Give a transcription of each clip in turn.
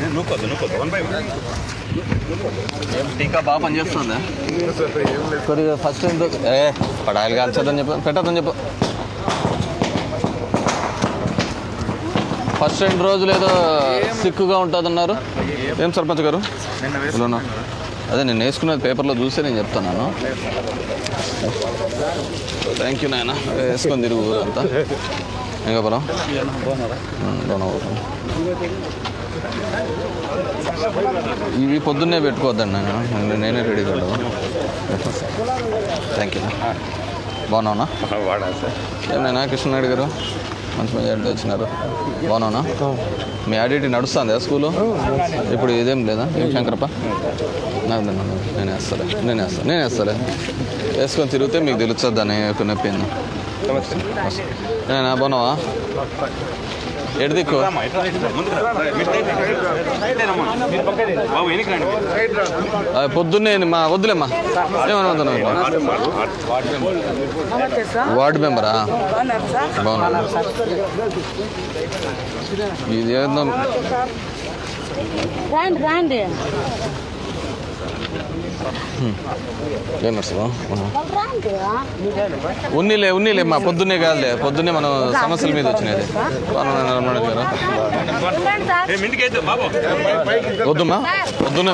టీకా బాగా పనిచేస్తుందా కొద్దిగా ఫస్ట్ టైం ఏ పడాయిలు కాల్చొద్దని చెప్పు పెట్టద్దని చెప్పు ఫస్ట్ రెండు రోజులు ఏదో సిక్కుగా ఉంటుందన్నారు ఏం సర్పంచ్ గారు ఇలానా? అదే నేను వేసుకున్నది పేపర్లో చూసే నేను చెప్తున్నాను థ్యాంక్ యూ నాయన వేసుకొని తిరుగు ఊరంతా ఇంకా బలం ఇవి పొద్దున్నే పెట్టుకోవద్దండి నేను నేనే రెడీగా ఉండవు థ్యాంక్ యూ బాగున్నావునా ఏమైనా కృష్ణనాయుడు గారు మంచి మంచి అడ్డు వచ్చినారు బాగున్నావునా మీ ఆడిటీ నడుస్తుందా స్కూలు ఇప్పుడు ఇదేం లేదా ఏం శంకరప్ప నాకు తెలియదు. నేను వేస్తాలే నేను వేస్తాను నేను వేస్తాలే వేసుకొని తిరిగితే మీకు తెలుస్తుంది అని ఒక నొప్పి నేనా బాగున్నావా ఎడు దిక్కు ఆ, పొద్దున్నే మా వద్దులేమ్మా ఏమన్నా వద్దు వార్డు మెంబరా బాగున్నా ఇది ఏందో రాండి రాండి ఏం నడుస్తుందా రాండి ఉన్నీలే ఉన్నీలే మా పొద్దున్నే కాదులే పొద్దున్నే మనం సమస్యల మీద వచ్చినది బాగున్నా రమణ గారు వద్దుమా పొద్దున్నే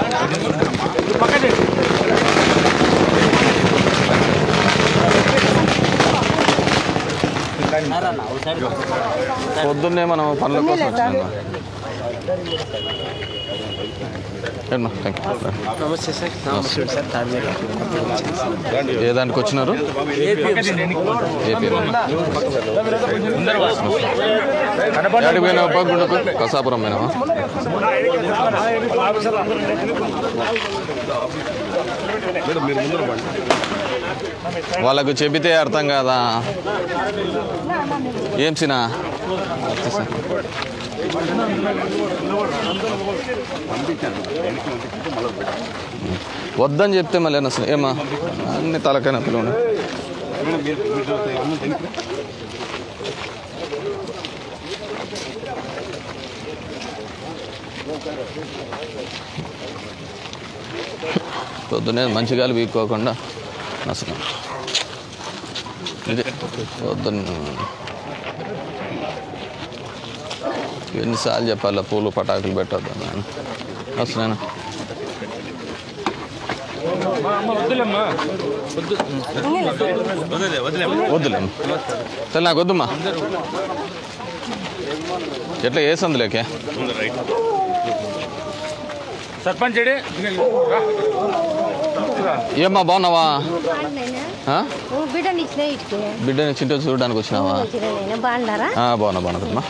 పొద్దున్నే మనం పనుల కోసం వచ్చినాము ఏమ్మా థ్యాంక్ యూ నమస్తే సార్ నమస్తే సార్ తాజా ఏ దానికి వచ్చినారు ఏపీ యాడికి పోయినావు పగ్గుండకు కసాపురం పోయినావా వాళ్ళకు చెబితే అర్థం కాదా ఏం సినా వద్దని చెప్తే మళ్ళీ అసలు ఏమా అన్ని తలకైనా పిల్లలు పొద్దునే మంచి గాలి వీక్కోకుండా అసలు ఇది పొద్దున్న ఎన్నిసార్లు చెప్పాలా పూలు పటాకులు పెట్టద్దు అని అసలు వద్దులే సరే నాకు వద్దుమ్మా ఎట్లా వేసందులేకే సర్పంచ్ ఏడి? ఏమ్మా బాగున్నావా ఆ? బిడ్డని ఇచ్చిన ఇటుకే బిడ్డని చింటూ చూడడానికి వచ్చినావా ఇచ్చిన నేను బాగున్నారా ఆ, బాగున్నా బాగున్నా కదమ్మా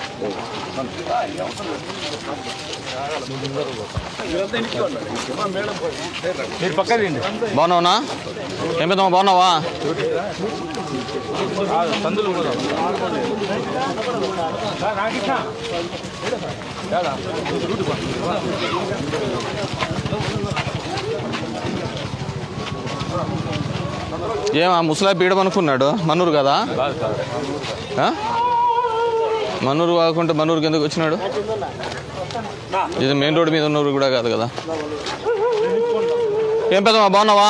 మీరు పక్క తిండి బాగున్నావునా ఏం పెద్దమ్మా బాగున్నావా సందులు కూడా రాకృష్ణ ఏం ఆ ముసలాయి పీడం అనుకున్నాడు మనూరు కదా ఆ? మనూరు కాకుంటే మనూరుకి ఎందుకు వచ్చినాడు ఇది మెయిన్ రోడ్ మీద ఉన్నూరు కూడా కాదు కదా ఏం పెద్దమ్మా బాగున్నావా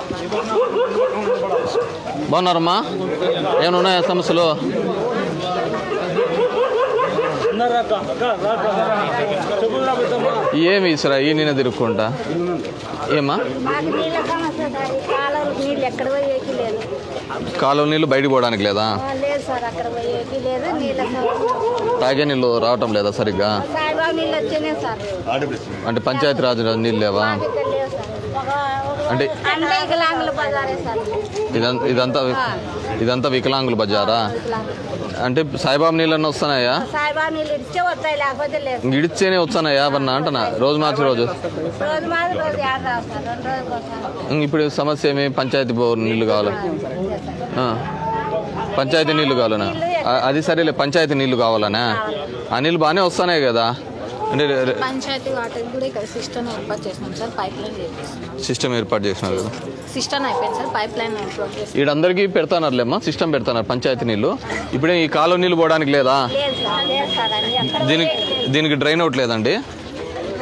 బాగున్నారమ్మా ఏమైనా ఉన్నాయా సమస్యలు ఏమి ఇసరా ఈ నేను తిరుక్కుంటా ఏమా మాకు నీళ్ళ సమస్య సార్ ఈ కాలువలకు నీళ్ళు ఎక్కడ పోయేకి లేదు కాలువ నీళ్ళు బయటికి పోవడానికి లేదా ఆ, లేదు సార్ అక్కడ పోయేకి లేదు నీళ్ళ సమస్య తాగే నీళ్ళు రావటం లేదా సరిగ్గా సాయిబాబు నీళ్ళు వచ్చినాయి సార్ అంటే పంచాయతీ రాజ్ నీళ్ళు లేవా మాకు ఇక్కడ లేవు సార్ అంటే అంటే వికలాంగుల బజారే సార్ ఇదంతా ఇదంతా ఇదంతా వికలాంగుల బజారా అంటే సాయిబాబు నీళ్ళన్నీ వస్తున్నాయా సాయిబాబు నీళ్ళు ఇడిస్తే వస్తాయి లేకపోతే లేదు ఇంక ఇడిస్తేనే వస్తున్నాయా అవన్నా అంటనా రోజు మార్చి రోజు రోజు మాది రోజు ఏడ రావు సార్ రెండు రోజులకు వస్తాను ఇంక ఇప్పుడు సమస్య ఏమి పంచాయతీ బోర్ నీళ్ళు కావాలి ఆ. పంచాయతీ నీళ్ళు కావాలనా ఆ- అది సరేలే పంచాయతీ నీళ్ళు కావాలనా ఆ నీళ్ళు బాగానే వస్తున్నాయి కదా అంటే రే- రే- పంచాయతీ వాటర్ కూడా ఇక్కడ సిస్టమ్ ఏర్పాటు చేసినాం సార్ పైప్ లైన్ చేపిస్తున్నాం సిస్టమ్ ఏర్పాటు చేసినారు కదా సిస్టమ్ అయిపోయింది సార్ పైప్ లైన్ ఏర్పాటు చేస్తాం ఈడందరికీ పెడతానర్లేమ్మా సిస్టమ్ పెడతాన్నారు పంచాయతీ నీళ్ళు ఇప్పుడే ఈ కాలువ నీళ్ళు పోవడానికి లేదా లేదు సార్ లేదు సార్ అన్ని ఎక్కడ దీనికి దీనికి డ్రైన్ అవుట్ లేదండి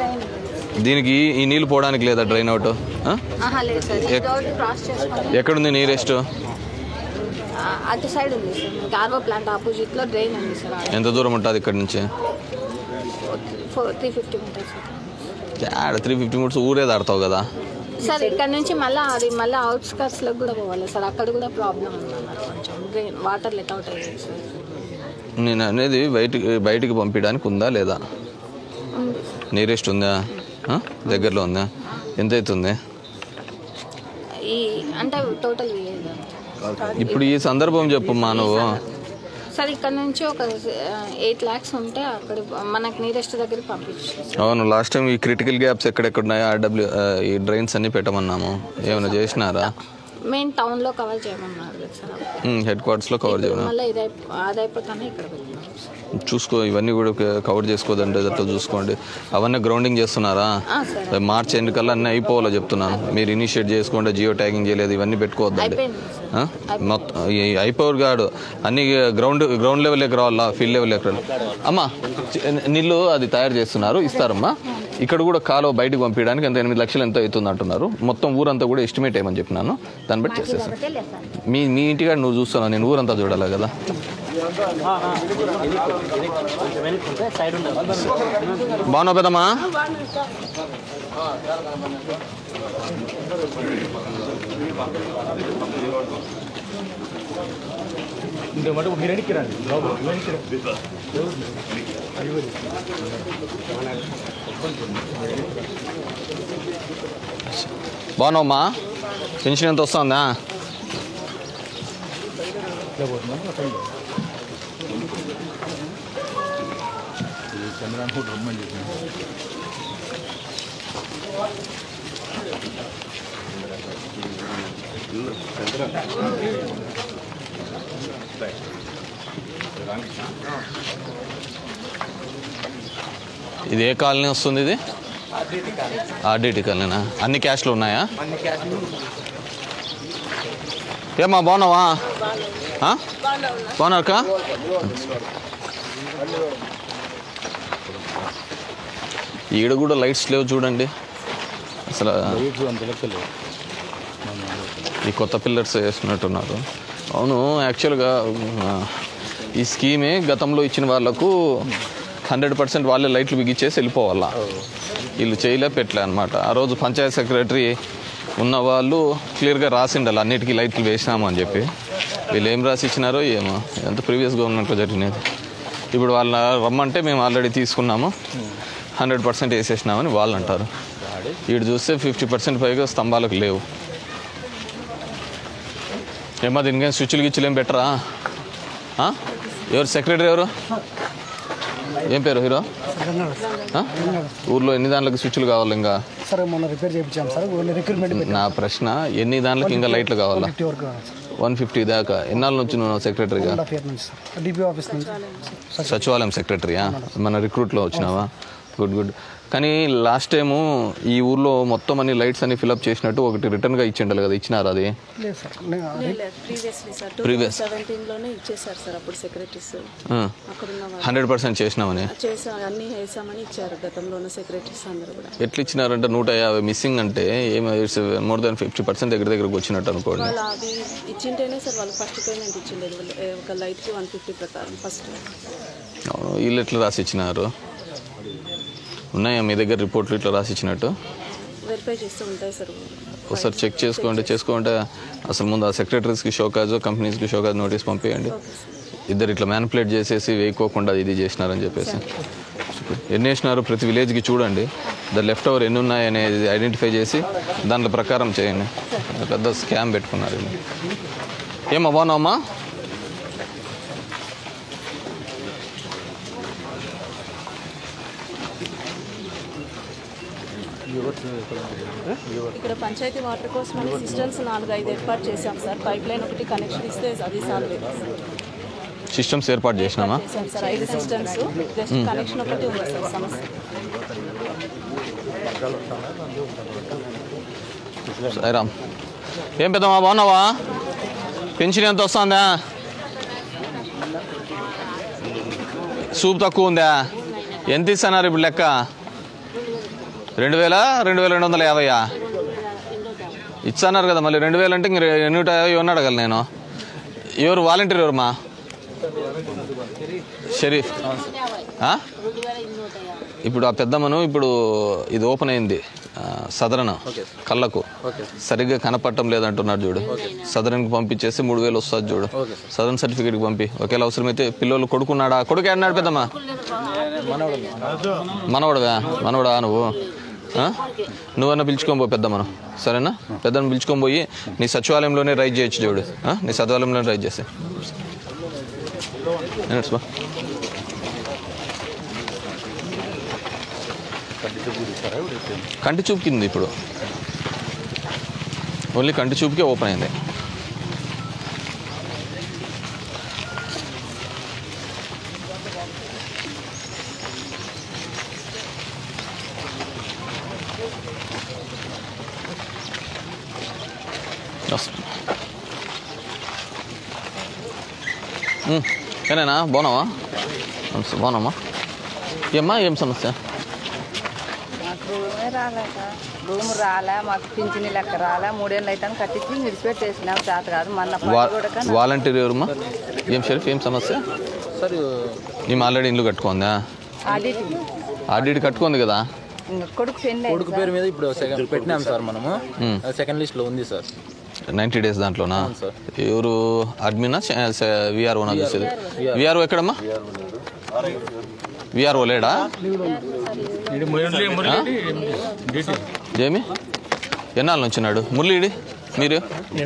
దీనికి ఈ నీళ్ళు పోవడానికి లేదా డ్రైన్ అవుట్ ఆ? ఆహా లేదు సార్ ఈ ఎక్- రోడ్ క్రాస్ చేసుకొని ఎక్కడుంది నీరెస్ట్ ఆ, అటు సైడ్ ఉంది సార్ మీకు ఆర్వో ప్లాంట్ ఆపోజిట్లో డ్రైన్ ఉంది సార్ ఎంత దూరం ఉంటుంది ఇక్కడ నుంచి ఫోర్ త్రీ ఫిఫ్టీ మీటర్స్ ఆడ త్రీ ఫిఫ్టీ మినిట్స్ ఊరే దాడతావు కదా సార్ ఇక్కడ నుంచి మళ్ళీ అది మళ్ళీ అవుట్స్కట్స్లో కూడా పోవాలి సార్ అక్కడ కూడా ప్రాబ్లం ఉందన్నారు కొంచెం డ్రైన్ వాటర్ లెట్ అవుట్ అయ్యాయి సార్ నేను అనేది బయటికి బయటికి పంపించడానికి ఉందా లేదా ఉంది. నీరెస్ట్ ఉందా ఆ? దగ్గరలో ఉందా ఎంత అవుతుంది ఈ అంటే టోటల్ ఇప్పుడు ఈ సందర్భం చెప్పమ్మా నువ్వు సార్ ఇక్కడ నుంచి ఒక ఎయిట్ ల్యాక్స్ ఉంటే అక్కడ మనకు నీరెస్ట్ దగ్గరికి పంపించారు అవును లాస్ట్ టైం ఈ క్రిటికల్ గ్యాప్స్ ఎక్కడెక్కడ ఉన్నాయో ఆర్డబ్ల్యూ ఈ డ్రైన్స్ అన్ని పెట్టమన్నాము ఏమైనా చేసినారా మెయిన్ టౌన్లో కవర్ చేయమన్నారు కదా సార్ హెడ్ క్వార్టర్స్లో కవర్ చేయమన్నా మళ్ళీ ఇది అయిపో అది అయిపోతానే ఇక్కడ పెట్టినాం సార్ చూసుకో ఇవన్నీ కూడా కవర్ చేసుకోదండి అట్లా చూసుకోండి అవన్నీ గ్రౌండింగ్ చేస్తున్నారా ఆ, సార్ మార్చ్ ఎండ్ కల్లా అన్నీ అయిపోవాలో చెప్తున్నాను మీరు ఇనిషియేట్ చేసుకోండి జియో ట్యాగింగ్ చేయలేదు ఇవన్నీ పెట్టుకోవద్దండి అయిపోయింది సార్ ఆ? మొత్తం ఈ అయిపోవర్ గాడు అన్ని గ్రౌండ్ గ్రౌండ్ లెవెల్కి రావాలా ఫీల్డ్ లెవెల్కి రావాలి అమ్మా చి- నీళ్ళు అది తయారు చేస్తున్నారు ఇస్తారమ్మా ఇక్కడ కూడా కాలువ బయటకు పంపించడానికి ఎంత ఎనిమిది లక్షలు ఎంత అవుతుంది అంటున్నారు మొత్తం ఊరంతా కూడా ఎస్టిమేట్ అయ్యమని చెప్పినాను దాన్ని బట్టి చేసేస్తాను ఒకటే లేదు సార్ మీ మీ ఇంటికాడ నువ్వు చూస్తున్నావు నేను ఊరంతా చూడాలి కదా సైడ్ ఉండదు బాగున్నావు పెద్దమ్మా ఇంత మటుకు మీరు ఎనికి రండి బాబు వెనక్కి రండి. బాగున్నావమ్మా పెన్షన్ ఎంత వస్తుందా ఇట్లా పోతున్నాం అక్కడ చంద్రాన్ని కూడా రమ్మని చెప్పిన ఇది ఏ కాలనీ వస్తుంది ఇది ఆర్డిటి కాలనీనా అన్ని క్యాష్లు ఉన్నాయా ఏమ్మా బాగున్నావా ఆ? బాగున్నావు అక్క ఈడ కూడా లైట్స్ లేవు చూడండి అసలు అంత లెక్కలేదు ఈ కొత్త పిల్లర్స్ వేస్తున్నట్టున్నారు అవును యాక్చువల్గా ఆ, ఈ స్కీమే గతంలో ఇచ్చిన వాళ్ళకు హండ్రెడ్ పర్సెంట్ వాళ్ళే లైట్లు బిగించేసి వెళ్ళిపోవాలా వీళ్ళు చేయలే పెట్టలే అనమాట ఆ రోజు పంచాయత్ సెక్రటరీ ఉన్న వాళ్ళు క్లియర్గా రాసిండాలి అన్నిటికీ లైట్లు వేసినాము అని చెప్పి వీళ్ళు ఏం రాసి ఇచ్చినారో ఏమో ఎంత ప్రీవియస్ గవర్నమెంట్లో జరిగినది ఇప్పుడు వాళ్ళ రమ్మంటే మేము ఆల్రెడీ తీసుకున్నాము హండ్రెడ్ పర్సెంట్ వేసేసినామని వాళ్ళు అంటారు వీడు చూస్తే ఫిఫ్టీ పర్సెంట్ పైగా స్తంభాలకు లేవు ఏమా దీనికి స్విచ్లు గిచ్చులు ఏం బెటరా ఆ? ఎవరు సెక్రటరీ ఎవరు ఏం పేరు హీరో ఆ? ఊర్లో ఎన్ని దాంట్లకి స్విచ్లు కావాలి ఇంకా సార్ మొన్న రిపేర్ చేయించాం సార్ ఓన్లీ రిక్రూట్మెంట్ పెట్టి నా ప్రశ్న ఎన్ని దాంట్లకి ఇంకా లైట్లు కావాలా ఫిఫ్టీ వరకు కావాలి సార్ వన్ ఫిఫ్టీ దాకా ఎన్నాళ్ళ నుంచి నువ్వు సెక్రటరీగా వన్ హాఫ్ ఇయర్ నుంచి సార్ డిపి ఆఫీస్ నుంచి సార్ సచివాలయం సెక్రటరీయా మన రిక్రూట్లో వచ్చినావా గుడ్ గుడ్ కానీ లాస్ట్ టైము ఈ ఊర్లో మొత్తం అన్ని లైట్స్ అన్ని ఫిల్అప్ చేసినట్టు ఒకటి రిటర్న్గా ఇచ్చిండాలి కదా ఇచ్చినారు అది లేదు సార్ నేను అది- ప్రీవియస్లీ సార్ టూ Previous. సెవెంటీన్లోనే ఇచ్చేసారు సార్ అప్పుడు సెక్రటరీస్ అక్కడ ఉన్న వాళ్ళు హండ్రెడ్ పర్సెంట్ చేసినామని చేసాం అన్నీ వేసామని ఇచ్చారు గతంలో ఉన్న సెక్రటరీస్ అందరూ కూడా ఎట్లా ఇచ్చినారంటే నూట యాభై మిస్సింగ్ అంటే ఏమి it's more than fifty percent దగ్గర దగ్గరకు వచ్చినట్టు అనుకోండి వాళ్ళు అది ఇచ్చింటేనే సార్ వాళ్ళు ఫస్ట్ పేమెంట్ ఇచ్చిండేది వాళ్ళు, ఏ, ఒక లైట్కి వన్ ఫిఫ్టీ ప్రకారం ఫస్ట్ అవును, వీళ్ళు ఎట్లా రాసి ఇచ్చినారు ఉన్నాయా మీ దగ్గర రిపోర్ట్లు ఇట్లా రాసి ఇచ్చినట్టు వెరిఫై చేస్తూ ఉంటాయి సార్ ఒకసారి చెక్ చేసుకోండి చేసుకోండి అసలు ముందు ఆ సెక్రటరీస్కి షోకాజ్ కంపెనీస్కి షోకాజ్ నోటీస్ పంపించండి ఇద్దరు ఇట్లా మ్యానిపులేట్ చేసేసి వేయకోకుండా ఇది చేసినారని చెప్పేసి ఎన్ని వేసినారు ప్రతి విలేజ్కి చూడండి ద లెఫ్ట్ ఓవర్ ఎన్ని ఉన్నాయి అనేది ఐడెంటిఫై చేసి దాంట్లో ప్రకారం చేయండి పెద్ద స్కామ్ పెట్టుకున్నారు ఇది. ఏమా బాగున్నావమ్మా ఇక్కడ పంచాయతీ వాటర్ కోసం అని సిస్టమ్స్ నాలుగు ఐదు ఏర్పాటు చేశాం సార్ పైప్ లైన్ ఒకటి కనెక్షన్ ఇస్తే అది సాల్వ్ అవుతుంది సిస్టమ్స్ ఏర్పాటు చేసినామా చేశాం సార్ ఐదు సిస్టమ్స్ జస్ట్ కనెక్షన్ ఒకటి ఉంది సార్ సమస్య సాయిరామ్ ఏం పెద్దమ్మా బాగున్నావా పెన్షన్ ఎంత వస్తుందా సూప్ తక్కువ ఉందా ఎంత ఇస్తున్నారు ఇప్పుడు లెక్క రెండు వేల రెండు వేల రెండు వందల యాభైయా ఇచ్చన్నారు కదా మళ్ళీ రెండు వేలు అంటే ఇంక నూట యాభై ఇవన్నీ అడగాలి నేను ఎవరు వాలంటీర్ ఎవరమ్మా షరీఫ్ ఆ? ఇప్పుడు ఆ పెద్దమ్మను ఇప్పుడు ఇది ఓపెన్ అయింది ఆ, సదరన్ కళ్ళకు సరిగ్గా కనపడటం లేదంటున్నాడు చూడు సదరన్కి పంపించేసి మూడు వేలు వస్తుంది చూడు సదరన్ సర్టిఫికేట్కి పంపి ఒకవేళ అవసరమైతే పిల్లలు కొడుకున్నాడా కొడుకు అన్నాడు పెద్దమ్మా మనవడవా మనవడా నువ్వు ఆ? నువ్వన్నా పిలుచుకొని పో పెద్దమ్మను సరేనా పెద్దమ్మను పిలుచుకొని పోయి నీ సచివాలయంలోనే రైజ్ చేయొచ్చు చూడు ఆ? నీ సచివాలయంలోనే రైజ్ చేసి బా కంటి చూపు కింద ఇప్పుడు ఓన్లీ కంటి చూపుకే ఓపెన్ అయింది వస్తా. ఉమ్, ఏనేనా బాగున్నావా నమస్తే బాగున్నామా ఏమ్మా ఏం సమస్య మాకు రూమే రాలేక రూమ్ రాలే మాకు పింఛని లెక్క రాలే మూడేళ్ళు అయితే కట్టించి విడిచిపెట్టేసినాం చేత కాదు మొన్న వా పని కూడా కానీ వాలంటీర్ ఎవరమ్మా ఏం షరీఫ్ ఏం సమస్య సార్ ఈమె ఆల్రెడీ ఇల్లు కట్టుకుందా ఆడిట్ ఆడిట్ కట్టుకుంది కదా ఇంకా కొడుకు పెళ్ళి కొడుకు పేరు మీద ఇప్పుడు సెకండ్ పెట్టినాం సార్ మనము మ్మ్. సెకండ్ లిస్ట్ లో ఉంది సార్ నైంటీ డేస్ దాంట్లోనా సార్. ఎవరు అడ్మినా విఆర్ఓనా చూసేది విఆర్ఓ ఎక్కడమ్మా విఆర్ఓ లేడా జేమి ఎన్నాళ్ళ నుంచి ఉన్నాడు మురళీడి మీరు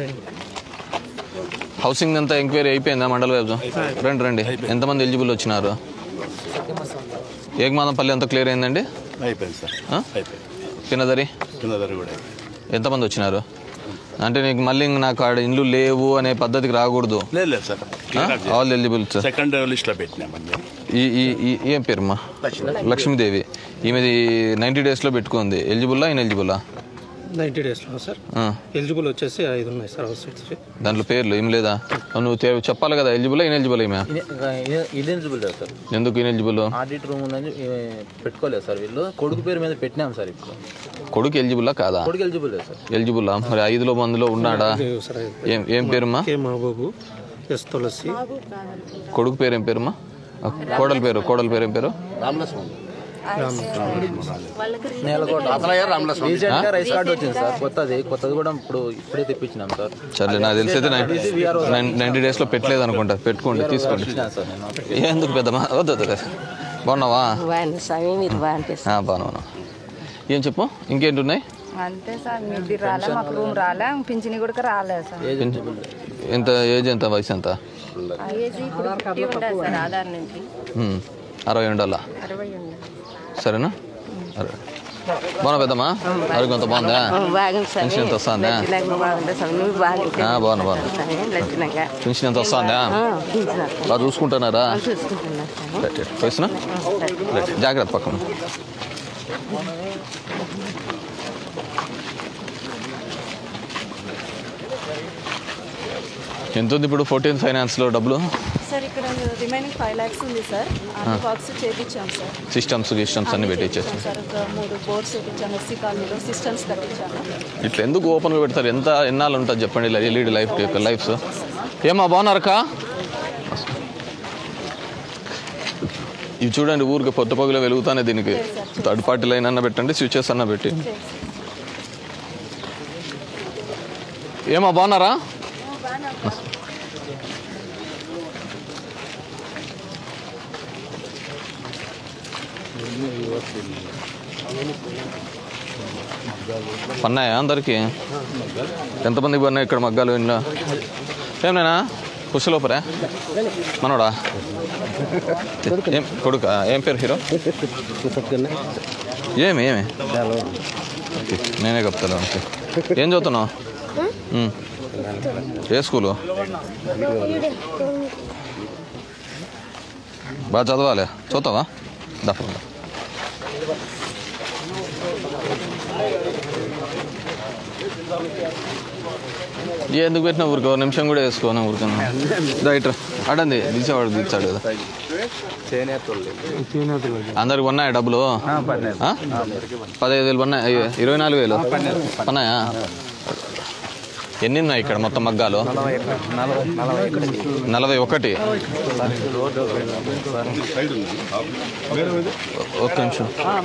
హౌసింగ్ అంతా ఎంక్వైరీ అయిపోయిందా మండల వైపు రండి రండి ఎంతమంది ఎలిజిబుల్ వచ్చినారు ఏకమాదంపల్లి అంతా క్లియర్ అయిందండి అయిపోయింది సార్ ఆ? అయిపోయింది కిందదరి కింద ధర కూడా అయిపోయింది ఎంతమంది వచ్చినారు అంటే నీకు మళ్ళీ ఇంక నాకు ఆడ ఇండ్లు లేవు అనే పద్ధతికి రాకూడదు లేదు లేదు sir all eligible sir second లిస్ట్లో పెట్టినామండి ఈ ఈ ఈ- ఏం పేరుమా లక్ష్మీదేవి ఈమెది నైంటీ డేస్లో పెట్టుకుంది ఎలిజిబుల్లా ఇన్ ఎలిజిబుల్లా నైంటీ డేస్లో సార్ ఎలిజిబుల్ వచ్చేసి ఐదు ఉన్నాయి సార్ హౌస్ సీట్స్ దాంట్లో పేర్లు ఏం లేదా నువ్వు తే- చెప్పాలి కదా ఎలిజిబుల్ ఇన్ ఎలిజిబుల్ ఈమె ఇలిజిబుల్ లేదు సార్ ఎందుకు ఇన్ ఎలిజిబుల్ ఆడిట్ రూమ్ ఉందని ఏ, పెట్టుకోలేదు సార్ వీళ్ళు కొడుకు పేరు మీద పెట్టినాం సార్ ఇప్పుడు కొడుకు ఎలిజిబుల్లా కాదా కొడుకు ఎలిజిబుల్ లేదు సార్ ఎలిజిబుల్లా మరి ఐదులో మందిలో ఉన్నాడా సార్ ఏం ఏం పేరుమా కే మహబూబు ఎస్ తులసి కొడుకు పేరు ఏం పేరుమా ఆ, కోడల పేరు కోడల పేరు ఏం పేరు రీసెంట్ గా రైస్ కార్డు వచ్చింది సార్ కొత్తది కొత్తది కూడా ఇప్పుడు ఇప్పుడే తెప్పించినాం సార్ సరే నాకు తెలిసి అయితే నైంటీ డేస్లో పెట్టలేదు అనుకుంటా పెట్టుకోండి తీసుకోండి ఇచ్చినాం సార్ నేను ఎందుకు పెద్దమా వద్దు వద్దు వద్దు. బాగున్నావా బాగుంది స్వామి మీరు బాగుంటే ఆ, బాగున్నాను ఏం చెప్పు ఇంకేంటి ఉన్నాయి అంతే సార్ మిడ్డి రాలే మాకు రూమ్ రాలే పింఛని కూడా రాలేదు సార్ ఎంత ఏజ్ ఎంత వయసు ఎంత ఏజ్ ఇప్పుడు ఫిఫ్టీ ఉండదు సార్ ఆధార్ నుంచి ఉమ్, అరవై ఉండాలా అరవై ఉంది సరేనా అరవై బాగున్నా పెద్దమ్మా ఆరోగ్యం అంత బాగుందా బాగుంది సార్ పెన్షన్ ఎంత వస్తుందా బాగుంది సార్ నువ్వు బాగుంటే ఆ, బాగున్నా బాగున్నా లచ్చినాక పెన్షన్ ఎంత వస్తుందా పింఛన్ బాగా చూసుకుంటున్నారా చూసుకుంటున్నా సార్ రైట్, రైట్. పోయిస్తున్నా రైట్. జాగ్రత్త పక్కన ఎంత ఉంది ఇప్పుడు ఫోర్టీన్ ఫైనాన్స్లో డబ్బులు సార్ ఇక్కడ రిమైనింగ్ ఫైవ్ ల్యాక్స్ ఉంది సార్ అన్ని వర్క్స్ చేయించాం సార్ సిస్టమ్స్ సిస్టమ్స్ అన్ని పెట్టించేసి చేయించాం సార్ ఒక మూడు బోర్డ్స్ పెట్టించాను ఎస్సీ కాలనీలో సిస్టమ్స్ కట్టించాను ఇట్లా ఎందుకు ఓపెన్గా పెడతారు ఎంత ఎన్నాళ్ళు ఉంటుంది చెప్పండి ఇలా ఎల్ఈడి లైఫ్ లైఫ్స్ ఏమా బాగున్నారక్క ఇవి చూడండి ఊరికి పొద్దు పగులు వెలుగుతానే దీనికి థర్డ్ పార్టీ లైన్ అన్న పెట్టండి స్విచెస్ అన్న పెట్టి ఏమా బాగున్నారా పన్నాయా అందరికి ఎంతమందికి పన్నాయి ఇక్కడ మగ్గాలు ఇంట్లో ఏమన్నా కుషలోపరా మనోడా ఏం కొడుకా ఏం పేరు హీరో ఏమి ఏమి నేనే చెప్తాను ఓకే ఏం చదువుతున్నావు ఉమ్. ఏ స్కూలు బాగా చదవాలి చదువుతావా దఫ ఏ ఎందుకు పెట్టినా ఊరికో నిమిషం కూడా వేసుకోను ఊరికన్నా రైట్ అడంది దించేవాడు దించాడు కదా అందరికి ఉన్నాయా డబ్బులు ఆ? పదహైదు వేలు పన్నాయి ఇరవై నాలుగు వేలు పన్నాయా ఎన్ని ఉన్నాయి ఇక్కడ మొత్తం మగ్గాలు నలభై ఒకటి ఒక్క నిమిషం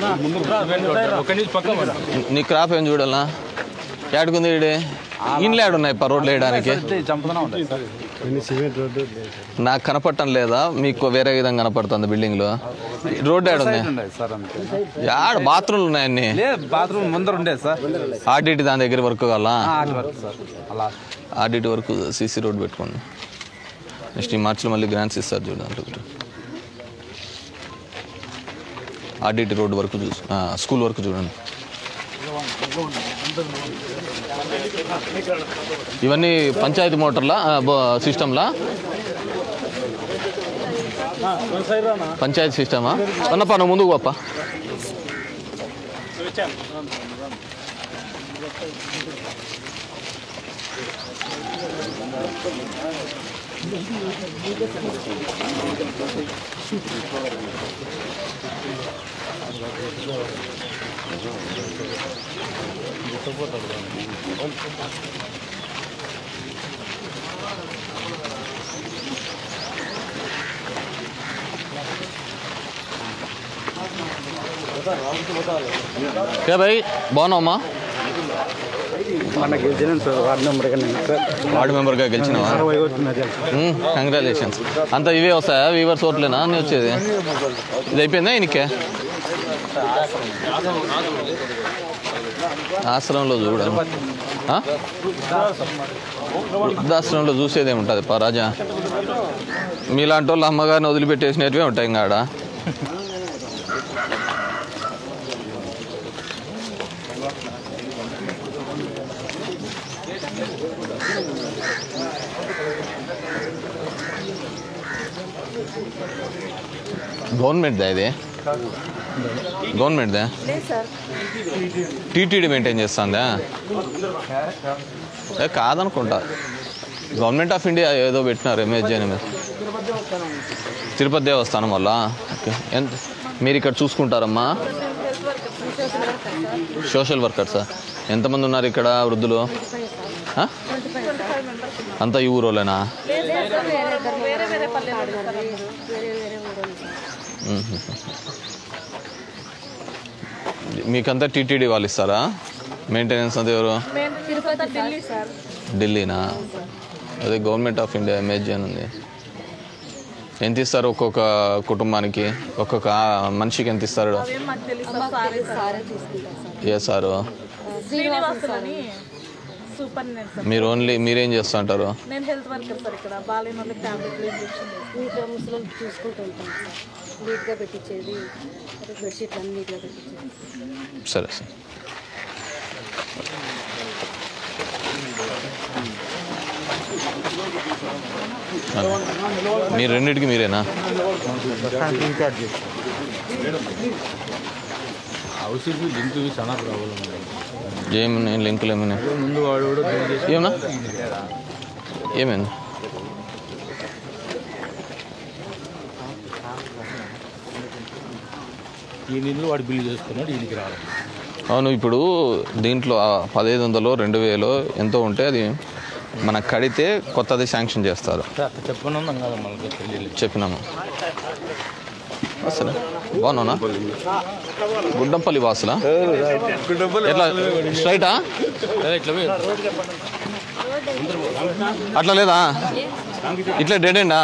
నీ క్రాప్ ఏం చూడాలా ఏడుకుంది ఈడే ఇండ్లు ఏడున్నాయి పా రోడ్లు వేయడానికి నాకు కనపడటం లేదా మీకు వేరే విధంగా కనపడుతుంది బిల్డింగ్ లో రోడ్డు ఏడుంది యాడ బాత్రూమ్లు ఉన్నాయి అన్ని బాత్రూమ్ ముందర ఉండేది సార్ ఆర్డిటి దాని దగ్గర వర్క్ కావాలా అటు వరకు సార్ అలా ఆర్డిటి వరకు సీసీ రోడ్ పెట్టుకోండి నెక్స్ట్ ఈ మార్చిలో మళ్ళీ గ్రాంట్స్ ఇస్తారు చూడండి ఒకటి ఆర్డిటి రోడ్ వరకు చూసి ఆ, స్కూల్ వరకు చూడండి ఇవన్నీ పంచాయతీ మోటార్లా ఆ, బో- సిస్టమ్లా పంచాయతీ సిస్టమా అన్నప్ప నువ్వు ముందుకు పోప్పా ఏ భాయ్ బాగున్నావమ్మా మన గెలిచిన సార్ వార్డు నెంబర్ వార్డు మెంబర్గా గెలిచినావా కంగ్రాచులేషన్స్ అంతా ఇవే వస్తాయా వీవర్స్ ఓట్లేనా అన్నీ వచ్చేది ఇది అయిపోయిందా ఈయనకే ఆశ్రమంలో చూడను ఆ? వృద్ధాశ్రమంలో చూసేది ఏముంటుంది పా రాజా మీలాంటి వాళ్ళు అమ్మగారిని వదిలిపెట్టేసినవే ఉంటాయి ఇంకా ఆడ గవర్నమెంట్దా ఇది గవర్నమెంట్దా లేదు సార్ టీటీడీ మెయింటైన్ చేస్తుందా ఏ కాదనుకుంటా గవర్నమెంట్ ఆఫ్ ఇండియా ఏదో పెట్టినారు ఎంఎస్జీ అని తిరుపతి దేవస్థానం వల్ల ఓకే ఎంత మీరు ఇక్కడ చూసుకుంటారమ్మా సోషల్ వర్కర్సా ఎంతమంది ఉన్నారు ఇక్కడ వృద్ధులు ఆ? అంతా ఈ ఊరోలేనా వేరే వేరే పల్లెలు మ్మ్. మీకంతా టీటీడీ వాళ్ళు ఇస్తారా మెయింటెనెన్స్ అంతా ఎవరు మేము తిరుపతి ఢిల్లీ సార్ ఢిల్లీనా అదే గవర్నమెంట్ ఆఫ్ ఇండియా ఎంఏజీ అని ఉంది ఎంత ఇస్తారు ఒక్కొక్క కుటుంబానికి ఒక్కొక్క మనిషికి ఎంత ఇస్తారు ఏం మాకు తెలుసు సార్ సారే ఏ సారు శ్రీనివాసులని సూపర్ నేను సార్ మీరు ఓన్లీ మీరేం చేస్తూ ఉంటారు నేను హెల్త్ వర్కర్ సార్ ఇక్కడ బాలేని వాళ్ళకి టాబ్లెట్లు ఇంజెక్షన్ నీట్గా ముసలి చూసుకుంటూ ఉంటాం సార్ నీట్గా పెట్టించేది బెడ్షీట్లు అన్ని నీట్గా పెట్టించేది సరే సార్ మీరు రెండింటికి మీరేనా హౌసింగ్ లింక్ చాలా ప్రాబ్లం ఏమి లింకులు ఏమైనా ముందు వాడు కూడా బిల్ చేసి ఏమన్నా ఏమైంది ఈ నిధులు వాడు బిల్ చేసుకున్నాడు ఈయనకి రావడం అవును ఇప్పుడు దీంట్లో ఆ పదహైదు వందలు రెండు వేలు ఎంతో ఉంటే అది మనకు కడితే కొత్తది శాంక్షన్ చేస్తారు చెప్పనున్నాం కదా మనకు తెలియలేదు చెప్పినాము అసలు బాగున్నానా గుడ్డంపల్లి వాసులా ఎట్లా స్ట్రైటా ఇట్లా పోయి అట్లా లేదా ఇట్లా డెడ్ ఎండా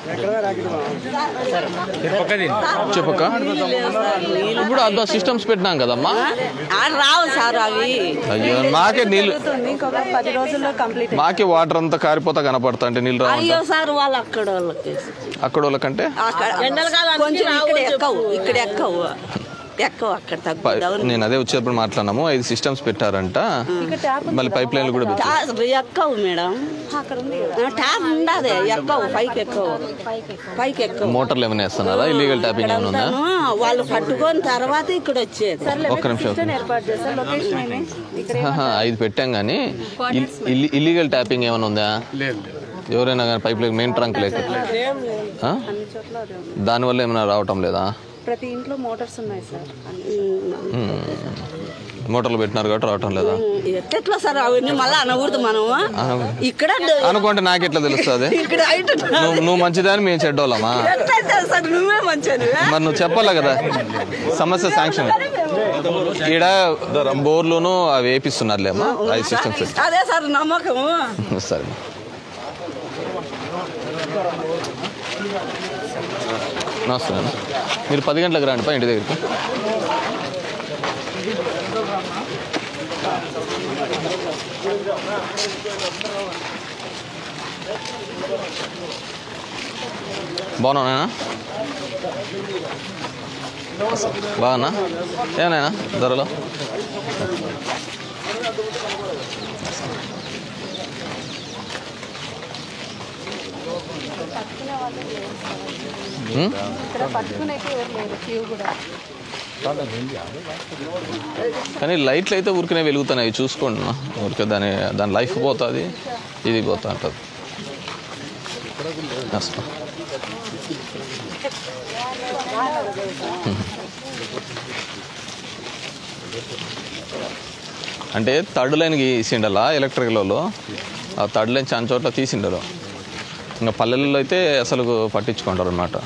పక్కది చెప్పక్క ఇప్పుడు అంత సిస్టమ్స్ పెట్టినాం కదమ్మా రావు సార్ అవి అయ్యో మాకే నీళ్ళు ఇంకొక పది రోజుల్లో కంప్లీట్ మాకే వాటర్ అంతా కారిపోతా కనపడతా అంటే నీళ్ళు రావంట సార్ వాళ్ళు అక్కడ వాళ్ళకి అక్కడ వాళ్ళకంటే కొంచెం ఇక్కడ ఎక్కవు ఇక్కడ ఎక్కవు ఎక్కువ అక్కడ తగ్గు పై- డౌన్ నేను అదే వచ్చేటప్పుడు మాట్లాడినాము ఐదు సిస్టమ్స్ పెట్టారంట మళ్ళీ పైప్ లైన్లు కూడా పెట్టారు ట్యాప్ ఎక్కువ మేడం అక్కడ ఉంది కదా ఆ, ట్యాప్ ఉండదు ఎక్కువ పైకి ఎక్కువ పైకి ఎక్కువ మోటార్లు ఏమైనా వేస్తున్నారా ఇల్లీగల్ ట్యాపింగ్ ఏమైనా ఉందా ఇక్కడంతాను వాళ్ళు పట్టుకొని తర్వాత ఇక్కడ వచ్చేది ఒక్క నిమిషం సిస్టమ్ ఏర్పాటు చేస్తారు లొకేషన్ ఏమి ఇక్కడ ఆహా, ఐదు పెట్టాం కానీ ఇల్లీగల్ ట్యాపింగ్ ఏమైనా ఉందా ఎవరైనా కానీ పైప్ లైన్ మెయిన్ ట్రంక్ లేక ఆ? అన్ని చోట్ల అదే ఉంది దానివల్ల ఏమైనా రావటం లేదా ప్రతి ఇంట్లో మోటార్స్ ఉన్నాయి సార్ అన్ని ఉమ్. మోటార్లు పెట్టినారు కాబట్టి రావటం లేదా ఎట్లా సార్ అవన్నీ మళ్ళీ అనకూడదు మనము ఇక్కడ అనుకుంటే నాకు ఎట్లా తెలుస్తుంది ఇక్కడ హైట్ నువ్వు నువ్వు మంచిదని మేము చెడ్డోళ్ళమా ఎట్లయితే సార్ నువ్వే మంచిది మరి నువ్వు చెప్పాలి కదా సమస్య శాంక్షన్ ఈడ బోర్లోను అవి వేపిస్తున్నారులేమా ఐదు సిస్టమ్స్ అదే సార్ నమ్మకము సరే నమస్తే అన్న. మీరు పది గంటలకు రండి పా ఇంటి దగ్గరికి బాగున్నానా బాగున్నా ఏమన్నా ధరలో పట్టుకునే వాళ్ళు లేరు సార్. ఉమ్? ఇక్కడ పట్టుకునేకి ఎవరు లేరు క్యూ కూడా కానీ లైట్లు అయితే ఊరికనే వెలుగుతున్నాయి చూసుకోండి అన్న. ఊరికే దాని దాని లైఫ్ పోతుంది ఇది పోతా ఉంటుంది వస్తా. అంటే థర్డ్ లైన్ గీసిండలా ఎలక్ట్రికల్ వాళ్ళు ఆ థర్డ్ లైన్ చాలా చోట్ల తీసిండరు ఇంకా పల్లెల్లో అయితే అసలు పట్టించుకుంటారు అనమాట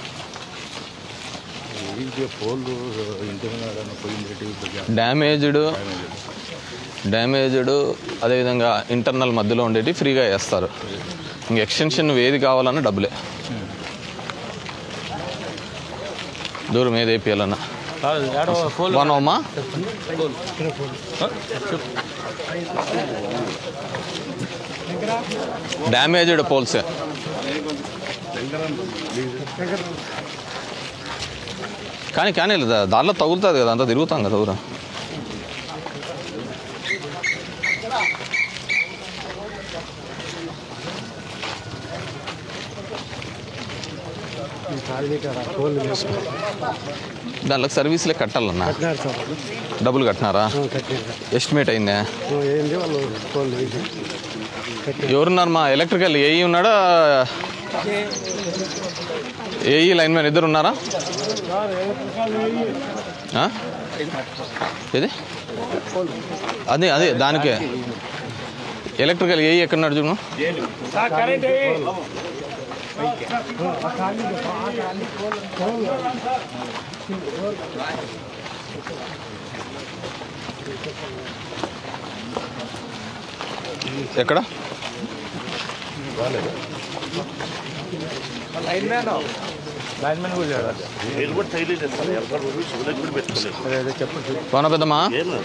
పోలు ఇంటి మీద పోయింది డ్యామేజ్డ్ డ్యామేజ్డ్ అదేవిధంగా ఇంటర్నల్ మధ్యలో ఉండేటి ఫ్రీగా వేస్తారు ఇంక ఎక్స్టెన్షన్ ఏది కావాలన్నా డబ్బులే దూరం ఏది వేపియాలన్నా బాగున్నావమ్మా డ్యామేజ్డ్ పోల్సే కానీ కానీ దా- దాంట్లో తగులుతుంది కదా అంతా తిరుగుతాం కదా ఊరా దాంట్లో సర్వీస్లే కట్టాలన్నా డబ్బులు కట్టినారా ఎస్టిమేట్ అయిందా ఎవరున్నారు మా ఎలక్ట్రికల్ ఏఈ ఉన్నాడా ఏఈ లైన్ మ్యాన్ ఇద్దరు ఉన్నారా ఆ? ఏది అదే అదే దానికే ఎలక్ట్రికల్ ఏఈ ఎక్కడున్నాడు చూడు ఎక్కడ నేను కూడా తగిలేదు సార్ ఎవరు సూరజ్ కూడా పెట్టుకోలేదు పవన పెద్దమ్మా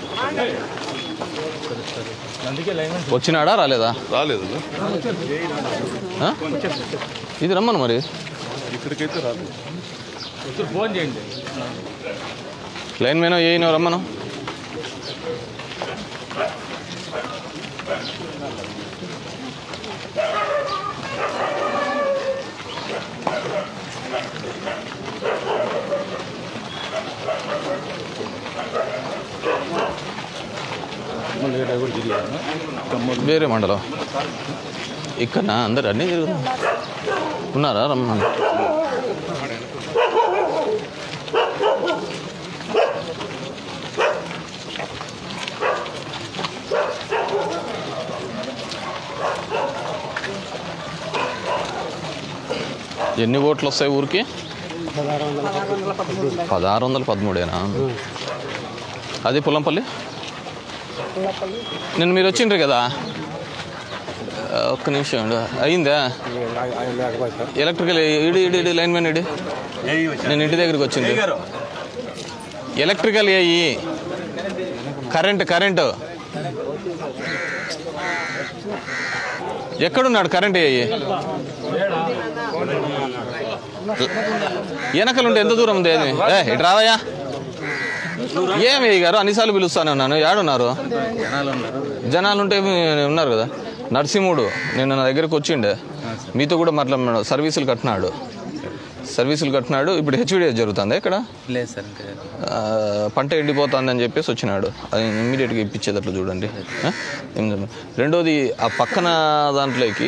వచ్చినాడా రాలేదా రాలేదు ఆ? ఇది రమ్మను మరి ఇక్కడికైతే రాలేదు ఫోన్ చేయండి లైన్ మేనో ఏయినో రమ్మను వేరే మండలం ఇక్కడ అందరు అన్నీ తిరుగుతున్నారు ఉన్నారా రమ్మను ఎన్ని ఓట్లు వస్తాయి ఊరికి పదహారు వందల పదమూడేనా అది పుల్లంపల్లి నిన్న మీరు వచ్చిండ్రు కదా ఆ, ఒక్క నిమిషం ఉండు. అయిందా electrical ED ED ED lineman ED నేను ఇంటి దగ్గరికి వచ్చింది ఎలక్ట్రికల్ ఏయి కరెంట్ కరెంటు ఎక్కడున్నాడు కరెంట్ ఏయి వెనకలు ఉంటే ఎంత దూరం ఉంది అది ఏ ఇటు రావయ్యా ఏమి గారు అన్నిసార్లు పిలుస్తానే ఉన్నాను ఏడున్నారు జనాలు ఉంటే మీ- ఉన్నారు కదా నరసింహుడు నేను నా దగ్గరకు వచ్చిండే మీతో కూడా మాట్లాడినాడు సర్వీసులు కట్టినాడు సర్వీసులు కట్టినాడు ఇప్పుడు హెచ్విడిఎస్ జరుగుతుంది ఇక్కడ లేదు సార్ ఇంకా ఆ, పంట ఎండిపోతుంది అని చెప్పేసి వచ్చినాడు అది ఇమ్మీడియట్గా ఇప్పించేటట్లు చూడండి ఆ? ఏం చెప్ప- రెండోది ఆ పక్కన దాంట్లోకి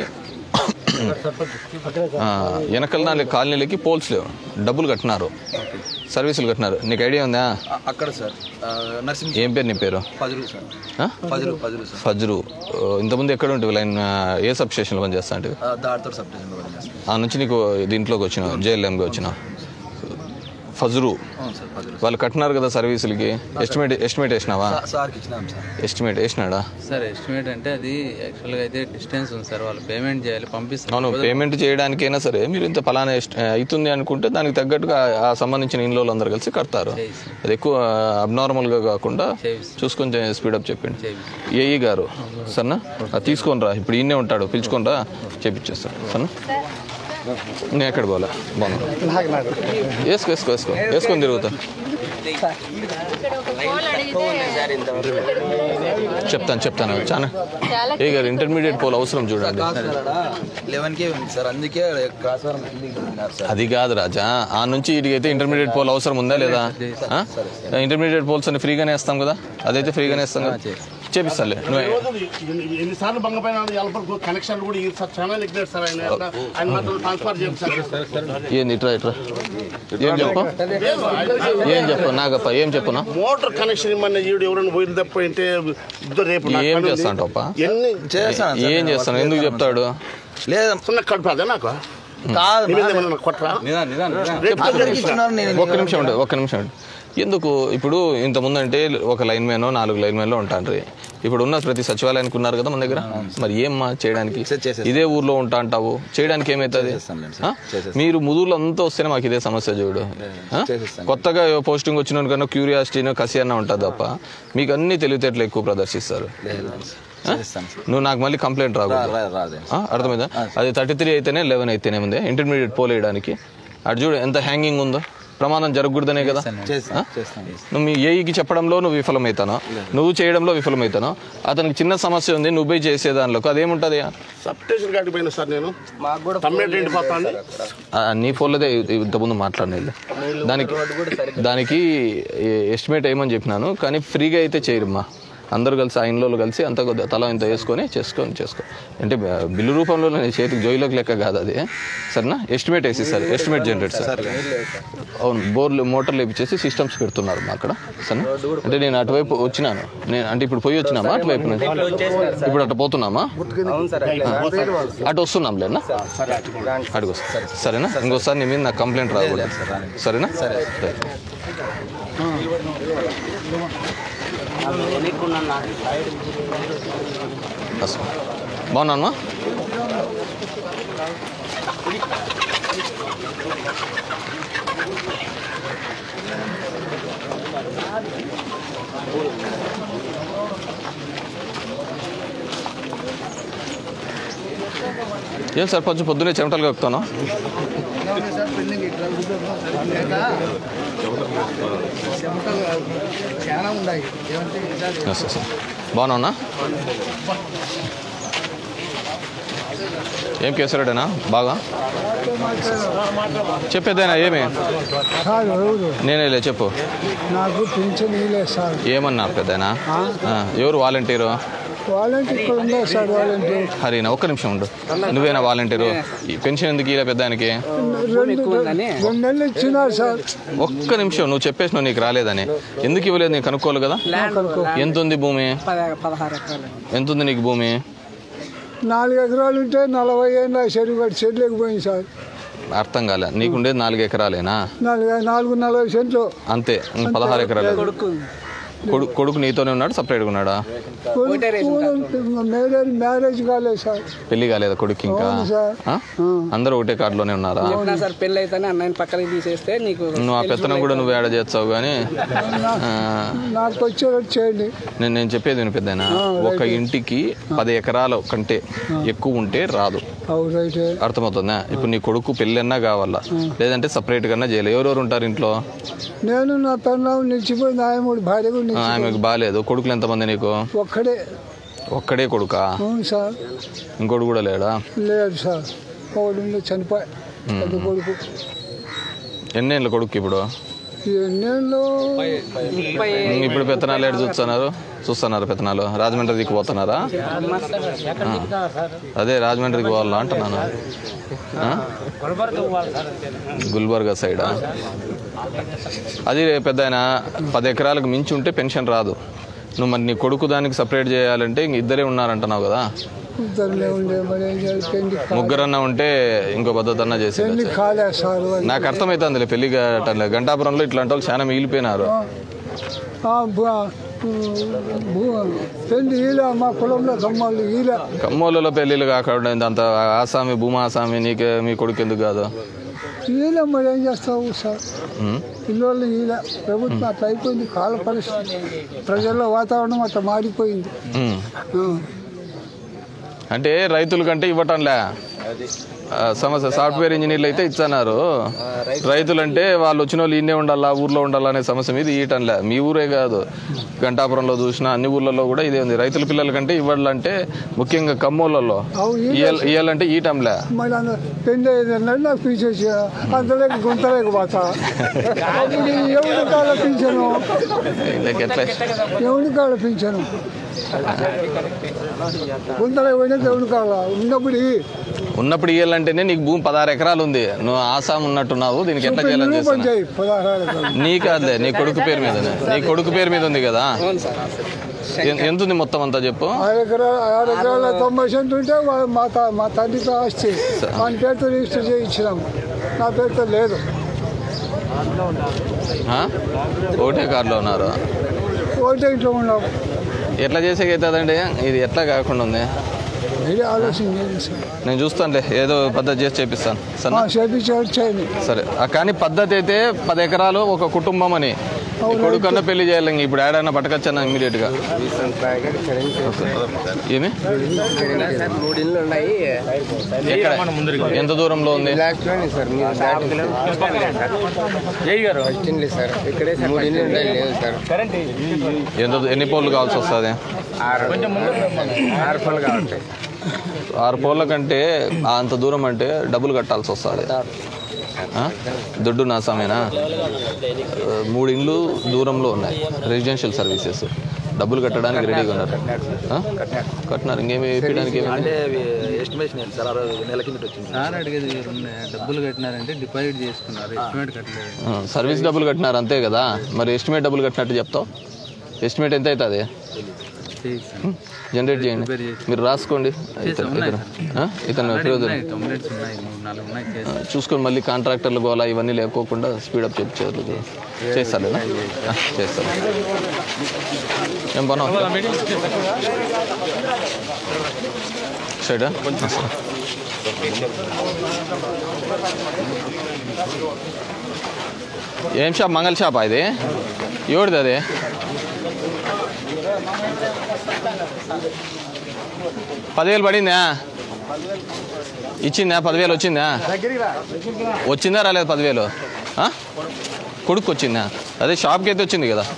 ఆ, వెనకల నాలుగు కాలనీలకి పోల్స్ లేవు డబ్బులు కట్టినారు సర్వీసులు కట్టినారు నీకు ఐడియా ఉందా అ- అక్కడ సార్ ఆ, నరసింహ ఏం పేరు నీ పేరు పదులు సార్ ఆ? పదులు పదులు సార్ ఫజ్రు ఆ, ఇంతకుముందు ఎక్కడ ఉంటుంది లైన్ ఆ, ఏ సబ్ స్టేషన్లో పనిచేస్తా అంటే ఆ, దాడితో సబ్ స్టేషన్లో పనిచేస్తాను ఆ నుంచి నీకు దీంట్లోకి వచ్చినావు జేఎల్ఎంకి వచ్చినావు ఫజ్రు అవును సార్ పదులు వాళ్ళు కట్టినారు కదా సర్వీసులకి ఎస్టిమేట్ ఎస్టిమేట్ వేసినావా సా- సార్కి ఇచ్చినాం సార్ ఎస్టిమేట్ వేసినాడా సార్ ఎస్టిమేట్ అంటే అది యాక్చువల్గా అయితే డిస్టెన్స్ ఉంది సార్ వాళ్ళు పేమెంట్ చేయాలి పంపిస్తారు అవును పేమెంట్ చేయడానికైనా సరే మీరు ఇంత ఫలానా ఎస్ట్- అవుతుంది అనుకుంటే దానికి తగ్గట్టుగా ఆ సంబంధించిన ఇంట్లో అందరు కలిసి కడతారు అది ఎక్కువ అబ్నార్మల్గా కాకుండా చూసుకొని స్పీడప్ చెప్పండి ఏఈ గారు సరేనా అది తీసుకొని రా ఇప్పుడు ఈయనే ఉంటాడు పిలుచుకొని రా చేపించేస్తాడు సరేనా నేను ఎక్కడ పోలే బాగున్నా వేసుకో వేసుకో వేసుకో వేసుకొని తిరుగుతా చెప్తాను చెప్తాను చాలా ఏ గారు ఇంటర్మీడియట్ పోల్ అవసరం చూడండి లెవెన్కే ఉంది సార్ అందుకే క్రాస్ వారం కిందికి ఉన్నారు సార్ అది కాదు రాజా ఆ నుంచి ఇటుకైతే ఇంటర్మీడియట్ పోల్ అవసరం ఉందా లేదా ఆ? ఇంటర్మీడియట్ పోల్స్ అన్ని ఫ్రీగానే వేస్తాం కదా అదైతే ఫ్రీగానే వేస్తాం కదా చేపిస్తాలే నువ్వు ఎన్నిసార్లు బంగపైన ఎలపలకు కనెక్షన్ కూడా ఈ సార్ చాలా నెగ్లెక్ట్ సార్ ఆయన ఆయన మాత్రం ట్రాన్స్ఫర్ చేస్తారు ఏంది ఇట్రా ఇట్రా ఏం చెప్పు ఏం చెప్పు నాగప్ప ఏం చెప్పునా మోటార్ కనెక్షన్ ఇమ్మన్న ఈడు ఎవరైనా పోయింది తప్ప అంటే ఇద్దరు రేపు నాకు ఏం పని ఉంది. చేస్తాంటప్ప ఎన్ని చేస్తాను సార్ ఏం చేస్తాను ఎందుకు చెప్తాడు లేదా సున్న కడుపు అదే నాకు కాదు నీ మీద ఏమన్నా కొట్టరా రేపు అందరికి ఇచ్చినారు నేను ఒక్క నిమిషం ఉండు ఒక్క నిమిషం ఉండు ఎందుకు ఇప్పుడు ఇంతకుముందు అంటే ఒక లైన్ మ్యాన్ నాలుగు లైన్ మ్యాన్లో ఉంటాను ఇప్పుడు ఉన్న ప్రతి సచివాలయానికి ఉన్నారు కదా మన దగ్గర మరి ఏమ్మా చేయడానికి చేసేస్తాం. ఇదే ఊర్లో ఉంటా అంటావు చేయడానికి ఏమవుతుంది చేసేస్తాంలేండి ఆ? మీరు ముదురులో అంతా వస్తేనే మాకు ఇదే సమస్య చూడు ఆ? చేసేస్తాం. కొత్తగా పోస్టింగ్ వచ్చిన కన్నా క్యూరియాసిటీనో కసి అన్న ఉంటుంది తప్ప మీకు అన్ని తెలివితేటలు ఎక్కువ ప్రదర్శిస్తారు చేస్తాను సార్ నువ్వు నాకు మళ్ళీ కంప్లైంట్ రాకూడదు రా- రాదే ఆ, అర్థమైందా అది థర్టీ త్రీ అయితేనే లెవెన్ అయితేనే ఉంది ఇంటర్మీడియట్ పోల్ వేయడానికి అటు చూడు ఎంత హ్యాంగింగ్ ఉందో ప్రమాదం జరగకూడదనే కదా చేస్తాను చేస్తాను నువ్వు మీ ఏఈకి చెప్పడంలో నువ్వు విఫలమవుతాను నువ్వు చేయడంలో విఫలమవుతాను అతనికి చిన్న సమస్య ఉంది నువ్వు పోయి చేసే దానిలోకి అదేముంటుంది సబ్ స్టేషన్ కాడికి పోయినా సార్ నేను తమ్మేటి ఎండిపోతాను ఆ, నీ ఫోన్లోదే ఇంతకుముందు మాట్లాడిన దానికి దానికి ఎస్టిమేట్ వేయమని చెప్పినాను కానీ ఫ్రీగా అయితే చేయరమ్మా అందరూ కలిసి ఆ ఇంట్లో కలిసి అంత కొద్ది తల ఇంత వేసుకొని చేసుకొని చేసుకో అంటే బ- బిల్లు రూపంలో నేను చేతికి జోయిలోకి లెక్క కాదు అది సరేనా ఎస్టిమేట్ వేసి సార్ ఎస్టిమేట్ జనరేట్ సార్ అవును బోర్లు మోటార్లు వేపించేసి సిస్టమ్స్ పెడుతున్నారు మా అక్కడ సరేనా అంటే నేను అటువైపు వచ్చినాను నేను అంటే ఇప్పుడు పోయి వచ్చినామా అటువైపు నుంచి ఇప్పుడు అటు పోతున్నామా అటు వస్తున్నాం లేనా అడుగు సరేనా ఇంకోసారి నీ మీద నాకు కంప్లైంట్ రాకూడదు సరేనా సరే బాగున్నాను ఏం సార్ కొంచెం పొద్దునే చెమటలు కక్కుతాను ఎస్, ఎస్, ఎస్. బాగున్నావునా ఏం కేసరాడేనా బాగా చెప్పేదేనా ఏమి సార్ ఎవరు నేనేలే చెప్పు నాకు పింఛన్ ఇవ్వలేదు సార్ ఏమన్నారు పెద్దనా ఎవరు వాలంటీరు వాలంటీర్ ఇక్కడ ఉందా సార్ వాలంటీర్ హరినా ఒక్క నిమిషం ఉండు నువ్వేనా వాలంటీరు ఈ పెన్షన్ ఎందుకు ఇలా పెద్దానికి రెండు రెండు నెలలు ఇచ్చినారు సార్ ఒక్క నిమిషం నువ్వు చెప్పేసినావు నీకు రాలేదని ఎందుకు ఇవ్వలేదు నీకు కనుక్కోవాలి కదా ఎంత ఉంది భూమి పదహారు ఎకరాలు ఎంత ఉంది నీకు భూమి నాలుగు ఎకరాలు ఉంటే నలభై ఏళ్ళ చెరువు కట్టి చెట్లేకపోయింది సార్ అర్థం కాలే నీకుండేది నాలుగు ఎకరాలేనా నాలుగు నాలుగు నలభై సెంట్లు అంతే ఇంక పదహారు ఎకరాలు కొడుకు కొడుకు కొడుకు నీతోనే ఉన్నాడు సపరేట్గా ఉన్నాడా మ్యారేజ్ మ్యారేజ్ కాలేదు సార్ పెళ్లి కాలేదా కొడుకు ఇంకా అవును సార్. ఆ? అందరూ ఒకటే కార్డులోనే ఉన్నారా చెప్పినా సార్ పెళ్ళి అయితేనే అన్నయ్యని పక్కనకి తీసేస్తే నీకు నువ్వు ఆ పెత్తనం కూడా నువ్వు ఏడ చేస్తావు కానీ ఆ, నాకు వచ్చేటట్టు చేయండి నేను నేను చెప్పేది విను పెద్దయినా ఒక ఇంటికి పది ఎకరాల కంటే ఎక్కువ ఉంటే రాదు అవు రైట్ అర్థమవుతుందా ఇప్పుడు నీ కొడుకు పెళ్ళన్నా కావాలా లేదంటే సపరేట్ గా చేయాలి ఎవరెవరు ఉంటారు ఇంట్లో నేను నా పెన్నాం నిలిచిపోయింది ఆయమ్మడి భార్య కూడా ఆ, నిలిచి ఆమెకు బాగాలేదు కొడుకులు ఎంతమంది నీకు ఒక్కడే ఒక్కడే కొడుకా అవును సార్ ఇంకోటి కూడా లేడా లేదు సార్ ఒకడు ఉండి చనిపోయి పెద్ద కొడుకు ఎన్నేళ్ళ కొడుకు ఇప్పుడు ఎన్నేళ్ళు ఇంక ఇప్పుడు పెత్తనాలు ఏడు చూస్తున్నారు చూస్తున్నారు పెత్తనాలు రాజమండ్రి దిక్కు పోతున్నారా ఆ. అదే రాజమండ్రికి పోవాలా అంటున్నాను ఆ? గుల్బర్గా సైడా అది పెద్ద ఆయన పది ఎకరాలకు మించి ఉంటే పెన్షన్ రాదు నువ్వు మరి నీ కొడుకు దానికి సపరేట్ చేయాలంటే ఇంక ఇద్దరే ఉన్నారంటున్నావు కదా ఇద్దరులే ఉండే మరి ఏం చేయాలి? పెళ్లి కా- ముగ్గురన్నా ఉంటే ఇంకో పద్ధతన్నా చేసేది పెళ్లి కాలే సార్ అది. నాకు అర్థమవుతుంది పెళ్లి కావట్లే గంటాపురంలో ఇట్లాంటి వాళ్ళు చాలా మిగిలిపోయినారు ఆ, బు- బు- పెళ్లి ఈలే మా కులంలో కమ్మాళ్ళు ఈలే కమ్మోళ్ళలో పెళ్ళిళ్ళు కాకుండా అంత ఆసామి భూమా ఆసామి నీకే మీ కొడుకు ఎందుకు కాదు ఈలే మరి ఏం చేస్తావు సార్ ఉం? పిల్లలు ఈలే ప్రభుత్వం అట్లా అయిపోయింది కాల పరిస్థితి ప్రజల్లో వాతావరణం అట్లా మారిపోయింది ఉం. ఆ. అంటే రైతుల కంటే ఇవ్వటంలే ఆ, సమస్య సాఫ్ట్వేర్ ఇంజనీర్లు అయితే ఇచ్చన్నారు రైతులు అంటే వాళ్ళు వచ్చిన వాళ్ళు ఈయనే ఉండాలా ఊర్లో ఉండాలా అనే సమస్య మీద ఇయటంలే మీ ఊరే కాదు గంటాపురంలో చూసిన అన్ని ఊర్లలో కూడా ఇదే ఉంది రైతుల పిల్లల కంటే ఇవ్వాలంటే ముఖ్యంగా కమ్మోళ్ళలో ఇయ్యాల- ఇయ్యాలంటే ఈటంలే మరి అంత పెళ్లి అయిందన్నాడు నాకు పిలిచేసి అంతలేక గుంతలేక పోతా అప్పుడు ఎవరి కాడ పింఛను వీళ్ళకి ఎట్లా ఎవరి కాడ పింఛను గుంతలేక పోయినా దేవుడి కాడ ఉన్నప్పుడు ఇయ్యి. ఉన్నప్పుడు ఇయ్యాలంటేనే నీకు భూమి పదహారు ఎకరాలు ఉంది నువ్వు ఆసాం ఉన్నట్టున్నావు దీనికి ఎట్లా చేయాలని రూపాయలు చేస్తున్నా చేయి పదహారు ఎకరాలు. నీ కాదులే నీ కొడుకు పేరు మీదనే నీ కొడుకు పేరు మీద ఉంది కదా ఎ- ఎంత ఉంది మొత్తం అంతా చెప్పు ఆరు ఎకరాలు ఆరు ఎకరాల తొంభై సెంట్లు ఉంటే వా- మా తా మా తండ్రితో ఆస్తి మన పేరుతో రిజిస్టర్ చేయించినాం నా పేరుతో లేదు ఆ? ఒకటే కార్లో ఉన్నారు ఒకటే ఇంట్లో ఉన్నాం ఎట్లా చేసేకైతుందండి ఇది ఎట్లా కాకుండా ఉంది మీరే ఆలోచన చేయండి సార్ నేను చూస్తానులే ఏదో పద్ధతి చేసి చేపిస్తాను సరే చేపించేవాడు చేయండి సరే ఆ కానీ పద్ధతి అయితే పది ఎకరాలు ఒక కుటుంబం అని ఈ కొడుకన్నా పెళ్లి చేయాలి ఇంక ఇప్పుడు ఏడైనా పట్టకొచ్చాను ఇమీడియట్ గా ఏమి మూడు ఇళ్ళు ఉన్నాయి ఎక్కడ ఎంత దూరంలో ఉంది సార్ మీరు ఫస్ట్ ఇల్లు సార్ ఇక్కడే మూడు ఇళ్ళు ఉన్నాయి లేదు సార్ ఎంత ఎన్ని పోళ్ళు కావాల్సి వస్తుంది ఆరు ఆరు పనులు కావాలి ఆరు పోళ్ళ కంటే అంత దూరం అంటే డబ్బులు కట్టాల్సి వస్తుంది ఆ? దొడ్డు నాసామేనా ఆ, మూడు ఇండ్లు దూరంలో ఉన్నాయి రెసిడెన్షియల్ సర్వీసెస్ డబ్బులు కట్టడానికి రెడీగా ఉన్నారు ఆ? కట్టినారు ఇంకేమి వేయడానికి ఏమి అంటే ఎస్టిమేషన్ ఏంటి సార్ అరవై నెల కిందట వచ్చింది సార్ అడిగేది రెండు డబ్బులు కట్టినారంటే డిపాజిట్ చేసుకున్నారు ఎస్టిమేట్ కట్టలేదు ఆ, సర్వీస్ డబ్బులు కట్టినారు అంతే కదా మరి ఎస్టిమేట్ డబ్బులు కట్టినట్టు చెప్తావు ఎస్టిమేట్ ఎంత అవుతుంది జనరేట్ చేయండి మీరు రాసుకోండి ఇతను ఇతను ఆ? ఇతను ఫిరోజ్ అని. కంప్లైంట్స్ ఉన్నాయి మూడు నాలుగు ఉన్నాయి ఆ, చూసుకొని మళ్ళీ కాంట్రాక్టర్లు గోలా ఇవన్నీ లేకోకుండా స్పీడప్ చెప్పారు చేస్తాను చేస్తాను ఏం బాగా సైడా ఏం షాప్ మంగళ షాపా ఇది ఎవరిది అది పదివేలు పడిందా ఇచ్చిందా పదివేలు వచ్చిందా వచ్చిందా రాలేదు పదివేలు ఆ? కొడుకు వచ్చిందా అదే షాప్కి అయితే వచ్చింది కదా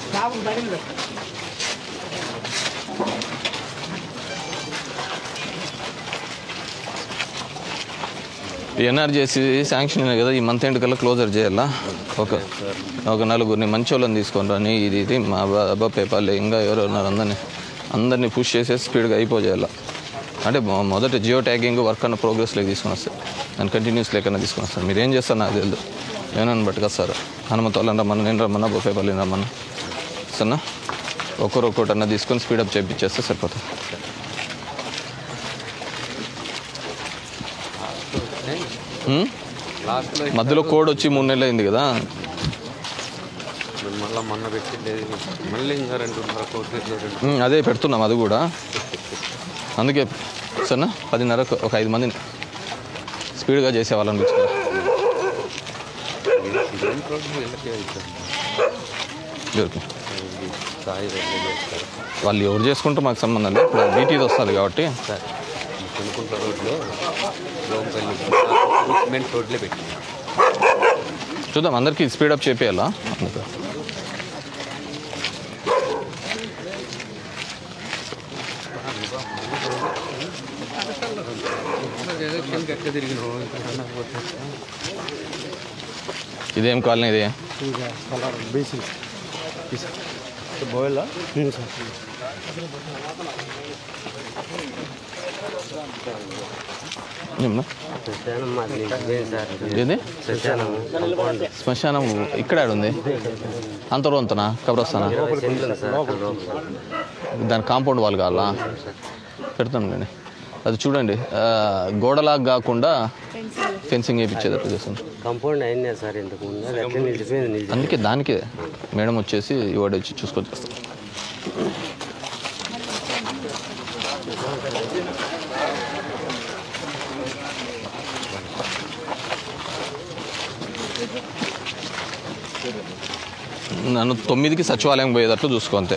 ఎన్ఆర్జేసి శాంక్షన్ అయినాయి కదా ఈ మంత్ ఎండ్ కల్లా క్లోజర్ చేయాలా ఒక ఒక నలుగురిని మంచి వాళ్ళని తీసుకొని రాని ఇది ఇది మా అబ్బా పేపాలి ఇంకా ఎవరు ఉన్నారు అందరినీ అందరినీ పుష్ చేసేసి స్పీడ్గా అయిపోజేయాలా అంటే మొ- మొదట జియో ట్యాగింగ్ వర్క్ అన్న ప్రోగ్రెస్లోకి తీసుకొని వస్తారు దాన్ని కంటిన్యూస్ లేకన్నా తీసుకొని వస్తారు మీరు ఏం చేస్తారు నాకు తెలియదు ఏమన్నా పట్టుకొస్తారు హనుమంత్ వాళ్ళని రమ్మన్నా నేను రమ్మన్నా బొప్పేపల్లి రమ్మన్నా సన్నా ఒక్కరు ఒక్కొక్కటి అన్న తీసుకొని స్పీడప్ చేయించేస్తే సరిపోతుంది ఉం? మధ్యలో కోడ్ వచ్చి మూడు నెలలు అయింది కదా మళ్ళీ మొన్న పెట్టిండేది మళ్ళీ ఇంకా రెండున్నర కోట్లు రెండు ఉమ్, అదే పెడుతున్నాం అది కూడా అందుకే సరేనా పదిన్నరకు ఒక ఐదు మందిని స్పీడ్గా చేసేవాళ్ళని పిలుచుకురా సిమెంట్ రోడ్డు వీళ్ళకే అవుతుంది ఎవరికి సాయి వెళ్ళి చేస్తారు వాళ్ళు ఎవరు చేసుకుంటే మాకు సంబంధం లేదు ఇప్పుడు బీటీది వస్తుంది కాబట్టి సార్ కొనుక్కుంట రోడ్లో లోపల్లి సిమెంట్ రోడ్లే పెట్టింది చూద్దాం అందరికీ స్పీడప్ చేపేయాలా అందుకు ఎలక్షన్కి ఎక్కడ తిరిగినావు ఇక్కడ పోతే ఇదేం కాలనీ ఇది బీసీ బోయలా ఏమ్మా? ఏది శ్మశానం ఇక్కడ ఉంది అంతరోంతనా కబరస్తానా దాని కాంపౌండ్ వాళ్ళు కావాలా పెడతాం నేను అది చూడండి ఆ, గోడలాగా కాకుండా ఫెన్సింగ్ వేయించేటట్టు చేస్తాను కంపౌండ్ అయిందే సార్ ఇంతకు ముందు అది అట్లే నిలిచిపోయింది నిలిచి అందుకే దానికే మేడం వచ్చేసి ఇవాడు వచ్చి చూసుకొని చేస్తాం నన్ను తొమ్మిదికి సచివాలయం పోయేటట్లు చూసుకో అంతే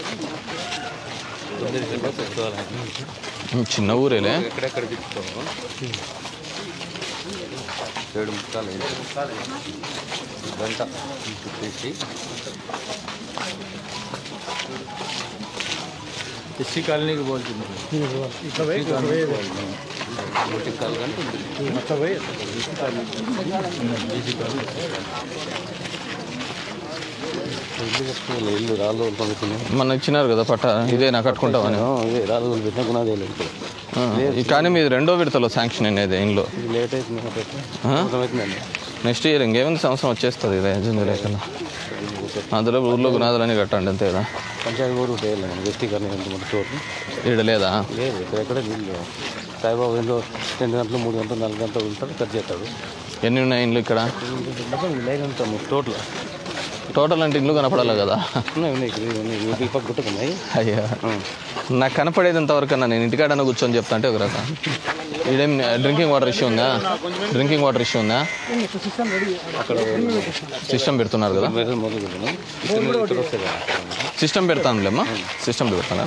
చిన్న ఊరేలే ఎక్కడెక్కడ తిప్పుతావు ఏడు ముక్కాలు అయింది గంట తిప్పేసి ఎస్సీ కాలనీకి పోతుంది ఇట్లా పోయి ఇట్లా పోయి ఒకటి కాలు గంట ఉంది అట్లా పోయి ఇల్లు కట్టుకోవాలి ఇల్లు రాళ్ళు పండుతున్నాయి మన ఇచ్చినారు కదా పట్ట ఇదే నాకు కట్టుకుంటామని ఇదే రాళ్ళు పెట్టినా కొనాది లేదు ఆ, ఈ కానీ మీది రెండో విడతలో శాంక్షన్ అనేది ఇంట్లో ఇది లేట్ అవుతుంది కాబట్టి ఆ? అర్థమవుతుందండి నెక్స్ట్ ఇయర్ ఇంకేమైంది సంవత్సరం వచ్చేస్తుంది ఇది జూన్ లేకల్లా అందులో ఊర్లో గునాదులని కట్టండి అంతే కదా పంచాయతీ కూడా చేయాలి వ్యక్తీకరణ ఎంత మన చోటు ఈడ లేదా లేదు ఇక్కడెక్కడ నీళ్ళు సాయిబాబు ఏందో రెండు గంటలు మూడు గంటలు నాలుగు గంటలు ఉంటాడు కట్ చేస్తాడు ఎన్ని ఉన్నాయి ఇండ్లు ఇక్కడ లైన్ అంతా టోటల్ టోటల్ అంటే ఇండ్లు కనపడాలి కదా ఉన్నాయి ఉన్నాయి ఇక్కడ ఉన్నాయి యూపీ పక్క గుట్టుకున్నాయి అయ్యా నాకు కనపడేది ఇంతవరకు అన్న నేను ఇంటికాడన్నా కూర్చొని చెప్తా అంటే ఒక రకం ఈడేం డ్రింకింగ్ వాటర్ ఇష్యూ ఉందా డ్రింకింగ్ వాటర్ ఇష్యూ ఉందా అక్కడ సిస్టమ్ పెడుతున్నారు కదా వేరే మొదలు పెడుతున్నాం ఇక్కడ ఇక్కడ వస్తుంది సిస్టమ్ పెడతానులేమ్మా సిస్టమ్ పెడతాను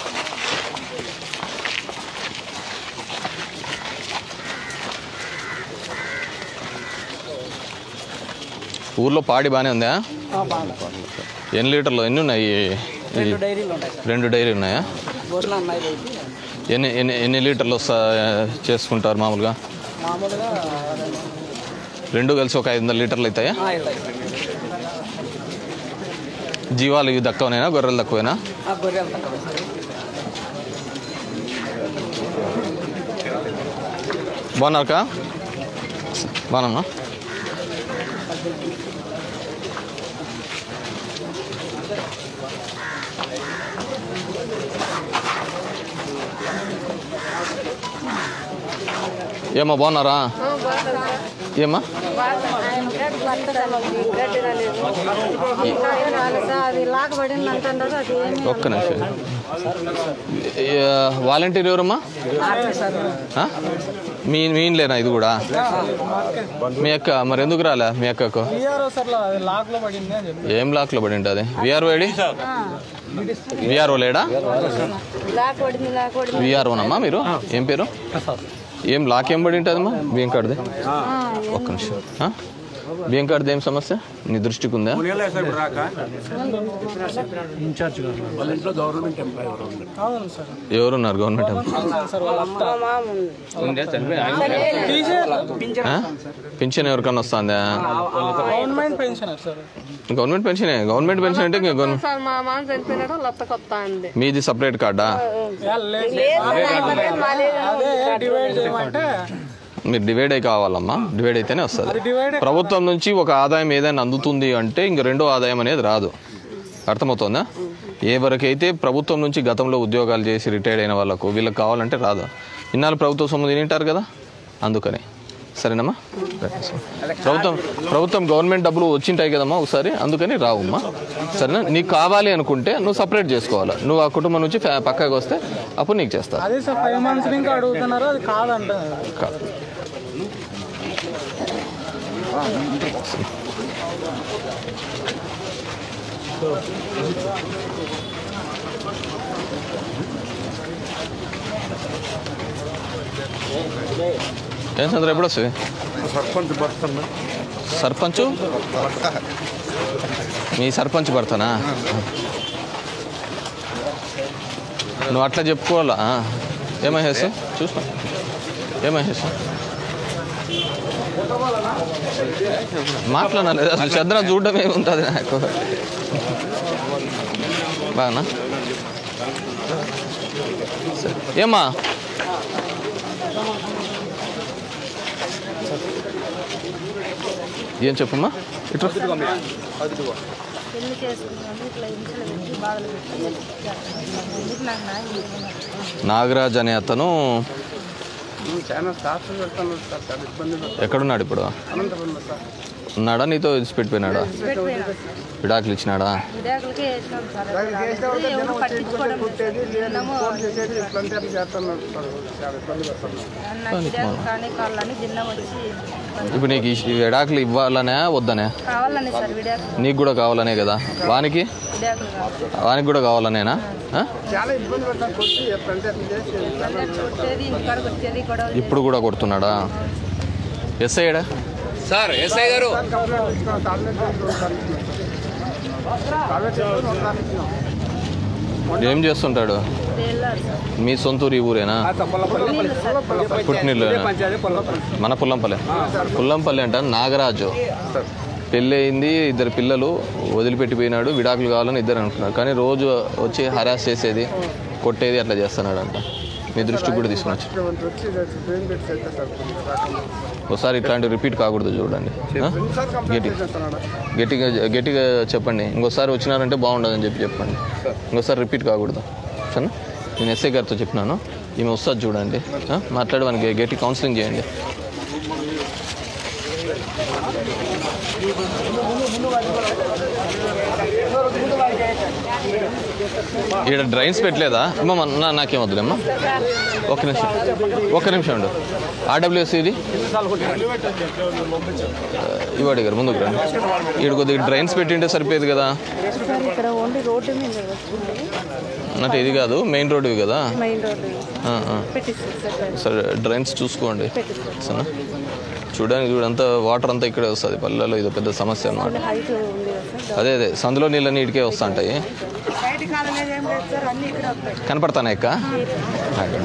ఊర్లో పాడి బాగానే ఉందా ఎన్ని లీటర్లు ఎన్ని ఉన్నాయి ఈ- రెండు డైరీలు ఉంటాయి సార్ రెండు డైరీ ఉన్నాయా భోజనం అన్నాయి కలిపి ఎన్ని ఎన్ని ఎన్ని లీటర్లు వస్తా చేసుకుంటారు మామూలుగా మామూలుగా రెండు కలిసి ఒక ఐదు వందల లీటర్లు అవుతాయా ఆ, ఇరవై. జీవాలు ఇవి తక్కువనైనా గొర్రెలు తక్కువేనా ఆ, గొర్రెలు తక్కువ సార్ బాగున్నారకా బాగున్నా ఏమ్మా బాగున్నారా ఏమ్మా అది లాగబడింది అంటున్నారు అది ఏమి ఒక్క నిమిషం ఏ, వాలంటీర్ ఎవరమ్మా ఆ? మీ మీ ఇంట్లేనా ఇది కూడా మీ అక్క మరి ఎందుకు రాలే మీ అక్కకు విఆర్ఓ సార్ అది లాక్లో పడింది అని చెప్పి ఏం లాక్లో పడి ఉంటుంది విఆర్ఓ ఏడి విఆర్ఓ లేడా లాగబడింది లాగబడింది విఆర్ఓనమ్మా మీరు ఏం పేరు ఏం లాక్ ఏం పడి ఉంటుందమ్మా బియ్యం కార్డుది ఒక్క నిమిషం ఆ? బియ్యం కార్డుది ఏం సమస్య నీ దృష్టికి ఉందా ఇన్ఛార్జ్ వాళ్ళ ఇంట్లో గవర్నమెంట్ ఎంప్లాయ్ ఎవరు ఉన్నారు అవును సార్ ఎవరున్నారు గవర్నమెంట్ సార్ వాళ్ళ ఆ? పింఛన్ ఎవరికన్నా వస్తుందా government pensioner sir government pension government pension అంటే ఇంక గవర్నమెంట్ సార్ మా మామ చనిపోయినాడు లత్త కొత్త అంది మీది సపరేట్ కార్డా అదే డివైడ్ చేయమంటే మీరు డివైడ్ అయి కావాలమ్మా డివైడ్ అయితేనే వస్తుంది ప్రభుత్వం నుంచి ఒక ఆదాయం ఏదైనా అందుతుంది అంటే ఇంక రెండో ఆదాయం అనేది రాదు అర్థమవుతుందా ఏ వరకైతే ప్రభుత్వం నుంచి గతంలో ఉద్యోగాలు చేసి రిటైర్డ్ అయిన వాళ్ళకు వీళ్ళకి కావాలంటే రాదు ఇన్నాళ్ళు ప్రభుత్వ సొమ్ము తింటారు కదా అందుకని సరేనమ్మా ప్రభుత్వం ప్రభుత్వం గవర్నమెంట్ డబ్బులు వచ్చింటాయి కదమ్మా ఒకసారి అందుకని రావమ్మా సరేనా నీకు కావాలి అనుకుంటే నువ్వు సపరేట్ చేసుకోవాలి నువ్వు ఆ కుటుంబం నుంచి ఫ్యా- పక్కకు వస్తే అప్పుడు నీకు చేస్తా అదే సార్ ఫైవ్ మంత్స్ ఇంకా అడుగుతున్నారు అది కాదంట కాదు ఏం చంద్ర ఎప్పుడు వస్తుంది సర్పంచ్ భర్తన్న సర్పంచ్ మీ సర్పంచ్ భర్తనా నువ్వు అట్లా చెప్పుకోవాలా ఏ మహేష్ చూసుకో ఏ మహేష్ మాట్లాడాలి అసలు చంద్ర చూడడం ఏముంటుంది నాకు బాగా ఏమ్మా ఏం చెప్పమ్మా ఇట్లా పెళ్లి చేసుకున్నాను ఇట్లా ఇంట్లో పెట్టి బాధలు పెట్టి ఎందుకు నాకు న్యాయం చేయమన్నారు. నాగరాజ్ అనే అతను చాలా స్టాఫ్ పెడతాను సార్ చాలా ఇబ్బంది ఎక్కడున్నాడు ఇప్పుడు అనంతపురంలో సార్ ఉన్నాడా నీతో విడిచిపెట్టిపోయినాడా పెట్టిపోయినా. విడాకులు ఇచ్చినాడా విడాకులకే వేసినాం సార్ చేస్తే ఉంటే ఎవరు జనం వచ్చి పట్టించుకోవడం కుట్టేది లేదు తిన్నాము. ఫోన్ చేసేది ఇట్లంటే అట్లా చేస్తున్నాడు సార్ చాలా ఇబ్బంది పెడుతున్నాడు నాకు విడాకులు కానీ కాళ్ళని జిన్నం వచ్చి ఇప్పుడు నీకు ఈ విడాకులు ఇవ్వాలనే వద్దనే కావాలని సార్ విడాకులు నీకు కూడా కావాలనే కదా వానికి విడాకులు కావాలి వానికి కూడా కావాలనేనా ఆ? చాలా ఇబ్బంది పెడతాను కొట్టి ఎట్లంటే అట్లా చేసేది చాలా కొట్టేది ఇంటికాడకి వచ్చేది గొడవ ఇప్పుడు కూడా కొడుతున్నాడా ఎస్ఐ ఏడా సార్ ఎస్ఐ గారు ఏం చేస్తుంటాడు వెళ్ళారు సార్ మీ సొంతూరు ఈ ఊరేనా పుట్టినిల్లు మన పుల్లంపల్లె పుల్లంపల్లి అంట నాగరాజు పెళ్ళి అయింది ఇద్దరు పిల్లలు వదిలిపెట్టిపోయినాడు విడాకులు కావాలని ఇద్దరు అనుకున్నారు కానీ రోజు వచ్చి హరాస్ చేసేది కొట్టేది అట్లా చేస్తున్నాడు అంట మీ దృష్టికి కూడా తీసుకునొచ్చు వచ్చి బ్రెయిన్ బెడ్స్ అయితే సార్ ఒకసారి ఇట్లాంటి రిపీట్ కాకూడదు చూడండి ఆ? గట్టి గట్టిగా గట్టిగా చెప్పండి ఇంకోసారి వచ్చినారంటే బాగుండదని చెప్పి చెప్పండి ఇంకోసారి రిపీట్ కాకూడదు సరేనా నేను ఎస్ఐ గారితో చెప్పినాను ఈమె వస్తుంది చూడండి ఆ? మాట్లాడి మనకి గట్టి కౌన్సిలింగ్ చేయండి ఇక్కడ డ్రైన్స్ పెట్టలేదా అమ్మ నా నాకేం వద్దులేమ్మా ఒక నిమిషం ఒక నిమిషం ఉండు ఆర్డబ్ల్యూఎస్ ఇది ఇవాడు గారు ముందుకు రండి ఇక్కడ కొద్దిగా డ్రైన్స్ పెట్టింటే సరిపోయేది కదా సార్ ఇక్కడ ఓన్లీ రోడ్డు మీద వస్తుంది అంటే ఇది కాదు మెయిన్ రోడ్ కదా మెయిన్ రోడ్డు ఆ, ఆ. పెట్టిస్తారు సార్ సరే డ్రైన్స్ చూసుకోండి పెట్టిస్తారు సరేనా చూడడానికి చూడంతా వాటర్ అంతా ఇక్కడే వస్తుంది పల్లెల్లో ఇది పెద్ద సమస్య అన్నమాట హైట్ ఉంది కదా సార్ అదే అదే సందులో నీళ్ళని ఇటుకే వస్తుంటాయి బయట కాలనేది ఏం లేదు సార్ అన్ని ఇక్కడ వస్తాయి కనపడతానా ఎక్క అక్కడ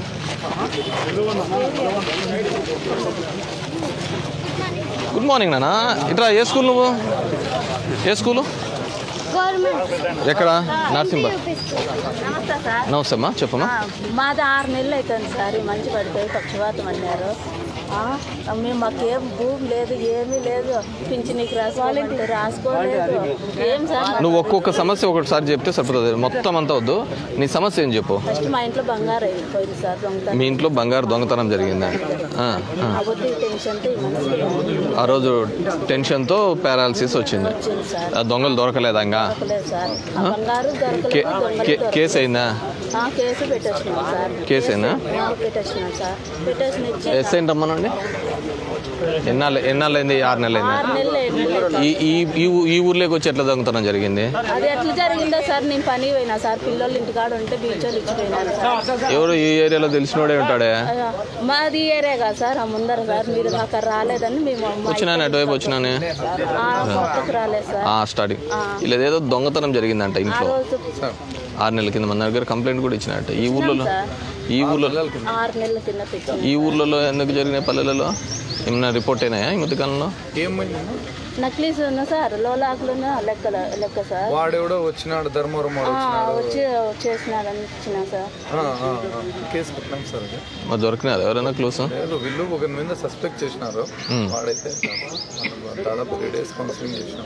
గుడ్ మార్నింగ్ నాన్న ఇట్రా ఏ స్కూల్ నువ్వు ఏ స్కూలు ఎక్కడ నరసింహ నమస్తే సార్ నమస్తే అమ్మా చెప్పమ్మా ఆ, మాది ఆరు నెలలు అవుతుంది సార్ ఈ మంచి పడిపోయి పక్షవాతం అన్నారు ఆ, మేము మాకేం భూమి లేదు ఏమీ లేదు పింఛనీకి రాసుకోవాలంటే రాసుకోలేదు ఏం సార్ నువ్వు ఒక్కొక్క సమస్య ఒకటిసారి చెప్తే సరిపోతుంది మొత్తం అంతా వద్దు నీ సమస్య ఏం చెప్పు ఫస్ట్ మా ఇంట్లో బంగారం అయిపోయింది సార్ దొంగతనం మీ ఇంట్లో బంగారు దొంగతనం జరిగిందా ఆ, ఆ. అవద్దు టెన్షన్తో ఈ మనిషి ఆ రోజు టెన్షన్తో పారాలసిస్ వచ్చింది వచ్చింది సార్ ఆ దొంగలు దొరకలేదా ఇంకా దొరకలేదు సార్ ఆ బంగారు కే- దొరకలేదు దొంగలు కే- దొరకలేదు. కేసు అయిందా ఆ, కేసు పెట్టేసినాం సార్ కేసేనా? ఆ, పెట్టేసినాం సార్ పెట్టేసిన ఇచ్చి ఎస్ ఏంటి రమ్మనండి ఎన్నాళ్ళు ఎన్నాళ్ళు అయింది ఆరు నెలలు ఆరు అయిందా నెలలు ఏడు నెలలు ఈ ఈ ఈ ఊ- ఈ ఊర్లోకి వచ్చి ఎట్లా దొంగతనం జరిగింది అది ఎట్లా జరిగిందో సార్ నేను పని పోయినా సార్ పిల్లలు ఇంటికాడ ఉంటే బీచ్ వాళ్ళు ఇచ్చిపోయినారు సార్ ఎవరు ఈ ఏరియాలో తెలిసినోడే ఉంటాడే అయ్యా, మాది ఏరియా కాదు సార్ ఆ ముందర సార్ మీరు అక్కడ రాలేదని మేము అమ్మాయి వచ్చినాను అటువైపు వచ్చినానే ఆ, పక్కకు రాలేదు సార్ ఆ, స్టార్టింగ్ ఇలా ఏదో దొంగతనం జరిగిందంట ఆ ఇంట్లో రోజు ఆరు నెలల కింద మన దగ్గర కంప్లైంట్ కూడా ఇచ్చినట్ట ఈ ఊర్లో ఈ ఊర్లో ఆరు నెలల కింద తెచ్చింది ఈ ఊర్లలో ఎందుకు జరిగినాయి పల్లెలలో ఏమన్నా రిపోర్ట్ అయినాయా ఈ మధ్య కాలంలో నక్లీస్ ఉన్నా సార్ లోలాకులున్న లెక్కల లెక్క సార్ వాడెవడో వచ్చినాడు ధర్మవరం వాడు ఆ, వచ్చినాడు వచ్చి చేసినాడని ఇచ్చిన సార్ ఆ, ఆ, ఆ. కేసు పెట్టినాం సార్ అది మరి దొరికినారు ఎవరైనా క్లోజ్ లేదు వీళ్ళు ఒకరి మీద సస్పెక్ట్ చేసినారు Hmm. వాడైతే మనం దాదాపు త్రీ డేస్ కౌన్సిలింగ్ చేసినాం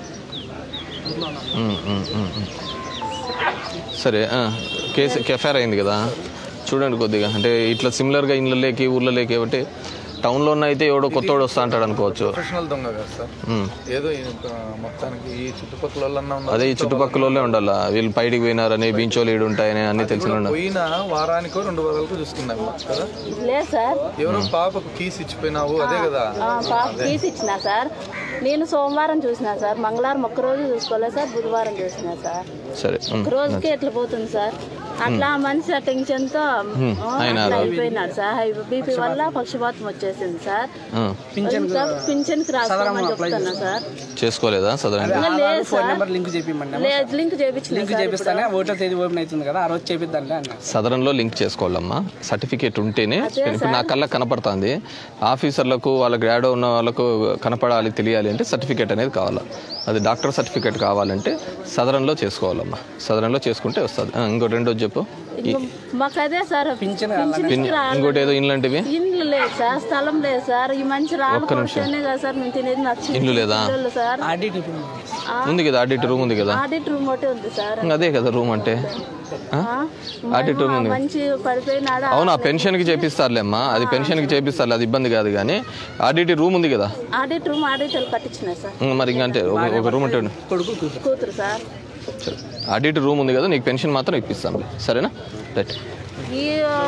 సరే ఆ, కేసు ఎఫ్ఐఆర్ అయింది కదా చూడండి కొద్దిగా అంటే ఇట్లా సిమిలర్గా ఇళ్ళలోకి ఊర్లలోకి ఒకటి టౌన్లో ఉన్న అయితే ఎవడో కొత్తోడు వస్తా అంటాడు అనుకోవచ్చు ప్రొఫెషనల్ దొంగ కదా సార్ ఉమ్. ఏదో ఈ, ఆ, మొత్తానికి ఈ చుట్టుపక్కల వాళ్ళన్నా ఉన్నారు. అదే ఈ చుట్టుపక్కల ఉండాలా వీళ్ళు బయటికి పోయినారని బీంచోలు ఈడు ఉంటాయని అన్ని తెలిసి ఉండాలి పోయినా వారానికో రెండు వారాలకు చూసుకున్నాము కదా లేదు సార్ ఎవరో పాపకు కీస్ ఇచ్చిపోయినావు అదే కదా ఆ, పాప తీసి ఇచ్చిన సార్ నేను సోమవారం చూసిన సార్ మంగళవారం ఒక్క రోజు చూసుకోలేదు సార్ బుధవారం చూసిన సార్ సరే ఉమ్. ఒక రోజుకి ఎట్లా పోతుంది సార్ అట్లా ఆ మనిషి ఆ టెన్షన్ తో హ్మ్. ఆ, అయినారు. అట్లా అయిపోయినాడు సార్ హై బీపీ వల్ల పక్షపాతం వచ్చేసింది సార్ ఆ. ఇంకా పింఛన్కి రాసుకోమని చెప్తున్నా సార్ చేసుకోలేదా సదరన్ ఇంకా లేదు ఫోన్ సార్ నెంబర్ లింక్ చేపిమండి లేదు లింక్ చేయించిన లింక్ సార్ చేపిస్తానే ఓటర్ తేదీ ఓపెన్ అవుతుంది కదా ఆ రోజు చేపిద్దాంలే అన్న సదరంలో లింక్ చేసుకోవాలమ్మా సర్టిఫికేట్ ఉంటేనే అదే ఇప్పుడు నా కళ్ళకి కనపడుతుంది ఆఫీసర్లకు వాళ్ళ గ్రాడో ఉన్న వాళ్ళకు కనపడాలి తెలియాలి అంటే సర్టిఫికేట్ అనేది కావాలి అది డాక్టర్ సర్టిఫికేట్ కావాలంటే సదరంలో చేసుకోవాలమ్మా సదరంలో చేసుకుంటే వస్తుంది ఆ, ఇంకో రెండోది చెప్పు ఈ- ఇంకా మాకు అదే సార్ పింఛన్ పిన్- ఇంకోటి ఏదో ఇన్లాంటివి ఇండ్లు లేదు సార్ స్థలం లేదు సార్ ఈ మంచి ఒక్క నిమిషం. రాకపోతేనే కదా సార్ మేము తినేది నచ్చింది ఇల్లు లేదా? ఇల్లు సార్ ఆడిట్ ఉంది కదా ఆడిట్ రూమ్ ఉంది కదా ఆడిట్ రూమ్ ఒకటి ఉంది సార్ ఇంకా అదే కదా రూమ్ అంటే ఆ? ఆడిట్ రూమ్ ఆ ఉంది మంచి పడిపోయినాడు అవును ఆ పెన్షన్కి చేపిస్తారులేమ్మా అది పెన్షన్కి చేపిస్తారు అది ఇబ్బంది కాదు కానీ ఆడిట్ రూమ్ ఉంది కదా ఆడిట్ రూమ్ ఆడిట్ కట్టించిన సార్ ఇంకా మరి ఇంకా అంటే ఒక- ఒక రూమ్ అంటే కూతురు సార్ సరే ఆడిట్ రూమ్ ఉంది కదా నీకు పెన్షన్ మాత్రం ఇప్పిస్తాం సరేనా రైట్ ఈ ఆ,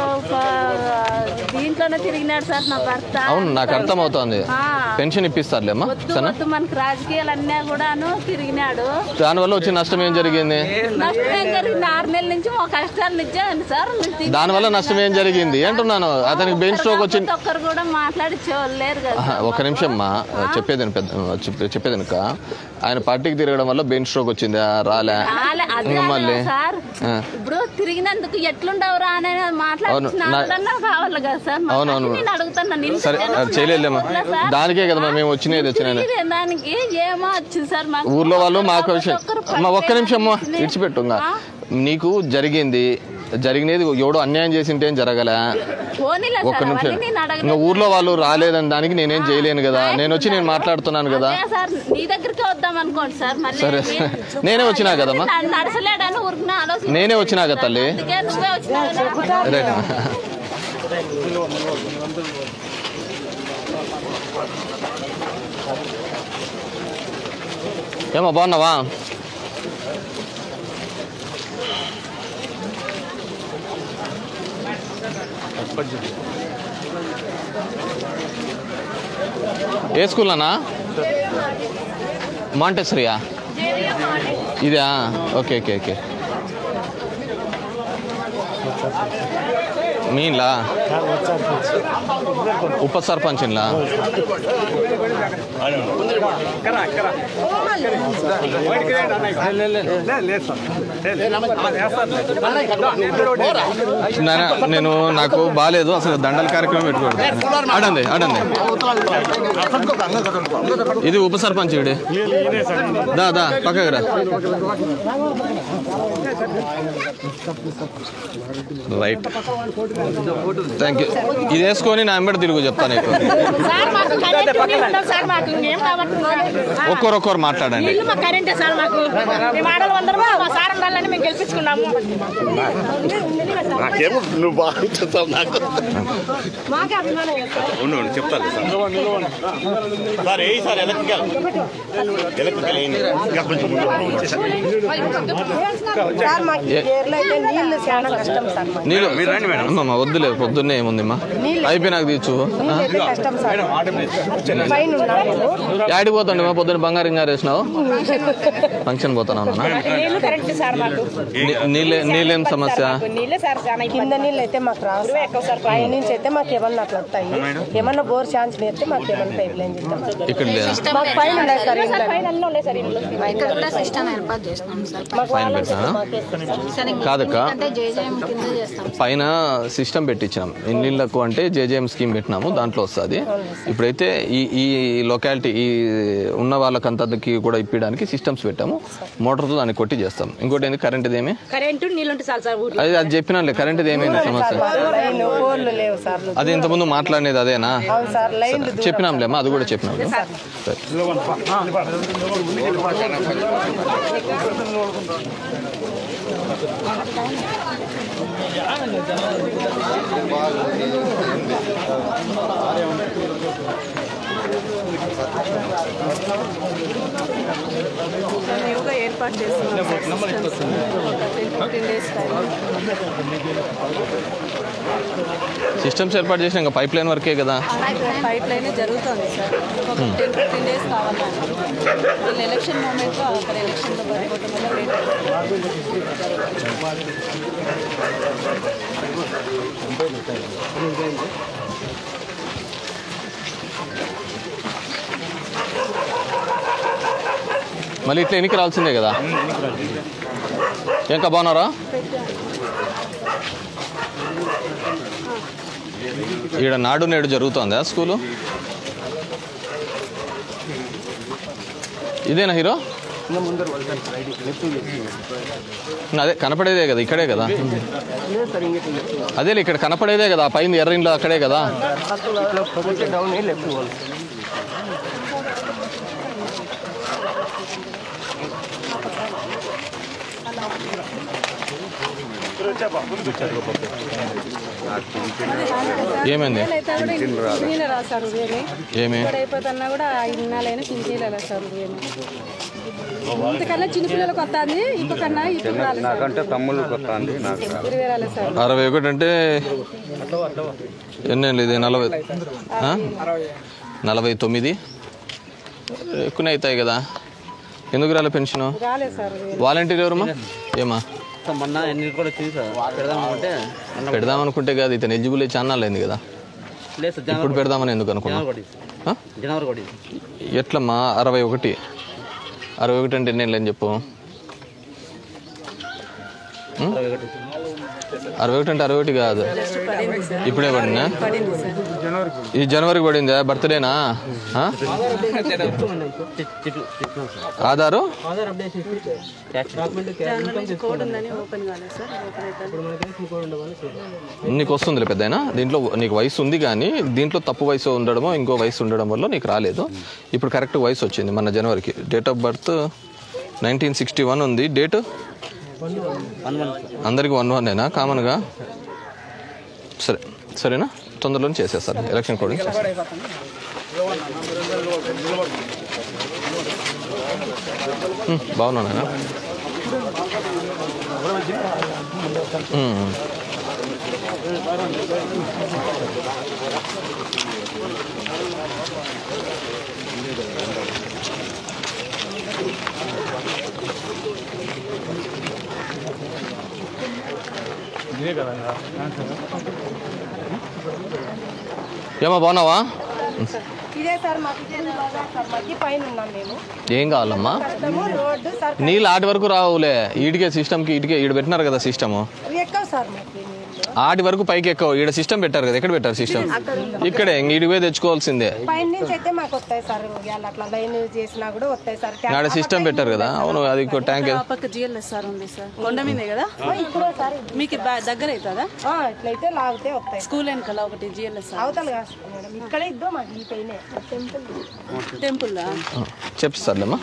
ప- దీంట్లోనే తిరిగినాడు సార్ నా భర్త అవును నాకు అర్థం అవుతోంది ఆ. పెన్షన్ ఇప్పిస్తారులేమ్మా వద్దు సరేనా వద్దు మనకి రాజకీయాలు అన్నీ కూడాను తిరిగినాడు దానివల్ల వచ్చే నష్టం ఏం జరిగింది నష్టం ఏం జరిగింది ఆరు నెలల నుంచి మా కష్టాలు ఇచ్చాను సార్ మీరు తిరిగి- దానివల్ల నష్టం ఏం జరిగింది అంటున్నాను అతనికి బెయిన్ స్ట్రోక్ వచ్చింది ప్రతి ఒక్కరు కూడా మాట్లాడిచ్చేవాళ్ళు లేరు కదా ఆహా, ఒక నిమిషం మా చెప్పేది విను పెద్ద చెప్పే- చెప్పేది వెనుక ఆయన పార్టీకి తిరగడం వల్ల బెయిన్ స్ట్రోక్ వచ్చింది ఆ, రాలే రాలే, అదే ఇంకా మళ్ళీ అన్నా సార్ ఆ. ఇప్పుడు తిరిగినందుకు ఎట్లుండవురా అని మాట్లాడించిన నా- ఆవిడన్నా కావాలి కదా సార్ మాకు అవునవును. అది నేను అడుగుతున్నా నిన్ను సరే నేను అది చేయలేమ్మా ఉన్నా సార్. దానికే కదా మేము వచ్చినది వచ్చినాయి తిరిగే దానికి ఏమో వచ్చింది సార్ మాకు ఊర్లో వాళ్ళు మాకు విషయం ఒక్కొక్కరు అమ్మ ఒక్క నిమిషం అమ్మ పట్టుకొని- ఇడిచిపెట్టు ఇంకా నీకు జరిగింది జరిగినది ఎవడో అన్యాయం చేసింటే ఏం జరగలే పోనీలే ఒక్క సార్ నిమిషం అవన్నీ నేను అడగలేదు. ఇంకా ఊర్లో వాళ్ళు రాలేదని దానికి నేనేం చేయలేను కదా నేను వచ్చి నేను మాట్లాడుతున్నాను కదా అదే సార్ నీ దగ్గరికి వద్దాం అనుకోండి సార్ మళ్ళీ సరే. నేను- నేనే వచ్చినా కదమ్మా. నన్ను నడచలేడని ఊరికి ఆలోచన నేనే వచ్చినా కదా తల్లి అందుకే నువ్వే వచ్చినావు రైట్ ఏమో బాగున్నావా ఏ స్కూల్ అన్నా మాంటెసరియా ఇదా ఓకే ఓకే ఓకే మీన్లా ఉప సర్పంచ్లా నాన్న, నేను నాకు బాగాలేదు అసలు దండల కార్యక్రమం పెట్టుకోండి ఆడండి ఆడండి ఇది ఉప సర్పంచ్ ఇడి దా దా పక్కకి రా రైట్ థ్యాంక్ యూ ఇది వేసుకొని నా వెంబడి తిరుగు చెప్తాను నీకు సార్ మాకు కరెంట్ నీళ్ళు ఉండవు సార్ మాకు ఇంకేం కావాలి ఒక్కరొక్కరు మాట్లాడండి నీళ్ళు మాకు కరెంటే సార్ మాకు మేము ఆడలు అందరూ మా సార్ ఉండాలని మేము గెలిపించుకున్నాము నాకేమో నువ్వు బాగా చెప్తావు నాకు మాకే అభిమానం కదా సార్. ఉండు చెప్తాను సార్ ఏ సార్ ఎలక్ట్రికల్ ఎలక్ట్రికల్ ఏంటి ఇంకా కొంచెం సార్ మాకు ఈ ఏర్లో అయితే నీళ్లు చాలా కష్టం సార్ మాకు. నీళ్ళు అమ్మమ్మ వద్దులే పొద్దున్నే ఏముందిమ్మా అయిపోయినాక తీర్చు నీళ్ళు అయితే కష్టం సార్ పైన ఉన్నాము యాడికి పోతాండి మా పొద్దున్న బంగారం గారు వేసినావు ఫంక్షన్ పోతాను నీళ్ళు కరెంట్ సార్ మాకు నీళ్ళే నీళ్ళేం సమస్య మాకు నీళ్ళే సార్ చాలా కింద నీళ్ళు అయితే మాకు రావు సార్. పై నుంచి అయితే మాకు ఏమన్నా అట్లా వస్తాయి ఏమన్నా బోర్ ఛాన్స్ అయితే మాకు ఏమన్నా పైప్ లైన్ చేస్తాం ఇక్కడ లేదా మాకు పైన ఉన్నాయి సార్ ఇంట్లో. పైన అన్నీ ఉన్నాయి సార్ ఇంట్లో ఇక్కడ కూడా సిస్టమ్ ఏర్పాటు చేస్తున్నాం సార్ మాకు పైన వాళ్ళ పెట్టినా? మాకే సార్. సరే కాదక్క. అంటే జేజేఎం కింద చేస్తాం పైన సిస్టమ్ పెట్టించాం ఇన్నిళ్ళకు అంటే జేజేఎం స్కీమ్ పెట్టినాము దాంట్లో వస్తుంది ఇప్పుడైతే ఈ ఈ లొకాలిటీ ఈ ఉన్న వాళ్ళకంతకి కూడా ఇప్పడానికి సిస్టమ్స్ పెట్టాము మోటార్తో దాన్ని కొట్టి చేస్తాం ఇంకోటి ఏంది కరెంట్ ఏమి కరెంటు నీళ్ళు ఉంటుంది సార్ సార్ ఊర్లో అది అది చెప్పినాలే కరెంట్ ఏమైంది సమస్య లైన్ పోర్లు లేవు సార్ అది ఇంతకుముందు మాట్లాడేది అదేనా అవును సార్ లైన్ సరే, చెప్పినాంలేమ్మా అది కూడా చెప్పినాం సరే సార్ న్యూగా ఏర్పాటు చేస్తున్నాం ఫిఫ్టీన్ డేస్ టైం సిస్టమ్స్ ఏర్పాటు చేసిన ఇంకా పైప్ లైన్ వర్కే కదా పైప్ లైన్ జరుగుతుంది సార్ ఒక Hmm. టెన్ ఫిఫ్టీన్ డేస్ కావాలండి వీళ్ళు ఎలక్షన్ మూమెంట్లో అక్కడ ఎలక్షన్లో పడిపోవటం వల్ల లేట్ మళ్ళీ ఇట్లా ఎన్నికి రావాల్సిందే కదా ఇంకా బాగున్నారా ఈడ నాడు నేడు జరుగుతోందా స్కూలు ఇదేనా హీరో అదే కనపడేదే కదా ఇక్కడే కదా అదే ఇక్కడ కనపడేదే కదా ఆ పైన ఎర్ర ఇంట్లో అక్కడే కదా డౌన్ లెఫ్ట్ ఏమైంది పింఛనీలు రాశారు వేరే ఏమి ఇక్కడ అయిపోతున్నా కూడా ఐదు నెలలైనా పింఛనీలు రాశారు వేరే ఇంతకన్నా చిన్నపిల్లలకు వస్తుంది ఇంకొకన్నా ఇప్పుడు రాలేదు సార్ నాకంటే తమ్ముళ్ళు కొత్త అండి నాకు ఇరవై రాలేదు సార్ అరవై ఒకటి అంటే ఎన్నేళ్ళు ఇది నలభై ఆ? నలభై తొమ్మిది ఎక్కువనే అవుతాయి కదా ఎందుకు రాలే పెన్షన్ రాలేదు సార్ వాలంటీర్ ఎవరమ్మా ఏమా మొన్న ఎన్ని కూడా వచ్చింది సార్ పెడదాం అంటే పెడదాం అనుకుంటే కాదు ఇతను ఎలిజిబుల్ ఛానల్ అయింది కదా లేదు సార్ ఇప్పుడు పెడదామని ఎందుకు అనుకున్నా జనవరి ఆ? జనవరి ఒకటి ఎట్లమ్మా అరవై ఒకటి అరవై ఒకటి అంటే ఎన్నేళ్ళు అని చెప్పు ఉం? అరవై ఒకటి అంటే అరవై ఒకటి కాదు ఇప్పుడే పడినా పడింది సార్ ఈ జనవరికి పడిందా బర్త్డేనా ఆ? ఆధారు జనవరి కోడ్ ఉందని ఓపెన్ కాలేదు సార్ ఓపెన్ అవుతుంది నీకు వస్తుందిలే పెద్దయినా దీంట్లో నీకు వయసు ఉంది కానీ దీంట్లో తప్పు వయసు ఉండడమో ఇంకో వయసు ఉండడం వల్ల నీకు రాలేదు ఇప్పుడు కరెక్ట్ వయసు వచ్చింది మన జనవరికి date of birth nineteen sixty one ఉంది డేట్ అందరికి వన్ వన్నేనా కామన్గా సరే సరేనా తొందరలో చేసేస్తారు ఎలక్షన్ కోడ్ బాగున్నానా ఉమ్. ఇదే కదా ఏమా బాగున్నావా ఇదే సార్ మాకు ఇదే బజార్ సార్ మాకు ఈ పైన ఉన్నాం మేము ఏం కావాలమ్మా కష్టము రోడ్డు సార్ నీళ్ళు ఆటి వరకు రావులే ఈడికే సిస్టమ్కి ఇటుకే ఈడ పెట్టినారు కదా సిస్టము ఎక్కవు సార్ మాకు ఈ నీళ్ళు. ఆటి వరకు పైకి ఎక్కువ ఈడ సిస్టమ్ పెట్టారు కదా ఎక్కడ పెట్టారు సిస్టమ్ ఇక్కడే ఇంక ఈడికి పోయి తెచ్చుకోవాల్సిందే పైన నుంచి అయితే మాకు వస్తాయి సార్ ఇవాళ అట్లా లైన్ చేసినా కూడా వస్తాయి సార్ ఆడ సిస్టమ్ పెట్టారు కదా అవును అది ఇంకో ట్యాంక్ ఆ పక్క జిఎల్ఎస్ సార్ ఉంది సార్ కొండ మీదే కదా ఇప్పుడు సార్ మీకు బా- దగ్గర అవుతుందా ఆ, ఇట్లయితే లాగితే వస్తాయి స్కూల్ వెనకాల ఒకటి జిఎల్ఎస్ అవతల కాదు మేడం ఇక్కడే ఇద్దాం మాకు ఈ పైన టెంపుల్ టెంపుల్ చెప్తారులేమ్మా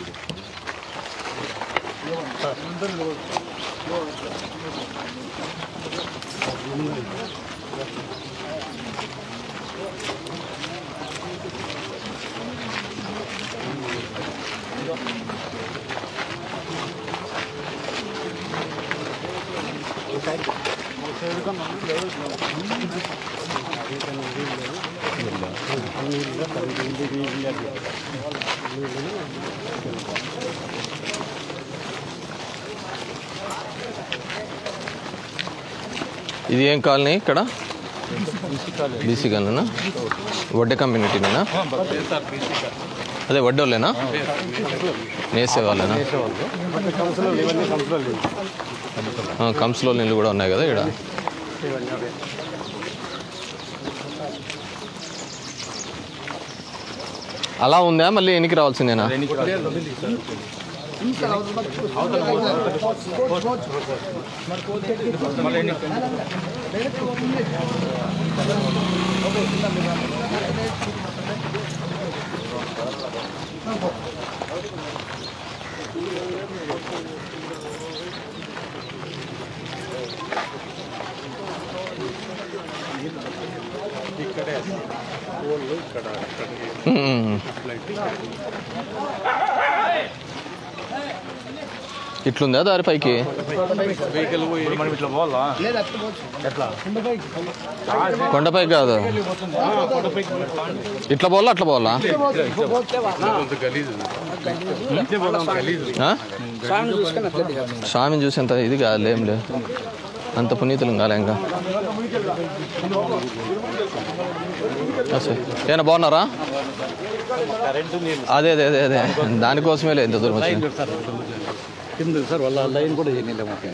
ఇది ఏం కాలనీ ఇక్కడ బీసీ కాలనీనా వడ్డే కమ్యూనిటీనేనా అదే వడ్డోళ్ళేనా నేసే వాళ్ళేనా ఆ, కంస్లో నీళ్ళు కూడా ఉన్నాయి కదా ఇక్కడ అలా ఉందా మళ్ళీ ఎన్నికి రావాల్సిందేనా మ్మ్. ఇట్లుందా దారి పైకి వెహికల్ ఇప్పుడు మనం ఇట్లా పోవాలా ఎట్లా కొండపైకి కాదు ఇట్లా పోవాలా అట్లా పోవాలా ఆ? స్వామిని చూసేంత ఇది కాదు ఏం లేదు అంత పునీతులు కాలే ఇంకా ఏనా బాగున్నారా అదే అదే అదే అదే దానికోసమే లేదు ఇంత దూరం వచ్చింది కింద సార్ వాళ్ళ లైన్ కూడా చేయలేదు మాకు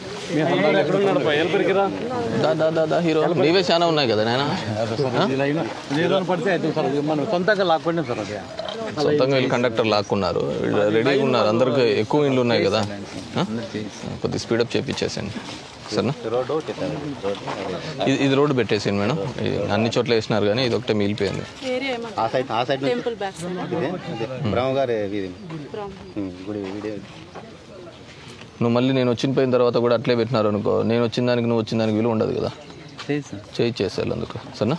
దా దా దా దా హీరో నీవే చాలా ఉన్నాయి కదా నాయన నీళ్ళు పడితే అయితే సార్ అది మనం సొంతంగా లాక్కోండి సార్ అది సొంతంగా వీళ్ళు కండక్టర్ లాక్కున్నారు వీళ్ళు రెడీగా ఉన్నారు అందరికి ఎక్కువ ఇండ్లు ఉన్నాయి కదా ఆ? కొద్ది స్పీడప్ చేపించేసండి సరేనా రోడ్డు ఒకటి సార్ రోడ్డు ఇది ఇది రోడ్డు పెట్టేసింది మేడం ఇది అన్ని చోట్ల వేసినారు కానీ ఇది ఒకటే మిగిలిపోయింది ఏరియా ఆ సైడ్ ఆ సైడ్ నుంచి టెంపుల్ బ్యాక్ సైడ్ ఇదే అదే బ్రహ్మగారి వీధి ఉమ్, గుడి వీడియో నువ్వు మళ్ళీ నేను వచ్చిన పోయిన తర్వాత కూడా అట్లే పెట్టినారు అనుకో నేను వచ్చిన దానికి నువ్వు వచ్చిన దానికి విలువ ఉండదు కదా చేయి చేసేయాలి అందుకు సరేనా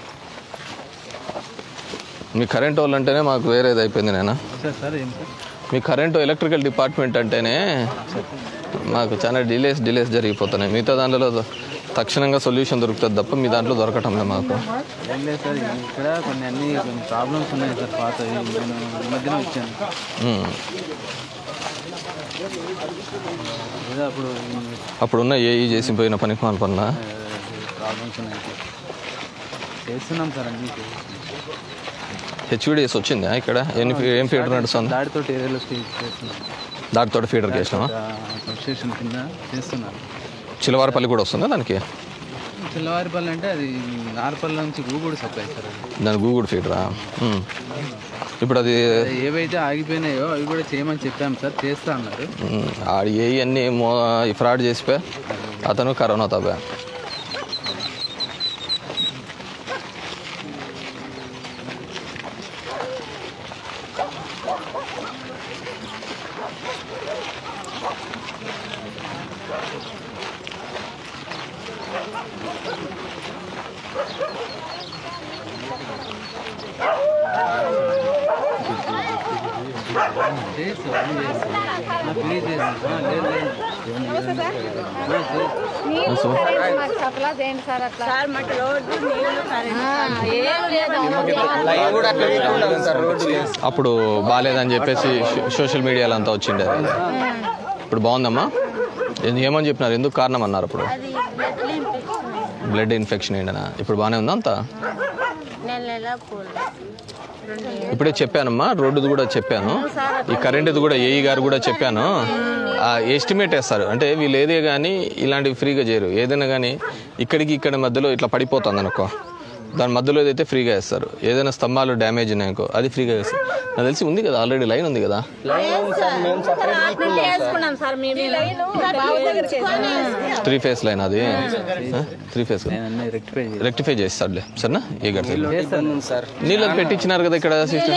మీ కరెంట్ వాళ్ళు అంటేనే మాకు వేరేది అయిపోయింది నేను సార్ సార్ ఏం సార్ మీ కరెంటు ఎలక్ట్రికల్ డిపార్ట్మెంట్ అంటేనే మాకు చాలా డిలేస్ డిలేస్ జరిగిపోతున్నాయి మిగతా దాంట్లో తక్షణంగా సొల్యూషన్ దొరుకుతుంది తప్ప మీ దాంట్లో దొరకటం లేదు మాకు ఏం లేదు సార్ ఇక్కడ కొన్ని అన్ని కొన్ని ప్రాబ్లమ్స్ ఉన్నాయి సార్ పాత నేను ఈ మధ్యన వచ్చాను ఉమ్. ఏదో అప్పుడు అప్పుడున్న ఏఈ చేసి పోయిన పనికి మన పనుల ప్రాబ్లమ్స్ ఉన్నాయి సార్ చేస్తున్నాం సార్ అన్ని చేస్తున్నాం. హెచ్విడిఎస్ వచ్చిందా ఇక్కడ ఎన్ని ఫీ- ఏం ఫీడర్ నడుస్తుంది దాడితో ఏరియాలో స్టేజ్ చేస్తున్నాం దాటితో ఫీడర్ చేసినావా స్టేషన్ కింద చేస్తున్నారు చిలవారపల్లి కూడా వస్తుందా దానికి చిల్లవారిపల్లి అంటే అది నార్పల్లి నుంచి గూగుడు సప్లై సార్ అది దాని గూగుల్ ఫీడరా ఉమ్. ఇప్పుడు అది అది ఏవైతే ఆగిపోయినాయో అవి కూడా చేయమని చెప్పాం సార్ చేస్తా అన్నారు ఉమ్, ఆడు ఏఈ అన్ని మో ఫ్రాడ్ చేసిపోయా అతను కరోనా తప్పా చేస్తాం అన్ని చేస్తాం ఆ, ప్లీజ్ చేస్తాం ఆ, లేదు లేదు సప్లా చేయండి సార్ అట్లా సార్ మాకు రోడ్డు నీళ్లు ఏం లేదు అప్పుడు బాగాలేదని చెప్పేసి సో- సోషల్ మీడియాలో అంతా వచ్చిండే అది. ఇప్పుడు బాగుందమ్మా ఎందు- ఏమని చెప్పినారు ఎందుకు కారణం అన్నారు అప్పుడు అది బ్లడ్ ఇన్ఫెక్షన్ బ్లడ్ ఇన్ఫెక్షన్ ఏంటనా ఇప్పుడు బాగానే ఉందా అంతా నెల నెల పోలేదు రెండు ఇప్పుడే చెప్పానమ్మా రోడ్డుది కూడా చెప్పాను ఈ కరెంటుది కూడా ఏఈ గారు కూడా చెప్పాను ఆ ఎస్టిమేట్ వేస్తారు అంటే వీళ్ళు ఏదే కానీ ఇలాంటివి ఫ్రీగా చేయరు ఏదైనా కానీ ఇక్కడికి ఇక్కడ మధ్యలో ఇట్లా పడిపోతుంది అనుకో దాని మధ్యలో ఏదైతే ఫ్రీగా వేస్తారు ఏదైనా స్తంభాలు డ్యామేజ్ ఉన్నాయనుకో అది ఫ్రీగా వేస్తారు నాకు తెలిసి ఉంది కదా ఆల్రెడీ లైన్ ఉంది కదా వేసుకున్నాం సార్ మేము త్రీ ఫేస్ లైన్ అది త్రీ ఫేస్ రెక్టిఫై రెక్టిఫై చేస్తాడులే సరేనా ఏ గడితే సార్ నీళ్ళు పెట్టించినారు కదా ఇక్కడ సిస్టమ్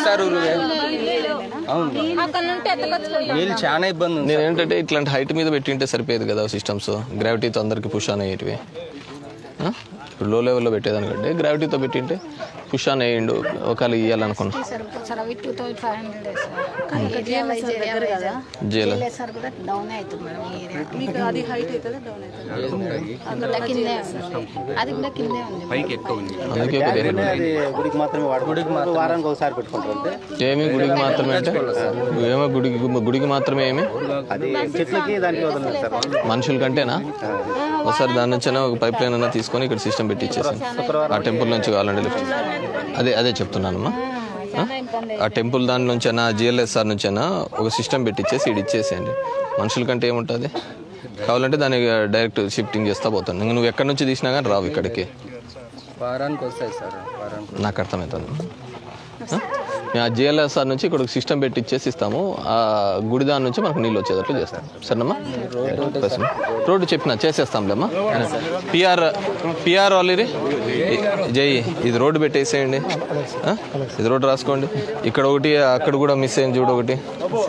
అక్కడ నుండి ఎత్తకొచ్చుకుంటాం నీళ్ళు చాలా ఇబ్బంది నేను ఏంటంటే ఇట్లాంటి హైట్ మీద పెట్టింటే సరిపోయేది కదా సిస్టమ్స్ గ్రావిటీతో అందరికి పుష్ ఆన్ అయ్యేటివి ఆ? ఇప్పుడు లో లెవెల్లో పెట్టేదానికంటే గ్రావిటీతో పెట్టింటే పుష్ ఆన్ అయ్యిండు ఒకవేళ ఇవ్వాలనుకున్నా సార్ సార్ అవి two thousand five hundred sir జైలు సార్ కూడా డౌన్ అవుతుంది మేడం ఈ ఏరియా మీకు అది హైట్ అవుతుంది డౌన్ అవుతుంది కూడా కిందే ఉంది అది కూడా కిందే ఉంది పైకి ఎక్కువ ఉంది అందుకే కొద్దిగా అది గుడికి మాత్రమే వాడు గుడికి వారానికి ఒకసారి పెట్టుకుంటారు అంతే ఏమి గుడికి మాత్రమే అంటే ఏమో గుడికి గుడికి మాత్రమే ఏమి అది చెట్లకి దానికి వదలలేదు సార్ మనుషుల కంటేనా ఒకసారి దాని నుంచి ఒక పైప్ లైన్ అన్నా తీసుకొని ఇక్కడ సిస్టమ్ పెట్టి ఇచ్చేసాను ఆ టెంపుల్ నుంచి కావాలంటే లిఫ్ట్ అదే అదే చెప్తున్నానమ్మా ఆ? ఆ టెంపుల్ దాని నుంచి అయినా జిఎల్ఎస్ఆర్ నుంచి అయినా ఒక సిస్టమ్ పెట్టించేసి ఇది ఇచ్చేసేయండి మనుషుల కంటే ఏముంటుంది కావాలంటే దానికి డైరెక్ట్ షిఫ్టింగ్ చేస్తా పోతాను ఇంక నువ్వు ఎక్కడి నుంచి తీసినా కానీ రావు ఇక్కడికి వారానికి వస్తాయి సార్ వారానికి నాకు అర్థమవుతుంది ఆ? మేము ఆ జిఎల్ఎస్ఆర్ నుంచి ఇక్కడ ఒక సిస్టమ్ పెట్టి ఇచ్చేసి ఇస్తాము ఆ గుడి దాని నుంచి మనకు నీళ్ళు వచ్చేటట్లు చేస్తాం సరేనమ్మా ప్రశ్న. రోడ్డు చెప్పిన చేసేస్తాంలేమ్మా పిఆర్ పిఆర్ వాళ్ళది జై ఇది రోడ్డు పెట్టేసేయండి ఆ? ఇది రోడ్డు రాసుకోండి ఇక్కడ ఒకటి అక్కడ కూడా మిస్ అయింది చూడు ఒకటి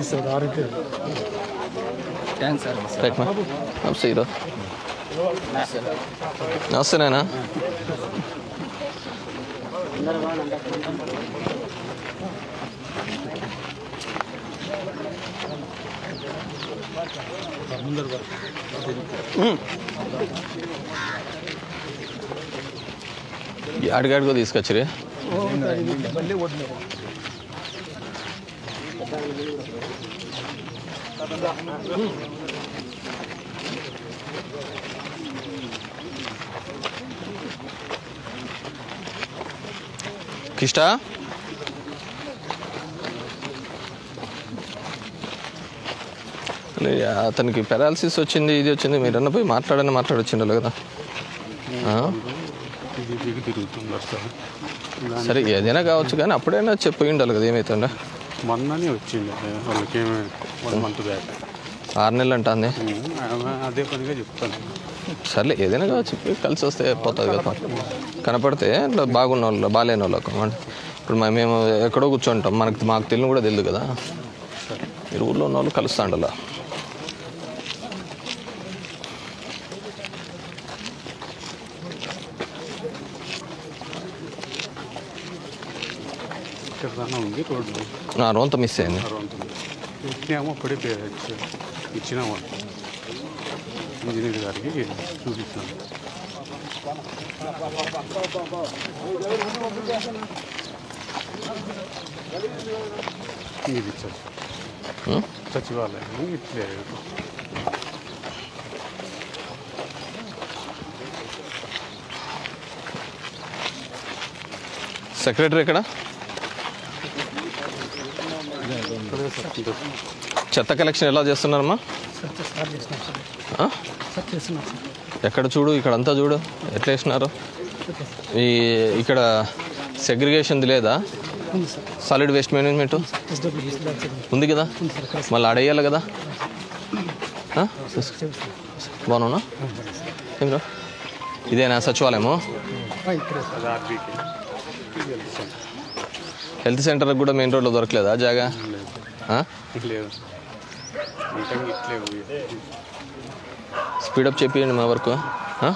థ్యాంక్స్ సార్ రైట్ మా నమస్తే హీరో నమస్తే నాయనా అడిగాడుకో తీసుకొచ్చిరి కిష్ట లే, అతనికి పెరాలసిస్ వచ్చింది ఇది వచ్చింది మీరన్నా పోయి మాట్లాడని మాట్లాడొచ్చిండాలి కదా ఆ? ఇది దిగి తిరుగుతున్నారు సార్ సరే ఏదైనా కావచ్చు కానీ అప్పుడైనా చెప్పి ఉండాలి కదా ఏమవుతుందా మొన్ననే వచ్చింది వాళ్ళకి ఏమి వన్ మంత్ బ్యాక్ ఆరు నెలలు అంటుంది అదే పనిగా చెప్తాను సర్లే ఏదైనా కావచ్చు పోయి కలిసి వస్తే పోతుంది కదా కనపడితే ఇట్లా బాగున్న వాళ్ళు బాగాలేని వాళ్ళకు ఇప్పుడు మ- మేము ఎక్కడో కూర్చుంటాం మనకు మాకు తెలియని కూడా తెలియదు కదా మీరు ఊళ్ళో ఉన్న వాళ్ళు కలుస్తా ఉండాలా ఇక్కడ దాకా ఉంది రోడ్డు నా రోంత మిస్ అయింది ఇచ్చినామో అప్పుడే పే- ఇచ్చినాము ఇంజనీర్ గారికి చూపించినాము ఇది ఇచ్చారు ఉం? సచివాలయం ఇట్లే సెక్రటరీ ఎక్కడ చెత్త కలెక్షన్ ఎలా చేస్తున్నారమ్మా ఆ? ఎక్కడ చూడు ఇక్కడ అంతా చూడు ఎట్లా వేసినారు ఈ ఇక్కడ సెగ్రిగేషన్ది లేదా సాలిడ్ వేస్ట్ మేనేజ్మెంట్ ఉంది కదా మళ్ళీ అడేయాలి కదా ఆ? బాగున్నా ఏమిరా ఇదేనా సచివాలయము అది ఆర్బీకి హెల్త్ సెంటర్ కూడా మెయిన్ రోడ్లో దొరకలేదా జాగా ఆ? లేదు అంటే ఇట్లే పోయి స్పీడప్ చేపియండి మా వరకు ఆ?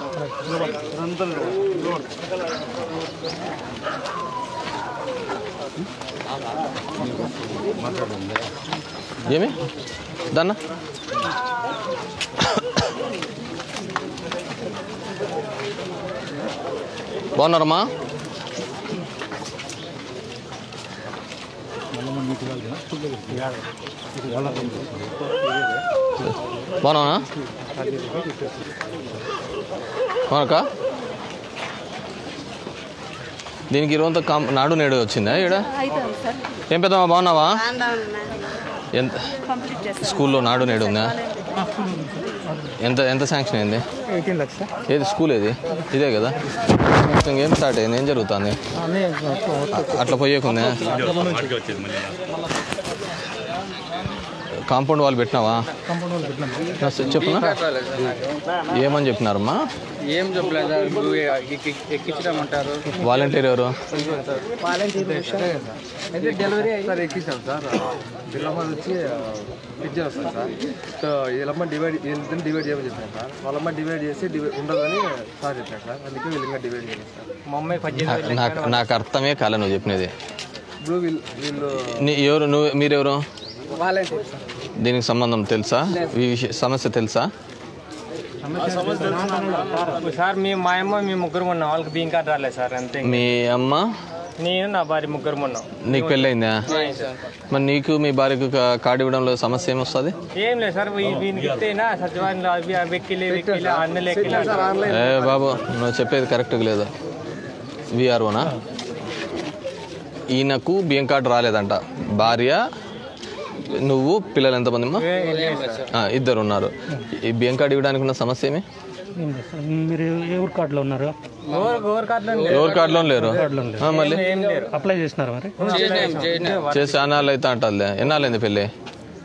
ఏమి దాన్న బాగున్నారమ్మా బాగున్నానా అవునక్క దీనికి ఈరోజు కాం నాడు నేడు వచ్చిందా ఈడ అవుతుంది సార్ ఏం పెద్దమ్మా బాగున్నావా ఎంత కంప్లీట్ చేస్తాను స్కూల్లో నాడు నేడు ఉందా ఎంత ఎంత శాంక్షన్ అయింది ఎయిటీన్ లక్ష ఏది స్కూల్ ఏది ఇదే కదా ఇంకేం స్టార్ట్ అయింది ఏం జరుగుతుంది అట్లా పోయేకుందా కాంపౌండ్ వాళ్ళు పెట్టినావా చెప్పునా ఏమని చెప్పినారమ్మా ఏం చెప్పలేదు సార్ ఇప్పుడు ఎక్కి- ఎక్కించడమంటారు వాలంటీర్ ఎవరు అయితే డెలివరీ సార్ ఎక్కించాం సార్ వీళ్ళమ్మ వచ్చి పిక్ చేస్తాం సార్ సో వీళ్ళమ్మ డివైడ్ వీళ్ళిద్దరిని డివైడ్ చేయమని చెప్పాను సార్ వాళ్ళమ్మ డివైడ్ చేసి డివైడ్ ఉండదని సార్ చెప్పారు సార్ అందుకే వీళ్ళంగా డివైడ్ చేయాలి సార్ మా అమ్మాయి నా- నాకు నాకు అర్థమే కాలే నువ్వు చెప్పినది ఇప్పుడు వీళ్ళు వీళ్ళు నీ ఎవరు నువ్వు మీరెవరు వాలంటీర్ సార్ దీనికి సంబంధం తెలుసా ఈ విషయ సమస్య తెలుసా సార్ మేము మా అమ్మ మేము ముగ్గురు ఉన్నాం వాళ్ళకి బియ్యం కార్డు రాలేదు సార్ అంతే మీ అమ్మ నేను నా భార్య ముగ్గురు ఉన్నాం నీకు పెళ్ళయిందా సార్. మరి నీకు మీ భార్యకు కా- కార్డు ఇవ్వడంలో సమస్య ఏమొస్తుంది ఏం లేదు సార్ ఈ దీనికి ఇస్తేనా సచివాలయంలో అవి అవి ఎక్కిలే వెక్కిలే అన్నలు ఎక్కిలే ఏ బాబు నువ్వు చెప్పేది కరెక్ట్గా లేదు విఆర్ఓనా ఈయనకు బియ్యం కార్డు రాలేదంట భార్య నువ్వు పిల్లలు ఎంతమంది అమ్మా ఆ, ఇద్దరు ఉన్నారు ఈ బియ్యం కార్డు ఇవ్వడానికి ఉన్న సమస్య ఏమి మీరు ఏ ఊరు కార్డులో ఉన్నారు ఓవర్ కార్డులో ఎవరు కార్డులో లేరు ఆ, మళ్ళీ ఏం లేరు అప్లై చేసినారు మరి చేసి అన్నాళ్ళు అయితే అంటుంది ఎన్నాళ్ళైంది పెళ్ళి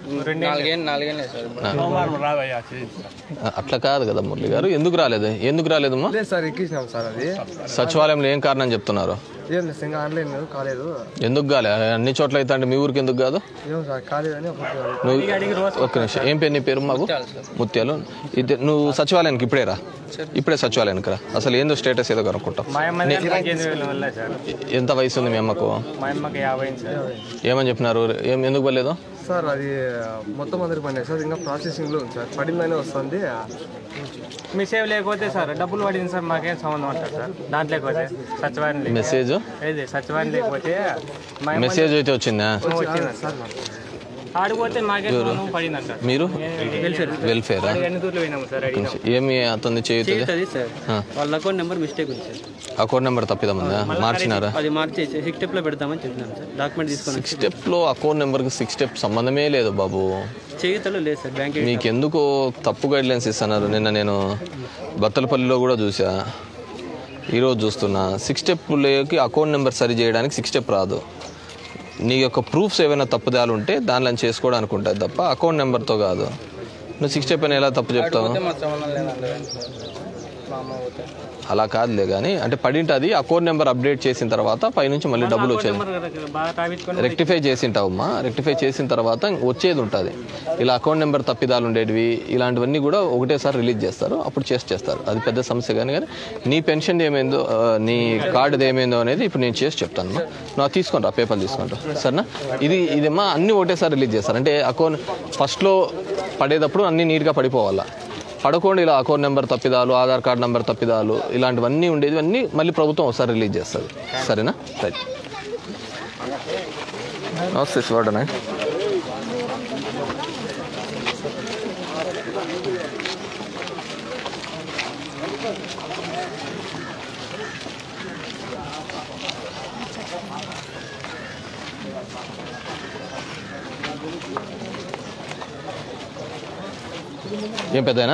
నాలుగేళ్ళు నాలుగేళ్ళే సార్ సోమవారం రావయ్యా చేయిస్తా. అట్లా కాదు కదా మురళి గారు ఎందుకు రాలేదు ఎందుకు రాలేదమ్మా లేదు సార్ ఎక్కించినాం సార్ అది సచివాలయంలో ఏం కారణం చెప్తున్నారు ఏం లేదు ఇంకా ఆన్లైన్ కాలేదు ఎందుకు కాలే అన్ని చోట్ల అయితే అంటే మీ ఊరికి ఎందుకు కాదు ఏం సార్ కాలేదని ఒక నువ్వు ఒక్క నిమిషం ఏం పేరు నీ పేరు మాకు ముత్యాలు ఇది నువ్వు సచివాలయానికి ఇప్పుడే రా ఇప్పుడే సచివాలయానికి రా అసలు ఏందో స్టేటస్ ఏదో కనుక్కుంటాం మా అమ్మ దగ్గర పద్దెనిమిది వేలు వెళ్ళా సార్ ఎంత వయసు ఉంది మీ అమ్మకు మా అమ్మకి యాభై అయింది సార్ ఏమని చెప్పినారు ఏం ఎందుకు పర్లేదు సార్ అది మొత్తం అందరికి పడినాయి సార్ ఇంకా ప్రాసెసింగ్ లో ఉంది సార్ పడిందని వస్తుంది మీ సేవ లేకపోతే సార్ డబ్బులు పడింది సార్ మాకేం సంబంధం అంటారు సార్ దాంట్లో లేకపోతే సచివాలయం లేకపోతే. మెసేజ్ ఏది సచివాలయం లేకపోతే మా అమ్మ- మెసేజ్ అయితే వచ్చిందా వచ్చింది సార్ ఆడిపోతే మాకే సంబంధం పడింది అంటారు మీరు వెల్ఫేర్ వెల్ఫేర్ ఆడికి అన్ని దూరం పోయినాము సార్ అడిగినాం ఏమి అతన్ని చేయుతుంది చేస్తుంది సార్ వాళ్ళ అకౌంట్ నెంబర్ మిస్టేక్ ఉంది సార్ అకౌంట్ నెంబర్ తప్పిదమ్మందా మార్చినారా అది మార్చి సిక్స్ స్టెప్ లో పెడతామని చెప్పినాం సార్ డాక్యుమెంట్ తీసుకొని సిక్స్ స్టెప్లో అకౌంట్ నెంబర్కి సిక్స్ స్టెప్ సంబంధమే లేదు బాబు చేయుతలో లేదు సార్ బ్యాంక్ మీకు ఎందుకు తప్పు గైడ్లైన్స్ ఇస్తున్నారు నిన్న నేను బత్తలపల్లిలో కూడా చూసా ఈరోజు చూస్తున్నా సిక్స్ స్టెప్లోకి అకౌంట్ నెంబర్ సరి చేయడానికి సిక్స్ స్టెప్ రాదు నీ యొక్క ప్రూఫ్స్ ఏమైనా తప్పుదాలు ఉంటే దానిలో చేసుకోవడానికి ఉంటుంది తప్ప అకౌంట్ నెంబర్తో కాదు నువ్వు సిక్స్ స్టెప్ అని ఎలా తప్పు చెప్తావు మా సంబంధం లేదండి మా అమ్మ పోతే అలా కాదులే కానీ అంటే పడింటది అకౌంట్ నెంబర్ అప్డేట్ చేసిన తర్వాత పైనుంచి మళ్ళీ డబ్బులు వచ్చేది బాగా తాపించుకొని రెక్టిఫై చేసింటావమ్మా రెక్టిఫై చేసిన తర్వాత వచ్చేది ఉంటుంది ఇలా అకౌంట్ నెంబర్ తప్పిదాలు ఉండేటివి ఇలాంటివన్నీ కూడా ఒకటేసారి రిలీజ్ చేస్తారు అప్పుడు చేసి చేస్తారు అది పెద్ద సమస్య కానీ కానీ నీ పెన్షన్ ఏమైందో ఆ, నీ కార్డుది ఏమైందో అనేది ఇప్పుడు నేను చేసి చెప్తాను నువ్వు తీసుకొని రా పేపర్ తీసుకుంటా సరేనా ఇది ఇదేమా అన్ని ఒకటేసారి రిలీజ్ చేస్తారు అంటే అకౌంట్ ఫస్ట్లో పడేటప్పుడు అన్ని నీట్గా పడిపోవాలా పడకుండా ఇలా అకౌంట్ నెంబర్ తప్పిదాలు ఆధార్ కార్డ్ నెంబర్ తప్పిదాలు ఇలాంటివన్నీ ఉండేది అన్నీ మళ్ళీ ప్రభుత్వం ఒకసారి రిలీజ్ చేస్తుంది సరేనా రైట్ నమస్తే శివాడనా ఏం పెద్దనా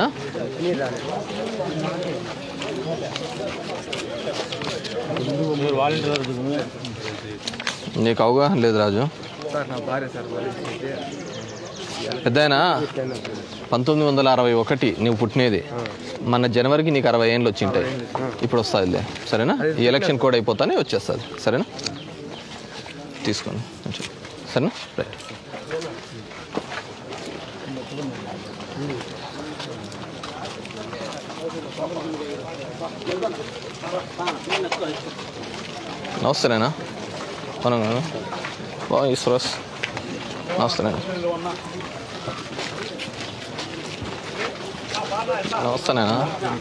మీరు వాలంటీర్ నీకు అవగాహన లేదు రాజు సార్ నా భార్య సార్ పరిస్థితి పెద్దయినా పంతొమ్మిది వందల అరవై ఒకటి నువ్వు పుట్టినది మన జనవరికి నీకు అరవై ఏళ్ళు వచ్చింటాయి ఇప్పుడు వస్తుందిలే సరేనా ఈ ఎలక్షన్ కోడ్ అయిపోతానే వచ్చేస్తుంది సరేనా తీసుకోండి కొంచెం. సరేనా రైట్ నమస్తేనేనా మనం బాగా ఈశ్వరస్ నమస్తేనేనా నమస్తేనేనా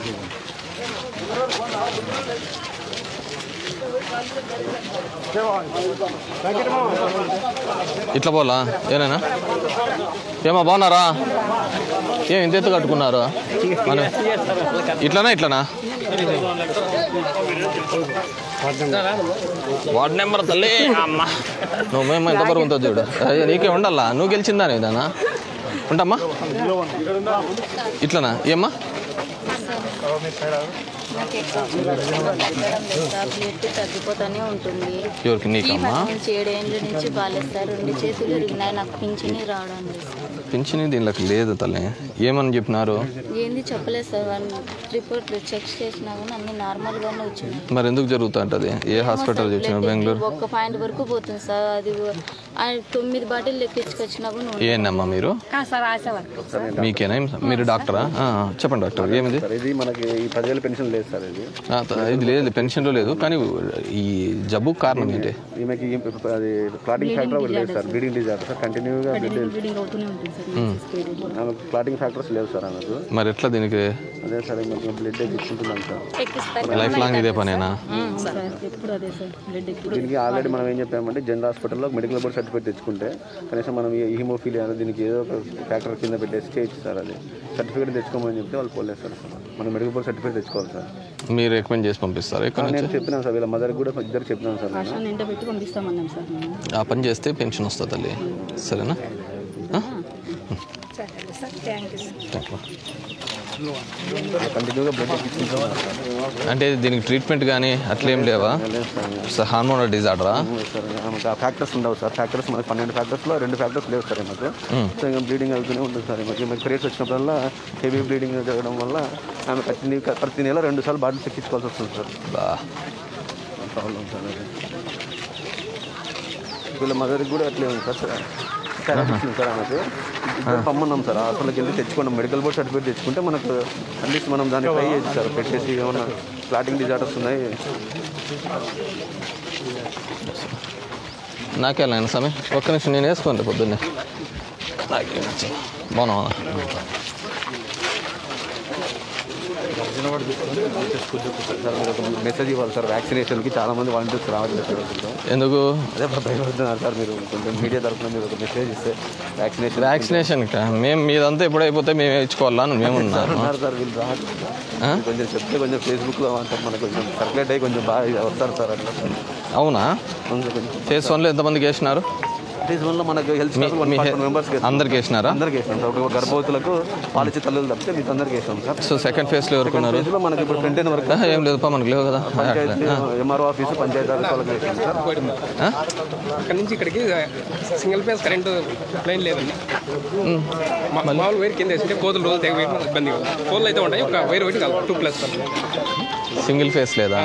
ఇట్లా పోలా ఏనేనా ఏమా బాగున్నారా ఏం ఇంత ఎత్తు కట్టుకున్నారు మన ఇట్లానా ఇట్లానా వార్డ్ నెంబర్ తల్లి అమ్మ నువ్వు మేము ఎంత బరువు ఉంటుందో చూడు అయ్యో, నీకే ఉండాలా నువ్వు గెలిచిందా ఇదానా ఉంటామ్మా ఇట్లనా ఏమ్మా నాకు ఎక్కువ తగ్గడం లేదు సార్ బ్లడ్ తగ్గిపోతూనే ఉంటుంది ఎవరికి ఈ నీకమ్మా మధ్య నుంచి ఏడేళ్ళ నుంచి బాగాలేదు సార్ రెండు చేతులు ఇరిగినాయి నాకు పింఛని రావడం లేదు సార్. పింఛని దీనిలోకి లేదు తల్లి ఏమని చెప్పినారు ఏంది చెప్పలేదు సార్ వన్ రిపోర్ట్ చెక్ చేసినా కానీ అన్ని నార్మల్గానే వచ్చినాయి మరి ఎందుకు జరుగుతా ఉంటుంది ఏ హాస్పిటల్ చూసినా బెంగళూరు ఒక్క పాయింట్ వరకు పోతుంది సార్ అది ఆ తొమ్మిది బాటిల్ లెక్కించుకొచ్చినా కూడా ఉండదు. ఏందమ్మా మీరు సార్ ఆశ వర్క్ మీకేనా మీరు డాక్టరా ఆ, చెప్పండి డాక్టర్ ఏమిది సార్ ఇది మనకి ఈ పదివేల పెన్షన్ లేదు సార్ ఇది ఆ, త- ఇది లేదు పెన్షన్లో లేదు కానీ ఈ జబ్బు కారణం ఏంటి ఈమెకి ఈ- అది క్లాటింగ్ ఫ్యాక్టర్ ఒకటి లేదు సార్ బ్లీడింగ్ డిజార్డర్ సార్ కంటిన్యూగా బ్లడ్ బ్లీడింగ్ అవుతూనే ఉంటుంది సార్ మ్మ్. ఆమెకు క్లాటింగ్ ఫ్యాక్టర్స్ లేవు సార్ ఆమెకు మరి ఎట్లా దీనికి అదే సార్ మనకి బ్లడ్ ఎక్కించుకుంటున్నాం సార్ లైఫ్ లాంగ్ ఇదే పనేనా సార్ ఎప్పుడు అదే సార్ బ్లడ్ ఎప్పుడు దీనికి ఆల్రెడీ మనం ఏం చెప్పామంటే జనరల్ హాస్పిటల్లో మెడికల్ బోర్డ్ సర్టిఫికేట్ తెచ్చుకుంటే కనీసం మనం ఈ హీమోఫీలియా అనేది దీనికి ఏదో ఒక ఫ్యాక్టర్ కింద పెట్టేసి చేయొచ్చు సార్ అది సర్టిఫికేట్ తెచ్చుకోమని చెప్తే వాళ్ళు పోలేదు సార్ అసలు. మనం మెడికల్ బోర్డ్ సర్టిఫికేట్ తెచ్చుకోవాలి సార్ మీరు రికమెండ్ చేసి పంపిస్తారు ఇక్కడ నేను నుంచి చెప్పినాను సార్ వీళ్ళ మదర్ కూడా ఇద్దరు చెప్పినాను సార్ నేను ఆశ నిండా పెట్టి పంపిస్తామన్నాం సార్ మేము ఆ పని చేస్తే పెన్షన్ వస్తుంది తల్లి సరేనా ఆ? సరే సార్ థ్యాంక్ యూ సార్ కంటిన్యూగా బ్లడ్ ఎక్కించుకుంటాం అంటే దీనికి ట్రీట్మెంట్ కానీ అట్లేం లేవా సార్ హార్మోనల్ డిజార్డరా సార్ మనకు ఆ ఫ్యాక్టర్స్ ఉండవు సార్ ఫ్యాక్టర్స్ మనకి పన్నెండు ఫ్యాక్టర్స్లో రెండు ఫ్యాక్టర్స్ లేవు సార్ మాకు మ్మ్. సో ఇంకా బ్లీడింగ్ అవుతూనే ఉంటుంది సార్ మాకు మాకు పీరియడ్స్ వచ్చినప్పుడల్లా హెవీ బ్లీడింగ్ జరగడం వల్ల ఆమె ప్రతి ప్రతి నెల రెండు సార్లు బాటిల్స్ ఎక్కించుకోవాల్సి వస్తుంది సార్ బా ప్రాబ్లం సార్ అది వీళ్ళ మదర్కి కూడా అట్లే ఉంది సార్ థెరపీ ఇచ్చింది సార్ ఆమెకు ఇద్దరు పమ్మన్నాం సార్ హాస్పిటల్కి వెళ్ళి తెచ్చుకున్నాం మెడికల్ బోర్డ్ సర్టిఫికేట్ తెచ్చుకుంటే మనకు అట్లీస్ట్ మనం దాన్ని ట్రై చేయొచ్చు సార్ పెట్టేసి ఏమన్నా క్లాటింగ్ డిజార్డర్స్ ఉన్నాయి నాకేలా స్వామి ఒక్క నిమిషం నేను వేసుకోండి పొద్దున్నే నాకేం నచ్చదు. బాగున్నావా సార్ మీరు ఒక మెసేజ్ ఇవ్వాలి సార్ వ్యాక్సినేషన్కి చాలా మంది వాలంటీర్స్ రావట్లేదు సార్ అసలు. ఎందుకు అదే భయపడుతున్నారు సార్ మీరు కొంచెం మీడియా తరఫున మీరు ఒక మెసేజ్ ఇస్తే వ్యాక్సినేషన్ వ్యాక్సినేషన్ మేము మీదంతా ఎప్పుడైపోతే మేము ఇచ్చుకోవాలా అని మేము ఉన్నాము ఉన్నారు సార్ వీళ్ళు రాదు కొంచెం చెప్తే కొంచెం ఫేస్బుక్లో అంతా మనకు కొంచెం సర్క్యులేట్ అయ్యి కొంచెం బాగా వస్తారు సార్ అట్లా సార్ అవునా ఫేస్ వన్లో ఎంతమందికి వేసినారు ఫేస్ వన్లో మనకు హెల్త్ మీ- మీ హె- మెంబర్స్ అందరికి వేసినారా అందరికి వేసినాం సార్ ఒక గర్భవతులకు పాలిచ్చే తల్లులు తప్పితే మీకు అందరికి వేసినాం సార్ సో సెకండ్ ఫేజ్లో ఎవరికి ఉన్నారు ఫేజ్లో మనకి ఇప్పుడు ఫ్రంట్ వరకు ఆ, ఏం లేదు పా మనకు లేవు కదా panchayat MRO office panchayat office వాళ్ళకి వేసినాం సార్ ఆ? ఇక్కడ నుంచి ఇక్కడికి సింగిల్ ఫేస్ కరెంటు లైన్ లేదండి మా- మామూలు వైర్ కింద వేసింటే కోతులు రోజు తెగ వేయడం ఇబ్బంది కదా కోళ్ళు అయితే ఉంటాయి ఒక వైర్ ఒకటి కాదు టూ ప్లస్ సింగిల్ ఫేస్ లేదా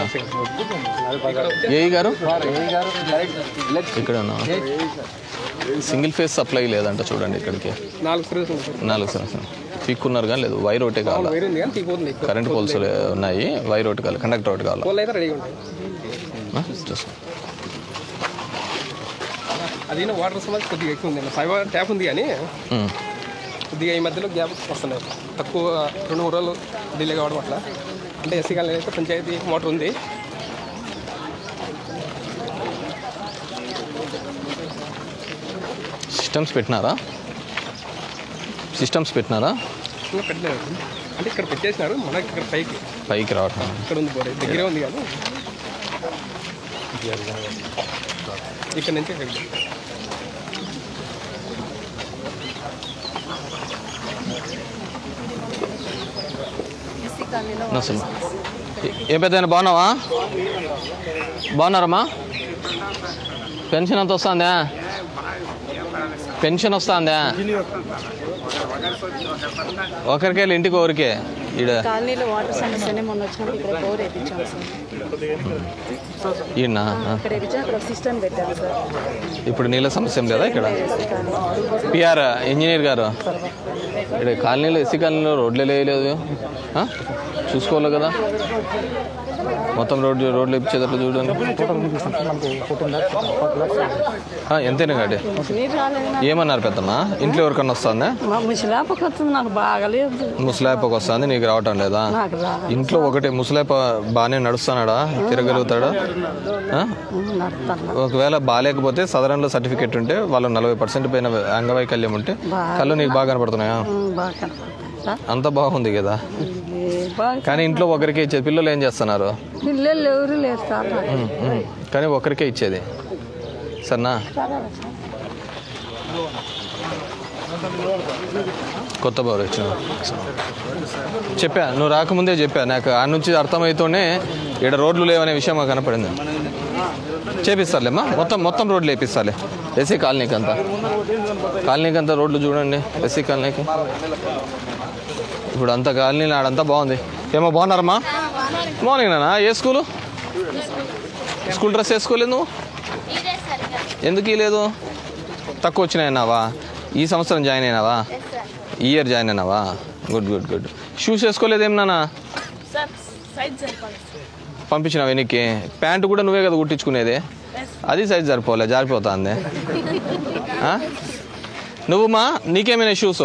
ఏ గారు ఇక్కడ ఉన్నా సింగిల్ ఫేస్ సప్లై లేదంట చూడండి ఇక్కడికి నాలుగు సర్వీస్ ఉంది సార్ నాలుగు సంవత్సరం పీక్కున్నారు కానీ లేదు వైర్ ఒకటే కావాలి వైర్ ఉంది కానీ తీపోతుంది ఎక్కువ కరెంట్ పోల్స్ ఉన్నాయి వైర్ ఒకటి కావాలి కండక్టర్ ఒకటి కావాలి కోళ్ళు అయితే రెడీగా ఉంటాయి ఆ, చూసుకో. అది వాటర్ సమస్య కొద్దిగా ఎక్కువ ఉంది ఫైవ్ ట్యాప్ ఉంది కానీ ఉమ్. కొద్దిగా ఈ మధ్యలో గ్యాప్ వస్తున్నాయి తక్కువ రెండు మూడు రోజులు డిలే కావడం అట్లా అంటే ఎస్సీ కాలనీ అయితే పంచాయతీ మోటార్ ఉంది సిస్టమ్స్ పెట్టినారా సిస్టమ్స్ పెట్టినారా ఇంకా పెట్టలేదు అంటే ఇక్కడ పెట్టేసినారు మనకి ఇక్కడ పైకి పైకి రావటం ఇక్కడ ఉంది బోర్ దగ్గరే ఉంది కానీ ఇక్కడ నుంచి ఇక్కడికి అసలు ఏ పెద్ద బాగున్నావా బాగున్నారమ్మా పెన్షన్ ఎంత వస్తుందా పెన్షన్ వస్తుందా ఒకరికి వెళ్ళి ఇంటికి ఒకరికే ఈడ కాలనీలో వాటర్ సమస్యనే మొన్న వచ్చినప్పుడు ఇక్కడ బోర్ వేయించాం సార్ ఈయన ఇక్కడ వేయించాం అక్కడ సిస్టమ్ పెట్టాం సార్ ఇప్పుడు నీళ్ళ సమస్య ఏం లేదా ఇక్కడ పిఆర్ ఇంజనీర్ గారు ఇక్కడ కాలనీలో ఎస్సీ కాలనీలో రోడ్లే వేయలేదు ఆ? చూసుకోవాలి కదా మొత్తం రోడ్డు రోడ్లు ఇప్పించేటట్లు చూడండి ఆ, ఎంతైనా కాడి మీరు రాలేదు ఏమన్నారు పెద్దమ్మా ఇంట్లో ఎవరికన్నా వస్తుందా మా ముసలాపకి వస్తుంది నాకు బాగలేదు ముసలాయపకి వస్తుంది నీకు రావటం లేదా నాకు రా ఇంట్లో ఒకటే ముసలాయప బాగానే నడుస్తున్నాడా తిరగలుగుతాడా ఆ? నడుస్తాను ఒకవేళ బాగాలేకపోతే సదరంలో సర్టిఫికేట్ ఉంటే వాళ్ళు నలభై పర్సెంట్ పైన అంగవైకల్యం ఉంటే బాగా. కళ్ళు నీకు బాగా కనపడుతున్నాయా బాగా కనపడుతుంది సార్ అంత బాగుంది కదా ఏ బాగా కానీ ఇంట్లో ఒకరికే ఇచ్చేది పిల్లలు ఏం చేస్తున్నారు పిల్లలు ఎవరు లేరు సార్ నాకు. ఉమ్, ఉమ్. కానీ ఒకరికే ఇచ్చేది సరేనా కొత్త బౌర్ వచ్చిన చెప్పా నువ్వు రాకముందే చెప్పా నాకు ఆ నుంచి అర్థమవుతూనే ఇక్కడ రోడ్లు లేవనే విషయం మాకు కనపడింది చేపిస్తాలేమ్మా మొత్తం మొత్తం రోడ్లు వేపిస్తాలే ఎస్సీ కాలనీకి అంతా కాలనీకి అంతా రోడ్లు చూడండి ఎస్సీ కాలనీకి ఇప్పుడు అంత కాలనీలో ఆడంతా బాగుంది ఏమో బాగున్నారమ్మా మార్నింగ్ నానా ఏ స్కూలు స్కూల్ డ్రెస్ వేసుకోలేదు నువ్వు ఎందుకు లేదు తక్కువ వచ్చినాయన్నావా ఈ సంవత్సరం జాయిన్ అయినావా ఈ ఇయర్ జాయిన్ అయినావా గుడ్ గుడ్ గుడ్ షూస్ వేసుకోలేదేం నానా సార్ సైజ్ సరిపోదు పంపించినావు వెనక్కి ప్యాంటు కూడా నువ్వే కదా కుట్టించుకునేది అది సైజ్ సరిపోలే జారిపోతుంది ఆ? నువ్వు మా నీకేమైనా షూస్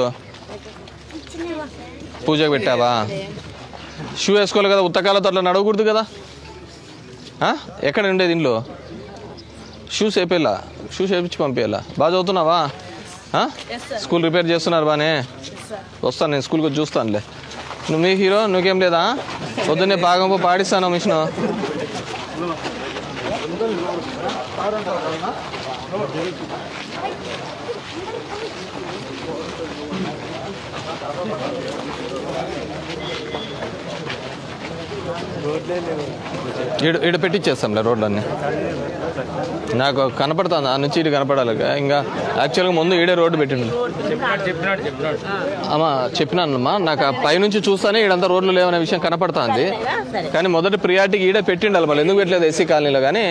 పూజకు పెట్టావా షూ వేసుకోవాలి కదా ఉత్తకాలతో అట్లా నడవకూడదు కదా ఆ? ఎక్కడ ఉండేది ఇంట్లో షూస్ వేపేలా షూస్ వేపించి పంపించాలా బాగా చదువుతున్నావా ఆ? స్కూల్ రిపేర్ చేస్తున్నారు బానే వస్తాను నేను స్కూల్కి వచ్చి చూస్తానులే నువ్వు మీ హీరో నువ్వేం లేదా పొద్దున్నే బాగా పాడిస్తాను మిషన్ ఈడ ఈడ పెట్టించేస్తాంలే రోడ్లన్నీ నాకు కనపడుతుంది ఆ నుంచి ఇటు కనపడాలి ఇంకా యాక్చువల్గా ముందు ఈడే రోడ్డు పెట్టిండు చెప్పినాడు చెప్పినాడు చెప్పినాడు అమ్మా చెప్పినానమ్మా నాకు ఆ పైనుంచి చూస్తానే ఈడంతా రోడ్లు లేవనే విషయం కనపడుతుంది కానీ మొదటి ప్రియారిటీకి ఈడే పెట్టిండాలి మళ్ళీ ఎందుకు పెట్టలేదు ఎస్సీ కాలనీలో కానీ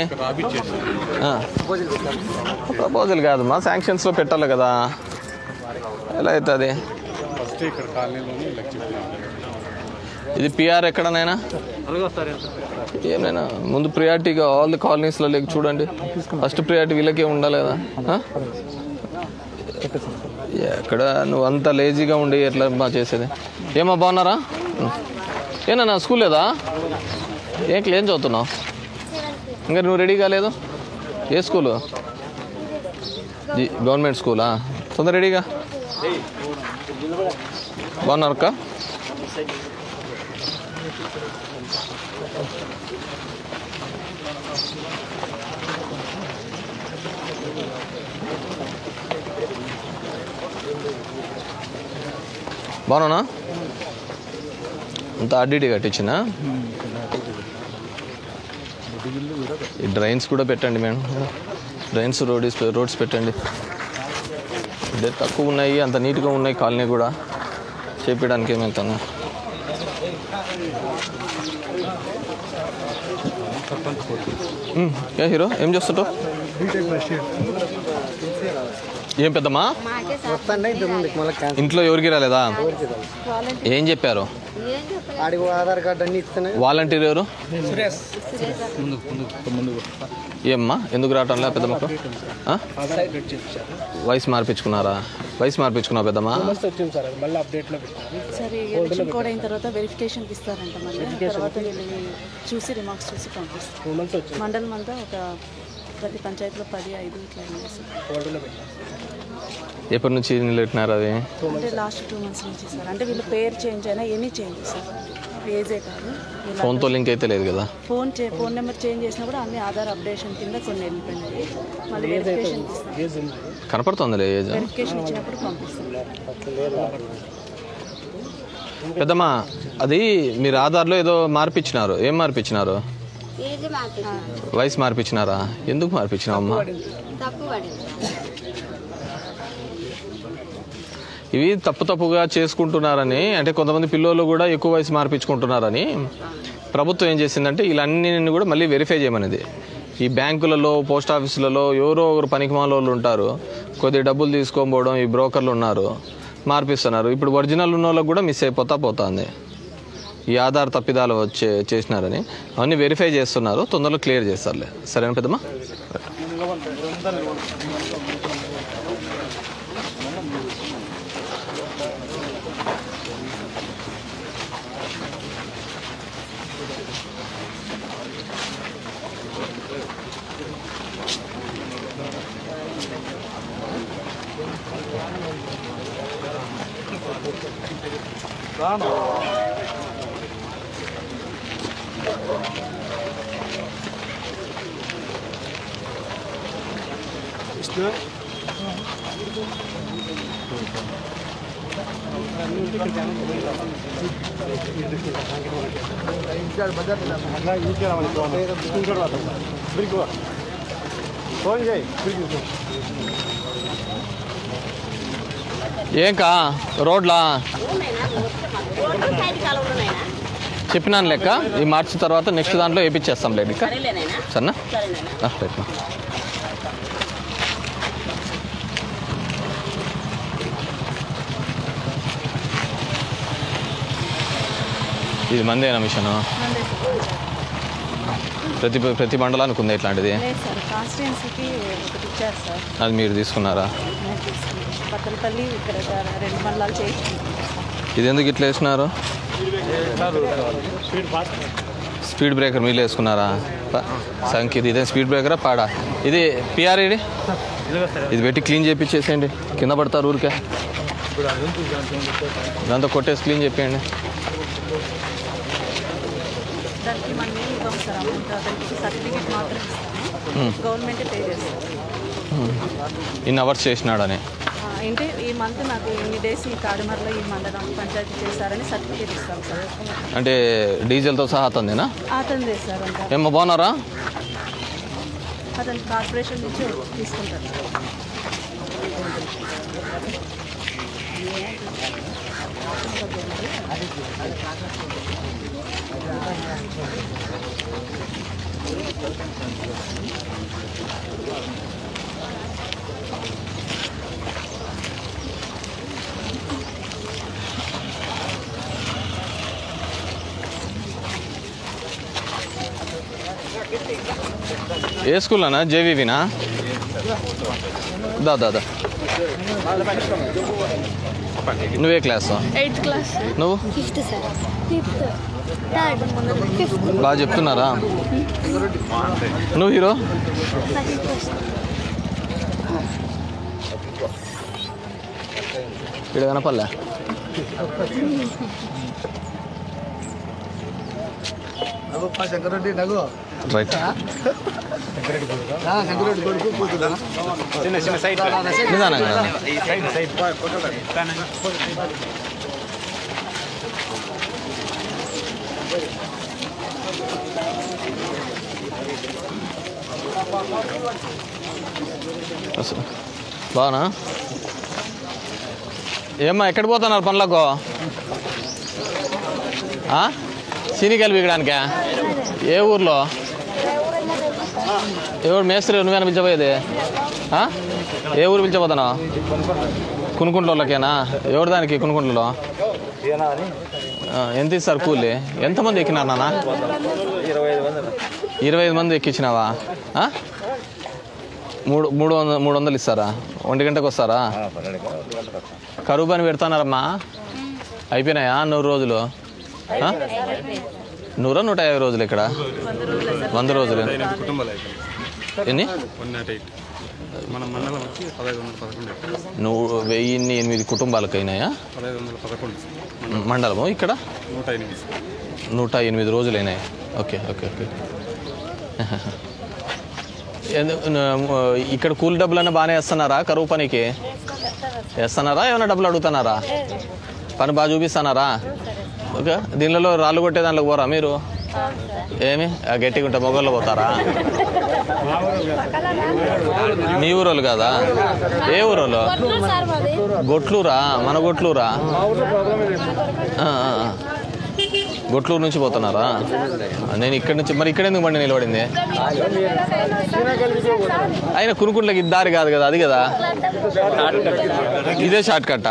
ప్రపోజల్ కాదమ్మా శాంక్షన్స్లో పెట్టాలి కదా ఎలా అవుతుంది ఫస్ట్ ఇక్కడ కాలనీలోనే ఇలా చెప్పినాను ఇది పిఆర్ ఎక్కడనైనా ఏమైనా ముందు ప్రియారిటీగా ఆల్ ది కాలనీస్లో లేక చూడండి ఫస్ట్ ప్రియారిటీ వీళ్ళకే ఉండాలి కదా ఆ? ఎక్కడ నువ్వు అంత లేజీగా ఉండి ఎట్లా మా చేసేది ఏమా బాగున్నారా ఏనా స్కూల్ లేదా ఏం ఏం చదువుతున్నావు ఇంకా నువ్వు రెడీ కాలేదు ఏ స్కూలు జీ గవర్నమెంట్ స్కూలా తొందర రెడీగా బాగున్నారు అక్క బాగున్నా అంత అడ్డిటి కట్టించినా ఈ డ్రైన్స్ కూడా పెట్టండి మేడం డ్రైన్స్ రోడ్స్ రోడ్స్ పెట్టండి ఇదే తక్కువ ఉన్నాయి అంత నీట్గా ఉన్నాయి కాలనీ కూడా చేపించడానికి ఏమవుతాను ఏ హీరో ఏం చేస్తుంటావు ఏం పెద్దమ్మా ఇంట్లో ఎవరికి రాలేదా ఏం చెప్పారు ఆడికి ఆధార్ కార్డు అన్ని ఇస్తానే వాలంటీర్ ఎవరు సురేష్ ఏమ్మా ఎందుకు రావటంలే పెద్దమ్మకు ఆ? వయసు మార్పించుకున్నారా వయసు మార్పించుకున్నావు పెద్దమ్మా వచ్చింది సార్ అది మళ్ళీ అప్డేట్లో పెట్టాను సరే ఎలక్షన్ కోడ్ అయిన తర్వాత వెరిఫికేషన్కి ఇస్తారంట మళ్ళీ తర్వాత వీళ్ళు చూసి రిమార్క్స్ చూసి పంపిస్తారు మండలం అంతా ఒక ప్రతి పంచాయతీలో పది ఐదు ఇట్లా వేస్తారు ఎప్పటి నుంచి నిలబెట్టినారు అవి అంటే లాస్ట్ టూ మంత్స్ నుంచి సార్ అంటే వీళ్ళ పేరు చేంజ్ అయినా ఎనీ చేంజ్ సార్ ఏజే కాదు వీళ్ళ ఫోన్తో లింక్ అయితే లేదు కదా ఫోన్ చే ఫోన్ నెంబర్ చేంజ్ చేసినా కూడా అన్ని ఆధార్ అప్డేషన్ కింద కొన్ని వెళ్ళిపోయినాయి మళ్ళీ వెరిఫికేషన్ కనపడుతుందిలే ఏజ్ వెరిఫికేషన్ ఇచ్చినప్పుడు పంపిస్తాం పెద్దమ్మా అది మీరు ఆధార్లో ఏదో మార్పిచ్చినారు ఏం మార్పిచ్చినారు ఏది మార్పించాను వయసు మార్పిచ్చినారా ఎందుకు మార్పిచ్చినావమ్మా తప్పు పడింది ఇవి తప్పు తప్పుగా చేసుకుంటున్నారని అంటే కొంతమంది పిల్లలు కూడా ఎక్కువ వయసు మార్పించుకుంటున్నారని ప్రభుత్వం ఏం చేసిందంటే ఇలాన్ని కూడా మళ్ళీ వెరిఫై చేయమనేది ఈ బ్యాంకులలో పోస్ట్ ఆఫీసులలో ఎవరో ఒకరు పనికిమాల వాళ్ళు ఉంటారు కొద్ది డబ్బులు తీసుకోకపోవడం ఈ బ్రోకర్లు ఉన్నారు మార్పిస్తున్నారు ఇప్పుడు ఒరిజినల్ ఉన్న వాళ్ళకి కూడా మిస్ అయిపోతా పోతుంది ఈ ఆధార్ తప్పిదాలు వచ్చే చేసినారని అవన్నీ వెరిఫై చేస్తున్నారు తొందరలో క్లియర్ చేస్తారులే సరేనా పెద్దమ్మా ఫోన్ చేయి ఏంకా రోడ్లా చెప్పినాను లెక్క ఈ మార్చి తర్వాత నెక్స్ట్ దాంట్లో వేయించేస్తాం లేదు ఇక సరేనా ఆ, రైట్ మా. ఇది మందేనా మిషన్ ప్రతి ప్రతి మండలానికి ఉంది ఇట్లాంటిది లేదు సార్ కాన్స్టిట్యున్సీకి ఒకటి ఇచ్చారు సార్ అది మీరు తీసుకున్నారా నేను తీసుకున్నాను. పత్తలపల్లి ఇక్కడ రెండు మండలాలు చేయించుకుంటాం ఇది ఎందుకు ఇట్లా వేసినారు స్పీడ్ బ్రేకర్ మీరు వేసుకున్నారా ప- సంఖ్య ఇదే స్పీడ్ బ్రేకరా పాడా ఇది పిఆర్ ఇది ఇది పెట్టి క్లీన్ చేయించేసేయండి కింద పడతారు ఊరికే దాంతో కొట్టేసి క్లీన్ చెప్పేయండి దానికి మనం ఏం ఇవ్వం సార్ అమౌంట్ దానికి సర్టిఫికేట్ మాత్రం ఇస్తాము Hmm. గవర్నమెంటే పే చేస్తాం ఇన్ని అవర్స్ చేసినాడని ఏంటి ఈ మంత్ నాకు ఇన్ని డేస్ ఈ కాడిమర్లో ఈ మండలం పంచాయతీ చేశారని సర్టిఫికేట్ ఇస్తాం సార్ అంటే డీజిల్తో సహా అతందేనా అతను చేశారు అంతా ఏమ్మా బాగున్నారా అతను కార్పొరేషన్ నుంచి తీసుకుంటారు ఏ స్కూల్ అన్నా జేవీవినా దా దా దా నువ్వే క్లాస్ ఎయిత్ క్లాస్ నువ్వు fifth sir fifth third fifth బాగా చెప్తున్నారా నువ్వు హీరో ఇక్కడ కనపల్లే శంకరెడ్డి నగు రైట్ శంకరెడ్డి కొడుకు కూతురు చిన్న చిన్న సైడ్ నిదానంగా అసలు బాగునా ఏమ్మా ఎక్కడ పోతున్నారు పనులకు ఆ? సీనికాయలు పీకడానికా ఏ ఊర్లో ఎవరు మేస్త్రి నువ్వేనా పిలిచబోయేది ఆ? ఏ ఊరు పిలిచబోతున్నావు కునుకుంట్లకేనా ఎవరు దానికి కునుకుంట్లలో ఆ, ఎంత ఇస్తారు కూలి ఎంతమంది ఎక్కినారు నాన్న ఇరవై ఐదు మంది ఇరవై ఐదు మంది ఎక్కించినావా ఆ? మూడు మూడు వందలు మూడు వందలు ఇస్తారా ఒంటి గంటకు వస్తారా కరువు పని పెడతానారమ్మా అయిపోయినాయా నూరు రోజులు ఆ? నూరా నూట యాభై రోజులు ఇక్కడ వంద రోజులు కుటుంబాలు అయిపోయినాయి ఎన్ని వన్ నాట్ ఎయిట్ మన మండలం వచ్చి పదహైదు వందల పదకొండు నువ్వు వెయ్యిన్ని ఎనిమిది కుటుంబాలకు అయినాయా పదహైదు వందల పదకొండు మండలము ఇక్కడ నూట ఎనిమిది నూట ఎనిమిది రోజులు అయినాయి ఓకే ఓకే ఓకే ఎందు- న- ఇక్కడ కూలి డబ్బులన్నా బాగానే వేస్తున్నారా కరువు పనికి వేస్తున్నారా ఏమైనా డబ్బులు అడుగుతున్నారా పని బాగా చూపిస్తున్నారా ఓకే దీనిలో రాళ్ళు కొట్టే దాంట్లోకి పోరా మీరు ఏమి ఆ గట్టిగా ఉంటే మొగల్లో పోతారా మీ ఊరోళ్ళు కాదా ఏ ఊరోళ్ళు సార్ మాది గొట్లూరా మన గొట్లూరా ఆ, ఆ, ఆ. గొట్లూరు నుంచి పోతున్నారా నేను ఇక్కడి నుంచి మరి ఇక్కడ ఎందుకు బండి నిలబడింది అయినా కురుకుంట్లకి ఇది దారి కాదు కదా అది కదా ఇదే షార్ట్ కట్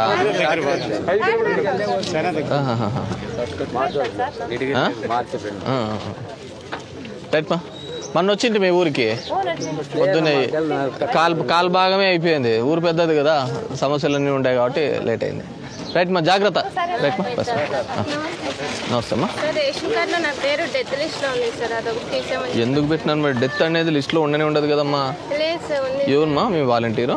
రైట్ మా మొన్న వచ్చింది మీ ఊరికి పొద్దున్నే కాల్ కాల్ భాగమే అయిపోయింది ఊరు పెద్దది కదా సమస్యలన్నీ ఉంటాయి కాబట్టి లేట్ అయింది రైట్ మా జాగ్రత్త రైట్ మా బస్ నమస్తే అమ్మా సార్ రేషన్ కార్డులో నా పేరు డెత్ లిస్ట్లో ఉంది సార్ అదొకటి తీసేమని ఎందుకు పెట్టినాను మరి డెత్ అనేది లిస్ట్లో ఉండనే ఉండదు కదమ్మా లేదు సార్ ఉంది ఎవరుమా మీ వాలంటీరు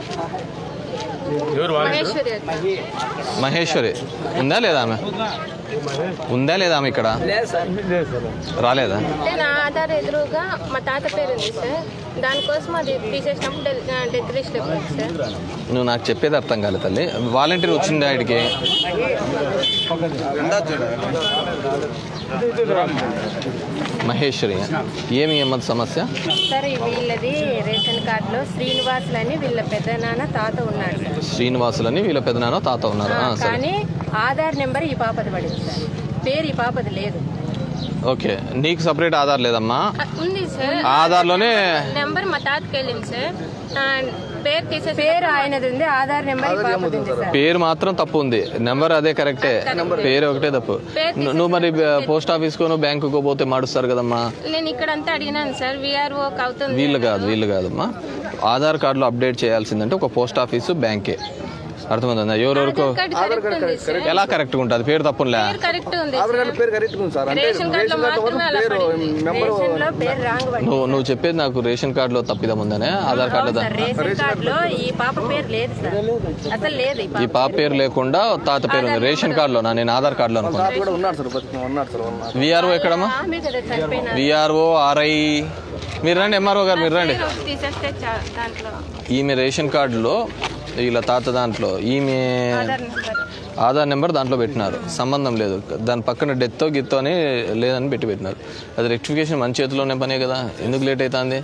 మహేశ్వరి అక్క. మహేశ్వరి ఉందా లేదా ఆమె ఉందా లేదా ఆమె ఇక్కడ రాలేదా అంటే నా ఆధార్ ఎదురుగా మా తాత పేరు ఉంది సార్ దానికోసం అది తీసేసినప్పుడు డెల్- డెత్ లిస్ట్ వచ్చింది సార్ నువ్వు నాకు చెప్పేది అర్థం కాలేదు తల్లి వాలంటీర్ వచ్చింది ఆడికి మహేశ్వరి ఏమి ఏమది సమస్య సార్ ఈ వీళ్ళది రేషన్ కార్డులో శ్రీనివాసులు అని వీళ్ళ పెద్ద నాన్న తాత ఉన్నాడు సార్ శ్రీనివాసులని వీళ్ళ పెదనాన్న తాత ఉన్నారు ఆ, సరే కానీ ఆధార్ నెంబర్ ఈ పాపది పడింది సార్ పేరు ఈ పాపది లేదు ఓకే నీకు సపరేట్ ఆధార్ లేదమ్మా ఆ, ఉంది సార్ ఆధార్లోనే నెంబర్ మా తాతకి వెళ్ళింది సార్ ఆ, పేరు తీసే పేరు ఆయనది ఉంది ఆధార్ నెంబర్ ఈ పాపది ఉంది సార్ పేరు మాత్రం తప్పు ఉంది నెంబర్ అదే కరెక్టే పేరు ఒకటే తప్పు ను- నువ్వు మరి పోస్ట్ ఆఫీస్కో నువ్వు బ్యాంకుకో పోతే మాడుస్తారు కదమ్మా నేను ఇక్కడ అంతా అడిగినాను సార్ విఆర్ఓ అవుతుంది వీళ్ళు కాదు వీళ్ళు కాదమ్మా ఆధార్ కార్డులో అప్డేట్ చేయాల్సిందంటే ఒక పోస్ట్ ఆఫీసు బ్యాంకే అర్థమవుతుందా ఎవరెవరికో ఆధార్ కార్డు correct ఉంది సార్. ఎలా కరెక్ట్గా ఉంటుంది పేరు తప్పులే పేరు కరెక్ట్ ఉంది ఆధార్ కార్డు పేరు కరెక్ట్ ఉంది సార్ అంటే రేషన్ కార్డులో మాత్రమే అలా పేరు పడింది. నెంబర్ రేషన్లో పేరు రాంగ్ పడింది నువ్వు నువ్వు చెప్పేది నాకు రేషన్ కార్డులో తప్పిదం ఉందనే ఆధార్ కార్డులో దా- సార్ రేషన్ కార్డులో ఈ పాప పేరు లేదు సార్ అసలు లేదు ఈ ఈ పాప పేరు లేకుండా తాత పేరు ఉంది రేషన్ కార్డులో నేను ఆధార్ కార్డులో అనుకున్నా కూడా ఉన్నాడు సార్ బతికి ఉన్నాడు సార్ ఉన్నాడు విఆర్ఓ ఎక్కడమ్మా ఆమె కదా చనిపోయిన విఆర్ఓ ఆర్ఐ మీరు రండి ఎంఆర్ఓ గారు మీరు రండి తీసేస్తే చా- దాంట్లో ఈమె రేషన్ కార్డులో వీళ్ళ తాత దాంట్లో ఈమె ఆధార్ నెంబర్ దాంట్లో పెట్టినారు సంబంధం లేదు దాని పక్కన డెత్తో గిత్తో అని లేదని పెట్టి పెట్టినారు అది రెక్టిఫికేషన్ మన చేతిలోనే పనే కదా ఎందుకు లేట్ అవుతుంది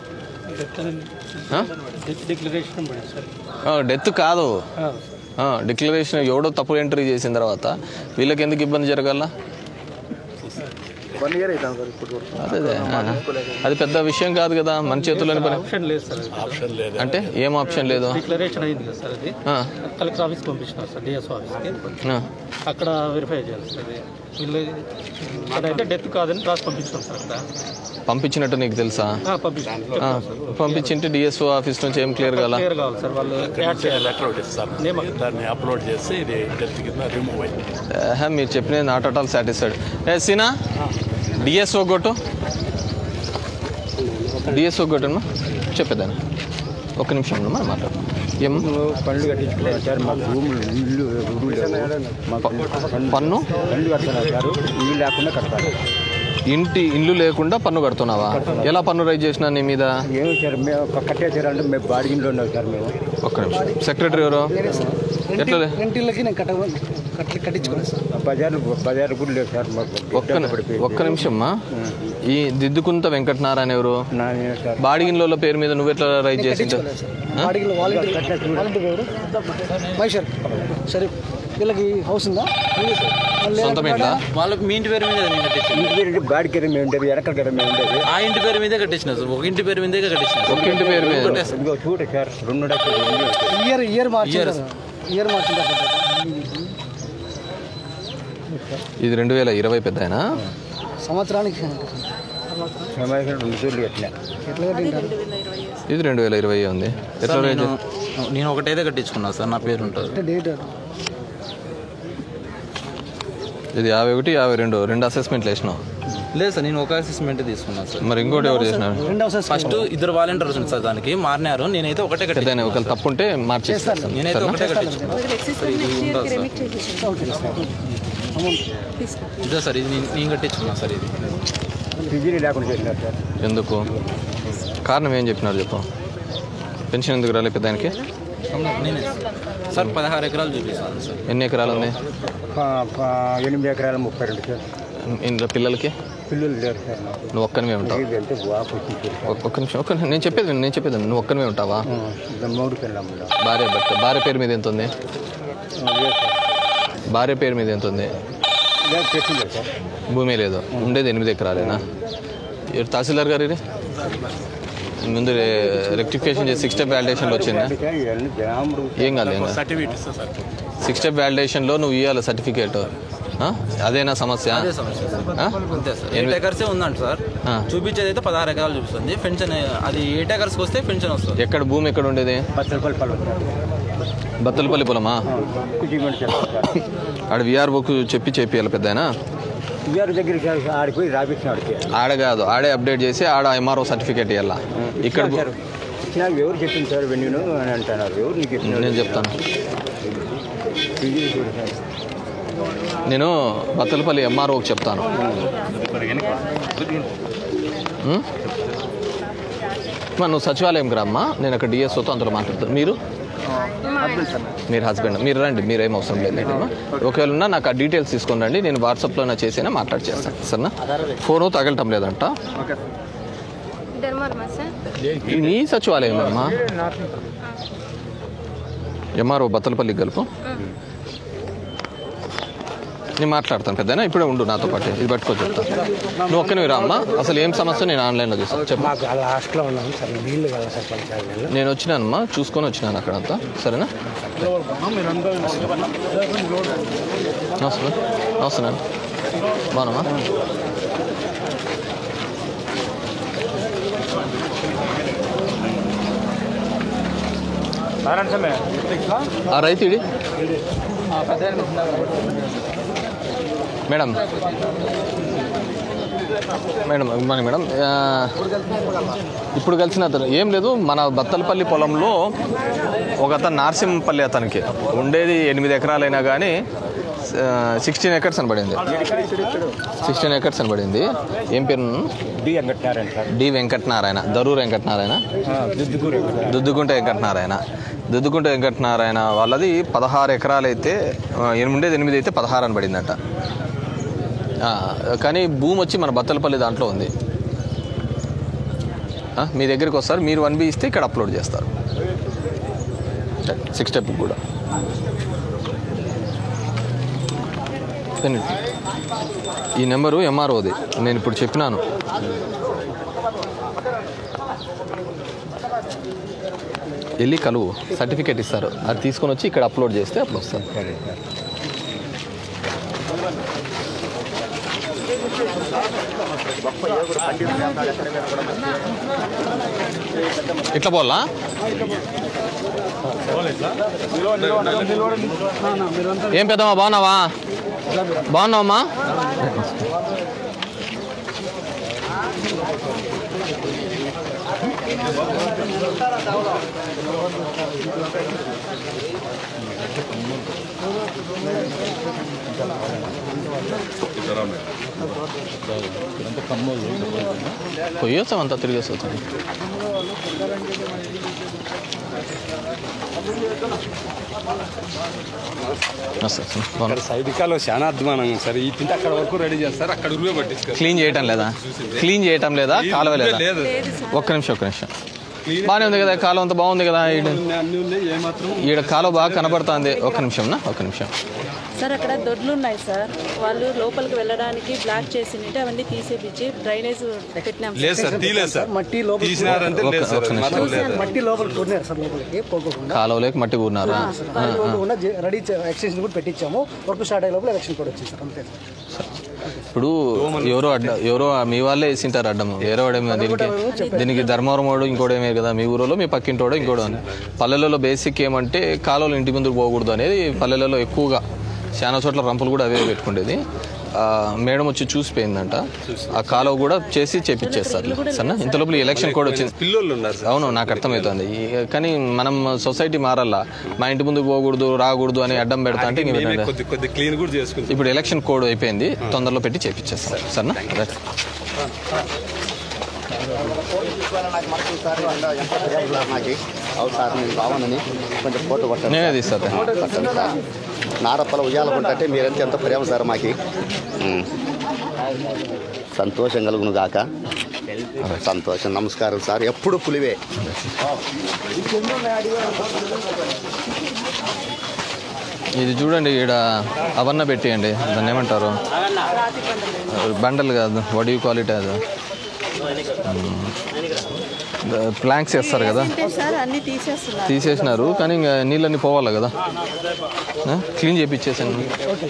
డిక్లరేషన్ పడింది సార్ డెత్ కాదు డిక్లరేషన్ ఎవడో తప్పు ఎంట్రీ చేసిన తర్వాత వీళ్ళకి ఎందుకు ఇబ్బంది జరగాల వన్ ఇయర్ అవుతాం సార్ ఇప్పుడు వరకు. అదే అదే ఆ. అది పెద్ద విషయం కాదు కదా మన చేతిలోనే పని ఆప్షన్ లేదు సార్ ఆప్షన్ లేదు అంటే ఏం ఆప్షన్ లేదు డిక్లరేషన్ అయింది కదా సార్ అది ఆ. కలెక్టర్ ఆఫీస్కి పంపించినారు సార్ డిఎస్ఓ ఆఫీస్కి ఆ. అక్కడ వెరిఫై చేయాలి సార్ అది వీళ్ళు అదైతే డెత్ కాదని రాసి పంపించినాం సార్ అక్కడ పంపించినట్టు నీకు తెలుసా ఆ, పంపించాను ఆ, పంపించింటే డిఎస్ఓ ఆఫీస్ నుంచి ఏం క్లియర్ కాల క్లియర్ కావాలి సార్ వాళ్ళు యాడ్ చేయాలి లెటర్ ఒకటి ఇస్తారు దాన్ని అప్లోడ్ చేస్తే ఇది డెత్ కింద రిమూవ్ అయింది ఆహా, మీరు చెప్పినది నాట్ అట్ ఆల్ సాటిస్ఫైడ్ ఏ సీనా డిఎస్ఓ కొట్టు డిఎస్ఓ కొట్టమ్మా చెప్పేదాన్ని ఒక్క నిమిషం ఉండమ్మా మాట్లాడు ఏం పనులు కట్టించుకున్నారు సార్ మాకు భూములు ఇల్లు ఇల్లు లేవు మాకు పన్ను పనులు కడుతున్నారు సార్ ఇల్లు లేకుండా కట్టాలి ఇంటి ఇల్లు లేకుండా పన్ను కడుతున్నావా ఎలా పన్ను రైజ్ చేసినా నీ మీద ఏమి సార్ మేము కట్టేసారంటే మేము బాడిగిలో ఉన్నాం సార్ మేము ఒక్క నిమిషం సెక్రటరీ ఎవరు ఎట్లా లే- రెంటిళ్ళకి నేను కట్ట కట్టి కట్టించుకున్నాను సార్ బజార్లు బజార్ కూడా లేదు సార్ మాకు ఒక్క ని- ఒక్క నిమిషమా ఈ దిద్దుకుంత వెంకటనారాయణ ఎవరు బాడిగిన్ల పేరు మీద నువ్వు ఎట్లా రైజ్ చేసి వాడికి వాలంటీర్ వాలంటీర్ ఎవరు మైషర్ సరే వీళ్ళకి హౌస్ ఉందా సొంతం ఇంట్లా వాళ్ళకి మీ ఇంటి పేరు మీద ఇంటి పేరు బాడికి మేము ఉండేది వెనకాల కదా మేము ఉండేది ఆ ఇంటి పేరు మీదే కట్టించిన సార్ ఒక ఇంటి పేరు మీదే కట్టించిన ఒక ఇంటి పేరు మీద ఒకటే సార్. ఇదిగో చూడ సార్ రెండు లక్షలు ఉంది. ఇయర్ ఇయర్ మార్చింది Year. ఇయర్ మార్చింది ఇది రెండు వేల ఇరవై పెద్ద సంవత్సరానికి సమావేశం రెండు చోట్ల కట్టినా ఎట్లా కట్టింటారు ఇది రెండు వేల ఇరవై ఉంది ఎట్లా సార్, రైజ్ నేను నేను ఒకటైతే కట్టించుకున్నా సార్ నా పేరు ఉంటుంది అంటే డేట్ ఇది యాభై ఒకటి యాభై రెండు రెండు అసెస్మెంట్లు వేసినావు లేదు సార్ నేను ఒక అసెస్మెంట్ తీసుకున్నాను సార్ మరి ఇంకోటి ఎవరు చేసినారు ఫస్ట్ ఇద్దరు వాలంటీర్స్ ఉంది సార్ దానికి మారినారు నేనైతే ఒకటే పెద్ద కట్టించాను ఒకవేళ తప్పు ఉంటే మార్చేస్తాను నేనైతే ఒకటే కట్టించుకున్నాను సార్, ఇది ఉంటుంది సార్. ఇదే సార్ ఇది నేను- నేను కట్టించుకున్నా సార్ ఇది ఫిజీలు లేకుండా చేసినారు సార్ ఎందుకు కారణం ఏం చెప్పినారు చెప్పు పెన్షన్ ఎందుకు రాలేదు పెద్ద ఆయనకి నేనే సార్ పదహారు ఎకరాలు చూపిస్తాను సార్ ఎన్ని ఎకరాలు ఉంది ప- ప- ఎనిమిది ఎకరాల ముప్పై రెండు సార్ ఇంట్లో పిల్లలకి పిల్లలు లేరు సార్ నాకు నువ్వు ఒక్కనివే ఉంటావు ఇది అంటే వాపు వచ్చింది ఒక్క- ఒక్క నిమిషం ఒక్క నిమిషం. నేను చెప్పేది విను, నేను చెప్పేది విను. నువ్వు ఒక్కనివే ఉంటావా మూడు పిల్లలు భార్య భర్త భార్య పేరు మీద ఎంత ఉంది లేదు సార్ భార్య పేరు మీద ఎంత ఉంది లేదు పెట్టింది సార్ భూమి లేదు ఉండేది ఎనిమిది ఎకరాలేనా ఎవరు తహసీల్దార్ గారు ఇది ముందు రెక్టిఫికేషన్ చేసి సిక్స్ స్టెప్ వ్యాలిడేషన్లో వచ్చిందా ఇవన్నీ గ్రాముడు ఏం కాదు ఏం కాదు సర్టిఫికేట్ ఇస్తా సార్ సిక్స్ స్టెప్ వ్యాలిడేషన్లో నువ్వు ఇవ్వాలి సర్టిఫికేట్ అదేనా సమస్య అదే సమస్య సార్ ఆ? అంతే సార్ ఎయిట్ ఎనిమిది- ఎకర్సే ఉందంట సార్ ఆ. చూపించేది అయితే పదహారు ఎకరాలు చూపిస్తుంది పెన్షన్ అది ఎయిట్ ఎకర్స్కి వస్తే పెన్షన్ వస్తుంది ఎక్కడ భూమి ఎక్కడ ఉండేది రూపాయలు పలు బత్తలపల్లి పొలమా కుటుంబం సార్ ఆడ విఆర్ బుక్ చెప్పి చేపియాలి పెద్దనా ఇవారి దగ్గరికి ఆడిపోయి రాపించినాడు ఆడ కాదు ఆడే అప్డేట్ చేసి ఆడ ఎంఆర్ఓ సర్టిఫికేట్ ఇవ్వాలా ఇక్కడ భూ- సార్ ఇచ్చినా ఎవరు చెప్పింది సార్ వెన్యూను అని అంటున్నారు ఎవరు నీకు చెప్పినారు? నేను చెప్తాను ఫిజీలు చూడు సార్ నేను బత్తలపల్లి ఎంఆర్ఓకి చెప్తాను ఉం? అమ్మా, నువ్వు సచివాలయంకి రామ్మా నేను అక్కడ డిఎస్ఓతో అందులో మాట్లాడతాను మీరు మీరు హస్బెండ్ మీరు రండి మీరు ఏం అవసరం లేదు అమ్మా. ఒకవేళ ఉన్నా నాకు ఆ డీటెయిల్స్ తీసుకొని రండి నేను వాట్సాప్లో నా చేసినా మాట్లాడి చేస్తాను సరేనా ఫోను తగలటం లేదంట ధర్మవరమా సార్ ఇది నీ సచివాలయం అమ్మా ఎంఆర్ఓ బత్తలపల్లి గలుపు నేను మాట్లాడతాను పెద్దనా ఇప్పుడే ఉండు నాతో పాటు ఇది పట్టుకో చెప్తా నువ్వు ఒక్కనే రా అమ్మా అసలు ఏం సమస్య నేను ఆన్లైన్లో చూస్తాను చెప్పు మాకు అలా హాస్టల్లో ఉన్నాము సార్ నీళ్ళు కదా సార్ పంచాయతీలో నేను వచ్చినానమ్మా చూసుకొని వచ్చినాను అక్కడంతా సరేనా వస్తున్నా వస్తున్నాను బాగున్నామా ఆ రైతు ED madam madam good madam ఆ, ఇప్పుడు కలిసిన అతను ఏం లేదు మన బత్తలపల్లి పొలంలో ఒక అతను నార్సింపల్లి అతనికి ఉండేది ఎనిమిది ఎకరాలైనా కానీ సిక్స్టీన్ ఎకర్స్ అని పడింది సిక్స్టీన్ ఎకర్స్ అని పడింది ఏం పేరు D Venkatanarayana sir D Venkatanarayana Darur Venkatanarayana Dudduguru Duddugunta Venkatanarayana Duddugunta Venkatanarayana వాళ్ళది పదహారు ఎకరాలు అయితే ఆ, ఎనిమిది ఎనిమిది అయితే పదహారు అని పడిందట ఆ, కానీ భూమి వచ్చి మన బత్తలపల్లి దాంట్లో ఉంది ఆ, మీ దగ్గరికి వస్తారు మీరు వన్ బి ఇస్తే ఇక్కడ అప్లోడ్ చేస్తారు సిక్స్ స్టెప్ కూడా Definitely. ఈ నెంబరు ఎంఆర్ఓది నేను ఇప్పుడు చెప్పినాను వెళ్ళి కలువు సర్టిఫికేట్ ఇస్తారు అది తీసుకొని వచ్చి ఇక్కడ అప్లోడ్ చేస్తే అప్పుడు వస్తారు ఇట్లా పోలా ఏం పెద్దమ్మా బాగున్నావా బాగున్నావమ్మా పోయొస్తాం అంతా తిరిగేసి వచ్చాం సైడ్ కాలో చాలా అధ్వానంగా సార్ ఈ తింటే అక్కడ వరకు రెడీ చేస్తారు అక్కడ ఉరువే పట్టించుకోరు క్లీన్ చేయటం లేదా క్లీన్ చేయటం లేదా క్లీన్ కాలువ లేదా లేదు. ఒక్క నిమిషం ఒక్క నిమిషం బాగానే ఉంది కదా కాలువ అంతా బాగుంది కదా ఈడ అన్ని ఉన్నాయి ఏమాత్రం ఈడ కాలువ బాగా కనబడుతుంది ఒక్క నిమిషం ఒక్క నిమిషం సార్ అక్కడ దొడ్లు ఉన్నాయి సార్ వాళ్ళు లోపలికి వెళ్ళడానికి బ్లాక్ చేసి ఉంటే అవన్నీ తీసేపించి డ్రైనేజ్ పెట్టినాం లేదు సార్ తీలేదు సార్ మట్టి లోపల తీసినారంటే లేదు సార్ ఒక్క నిమిషం. మాత్రం లేదు మట్టి లోపల కొన్నారు సార్ లోపలికి పోకోకుండా కాలువలోకి మట్టి కూరినారా ఉన్న రెడీ ఎక్స్టెన్షన్ కూడా పెట్టించాము వర్క్ స్టార్ట్ అయ్యే లోపల ఎలక్షన్ కూడా వచ్చింది సార్ అంతే సార్ ఇప్పుడు ఎవరో అడ్డ ఎవరో మీ వాళ్ళే వేసింటారు అడ్డం వేరే వాడేమో దీనికి దీనికి ధర్మవరం వాడు ఇంకోటి ఏమే కదా మీ ఊరిలో మీ పక్కింటోడో ఇంకోడో అని పల్లెలలో బేసిక్ ఏమంటే కాలువలు ఇంటి ముందుకు పోకూడదు అనేది పల్లెలలో ఎక్కువగా చాలా చోట్ల రంపులు కూడా అవే పెట్టుకునేది ఆ, మేడం వచ్చి చూసిపోయిందంట ఆ కాలువ కూడా చేసి చేపించేస్తారు సరేనా ఇంత లోపల ఎలక్షన్ కూడా వచ్చింది పిల్లోళ్ళు ఉన్నారు సార్ అవును నాకు అర్థమవుతుంది ఈ- కానీ మనం సొసైటీ మారాలా మా ఇంటి ముందుకు పోకూడదు రాకూడదు అని అడ్డం పెడతా అంటే ఇంక మేమే వినండి. కొద్ది కొద్ది క్లీన్ కూడా చేసుకుంటాం ఇప్పుడు ఎలక్షన్ కోడ్ అయిపోయింది తొందరలో పెట్టి చేపించేస్తాం సరేనా రైట్ అవును సార్ నేను బాగున్నాను కొంచెం ఫోటో కొట్టాను నేనే తీస్తాను కొట్టండి సార్ నారప్పల ఉయ్యాలకుంటే మీరంతా ఎంతో ప్రేమ సార్ మాకి ఉమ్. సంతోషం కలుగును గాక సంతోషం నమస్కారం సార్ ఎప్పుడు పులివే ఇది చూడండి ఇక్కడ అవన్న పెట్టేయండి దాన్ని ఏమంటారు బండలు కాదు వడి క్వాలిటీ అది ప్లాంక్స్ వేస్తారు కదా ఏంటంటే సార్ అన్ని తీసేస్తున్నారు తీసేసినారు కానీ ఇంకా నీళ్ళన్నీ పోవాలి కదా ఆ? క్లీన్ చేపించేసాను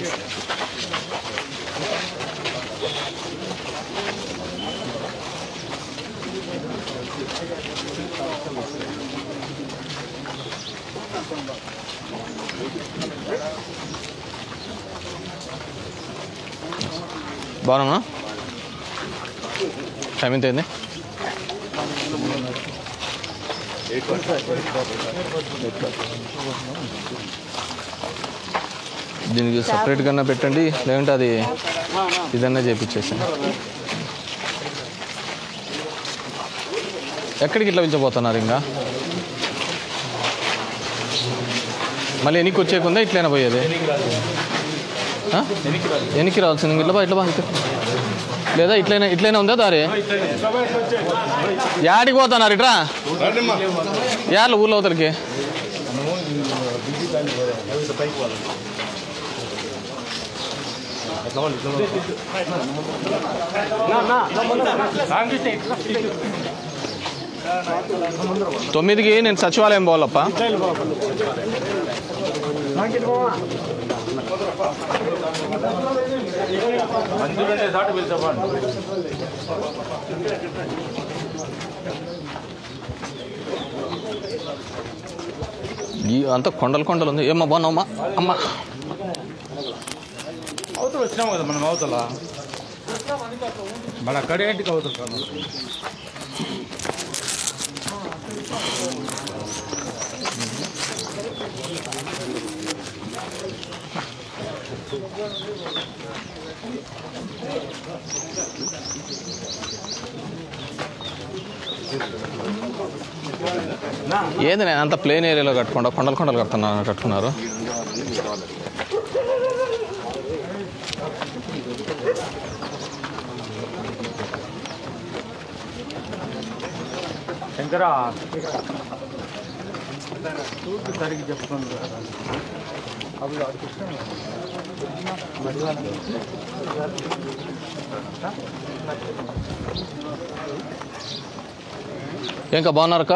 బాగున్నా టైం ఎంత అయింది దీనికి సపరేట్ కన్నా పెట్టండి లేదంటే అది ఇదన్నా చేపించేసాను ఎక్కడికి ఇట్లా పిలిచిపోతున్నారు ఇంకా మళ్ళీ ఎనికి వచ్చేకుందా ఇట్లైనా పోయేది ఆ? ఎనికి రావాల్సింది ఇట్లా బా ఇట్లా బా ఇట్లా. లేదా ఇట్లైనా ఇట్లైనా ఉందా దారి యాడికి పోతున్నారు ఇట్రా యార్ల ఊర్లో అవతలకి తొమ్మిదికి నేను సచివాలయం పోవాలప్ప ఈ అంతా కొండలు కొండలు ఉంది ఏమ్మా బాగున్నావమ్మా అమ్మా అవతల వచ్చినాము కదా మనం అవతల మన కడేంటికి అవతల కాదు ఏది నేను అంత ప్లేన్ ఏరియాలో కట్టకుండా కొండలు కొండలు కడుతున్నా కట్టుకున్నారు శంకరా సరిగ్గా చెప్పుకోండి ఇంకా బాగున్నారక్క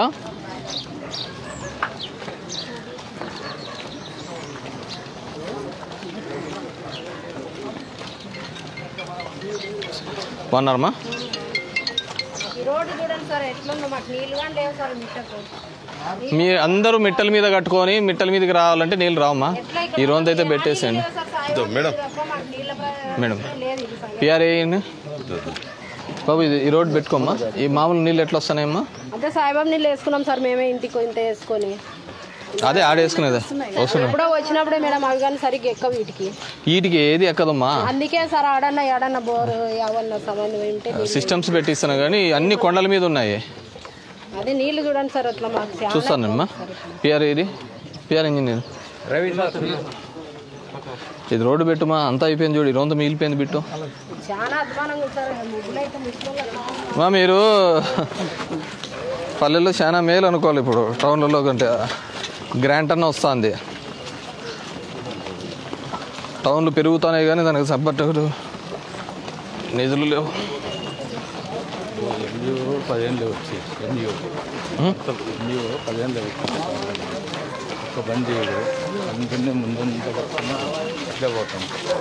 బాగున్నారమ్మా ఈ రోడ్డు చూడండి సార్ ఎట్లుందో మాకు నీళ్ళు కానీ లేవు సార్ మిట్టకు మీ అందరూ మిట్టల మీద కట్టుకొని మిట్టల మీదకి రావాలంటే నీళ్ళు రావమ్మా ఈ రోజు అయితే పెట్టేసేయండి మేడం మాకు నీళ్ళ ప్ర- మేడం లేదు ఇది సార్. పిఆర్ఏ బాబు ఇది ఈ రోడ్ పెట్టుకోమ్మా ఈ మామూలు నీళ్ళు ఎట్లా వస్తున్నాయమ్మా అదే సాయిబాబు నీళ్ళు వేసుకున్నాం సార్ మేమే ఇంటికి ఇంత వేసుకొని అదే ఆడేసుకునేదా వస్తున్నాయి ఎప్పుడో వచ్చినప్పుడే మేడం అవి కానీ సరిగ్గా ఎక్క వీటికి వీటికి ఏది ఎక్కదమ్మా అందుకే సార్ ఆడన్న ఏడన్న బోరు ఎవరన్నా సంబంధం ఉంటే నీళ్ళు- సిస్టమ్స్ పెట్టిస్తున్నా కానీ అన్ని కొండల మీద ఉన్నాయి అదే నీళ్లు చూడండి సార్ అట్లా మాకు చాలా చూస్తానమ్మా పిఆర్ ఇది పిఆర్ ఇంజనీర్ రవి ఇది రోడ్డు పెట్టుమా అంతా అయిపోయింది చూడు ఈ రోజు మిగిలిపోయింది బిట్టు చాలా అధ్వానంగా ఉంది సార్ ముగ్గులు అయితే ముగ్గులు మా మీరు పల్లెల్లో చాలా మేలు అనుకోవాలి ఇప్పుడు టౌన్లలో కంటే గ్రాంట్ అన్న వస్తుంది టౌన్లు పెరుగుతున్నాయి కానీ దానికి సబ్బట్టు నిధులు లేవు ఎన్జిఓ పదిహేనులో వచ్చి ఎన్జిఓ మొత్తం ఎన్జిఓ పదిహేనులో వచ్చి ఒక బండి చేయడు అందుకనే ముందంతా పక్కన ఇట్లా పోతాం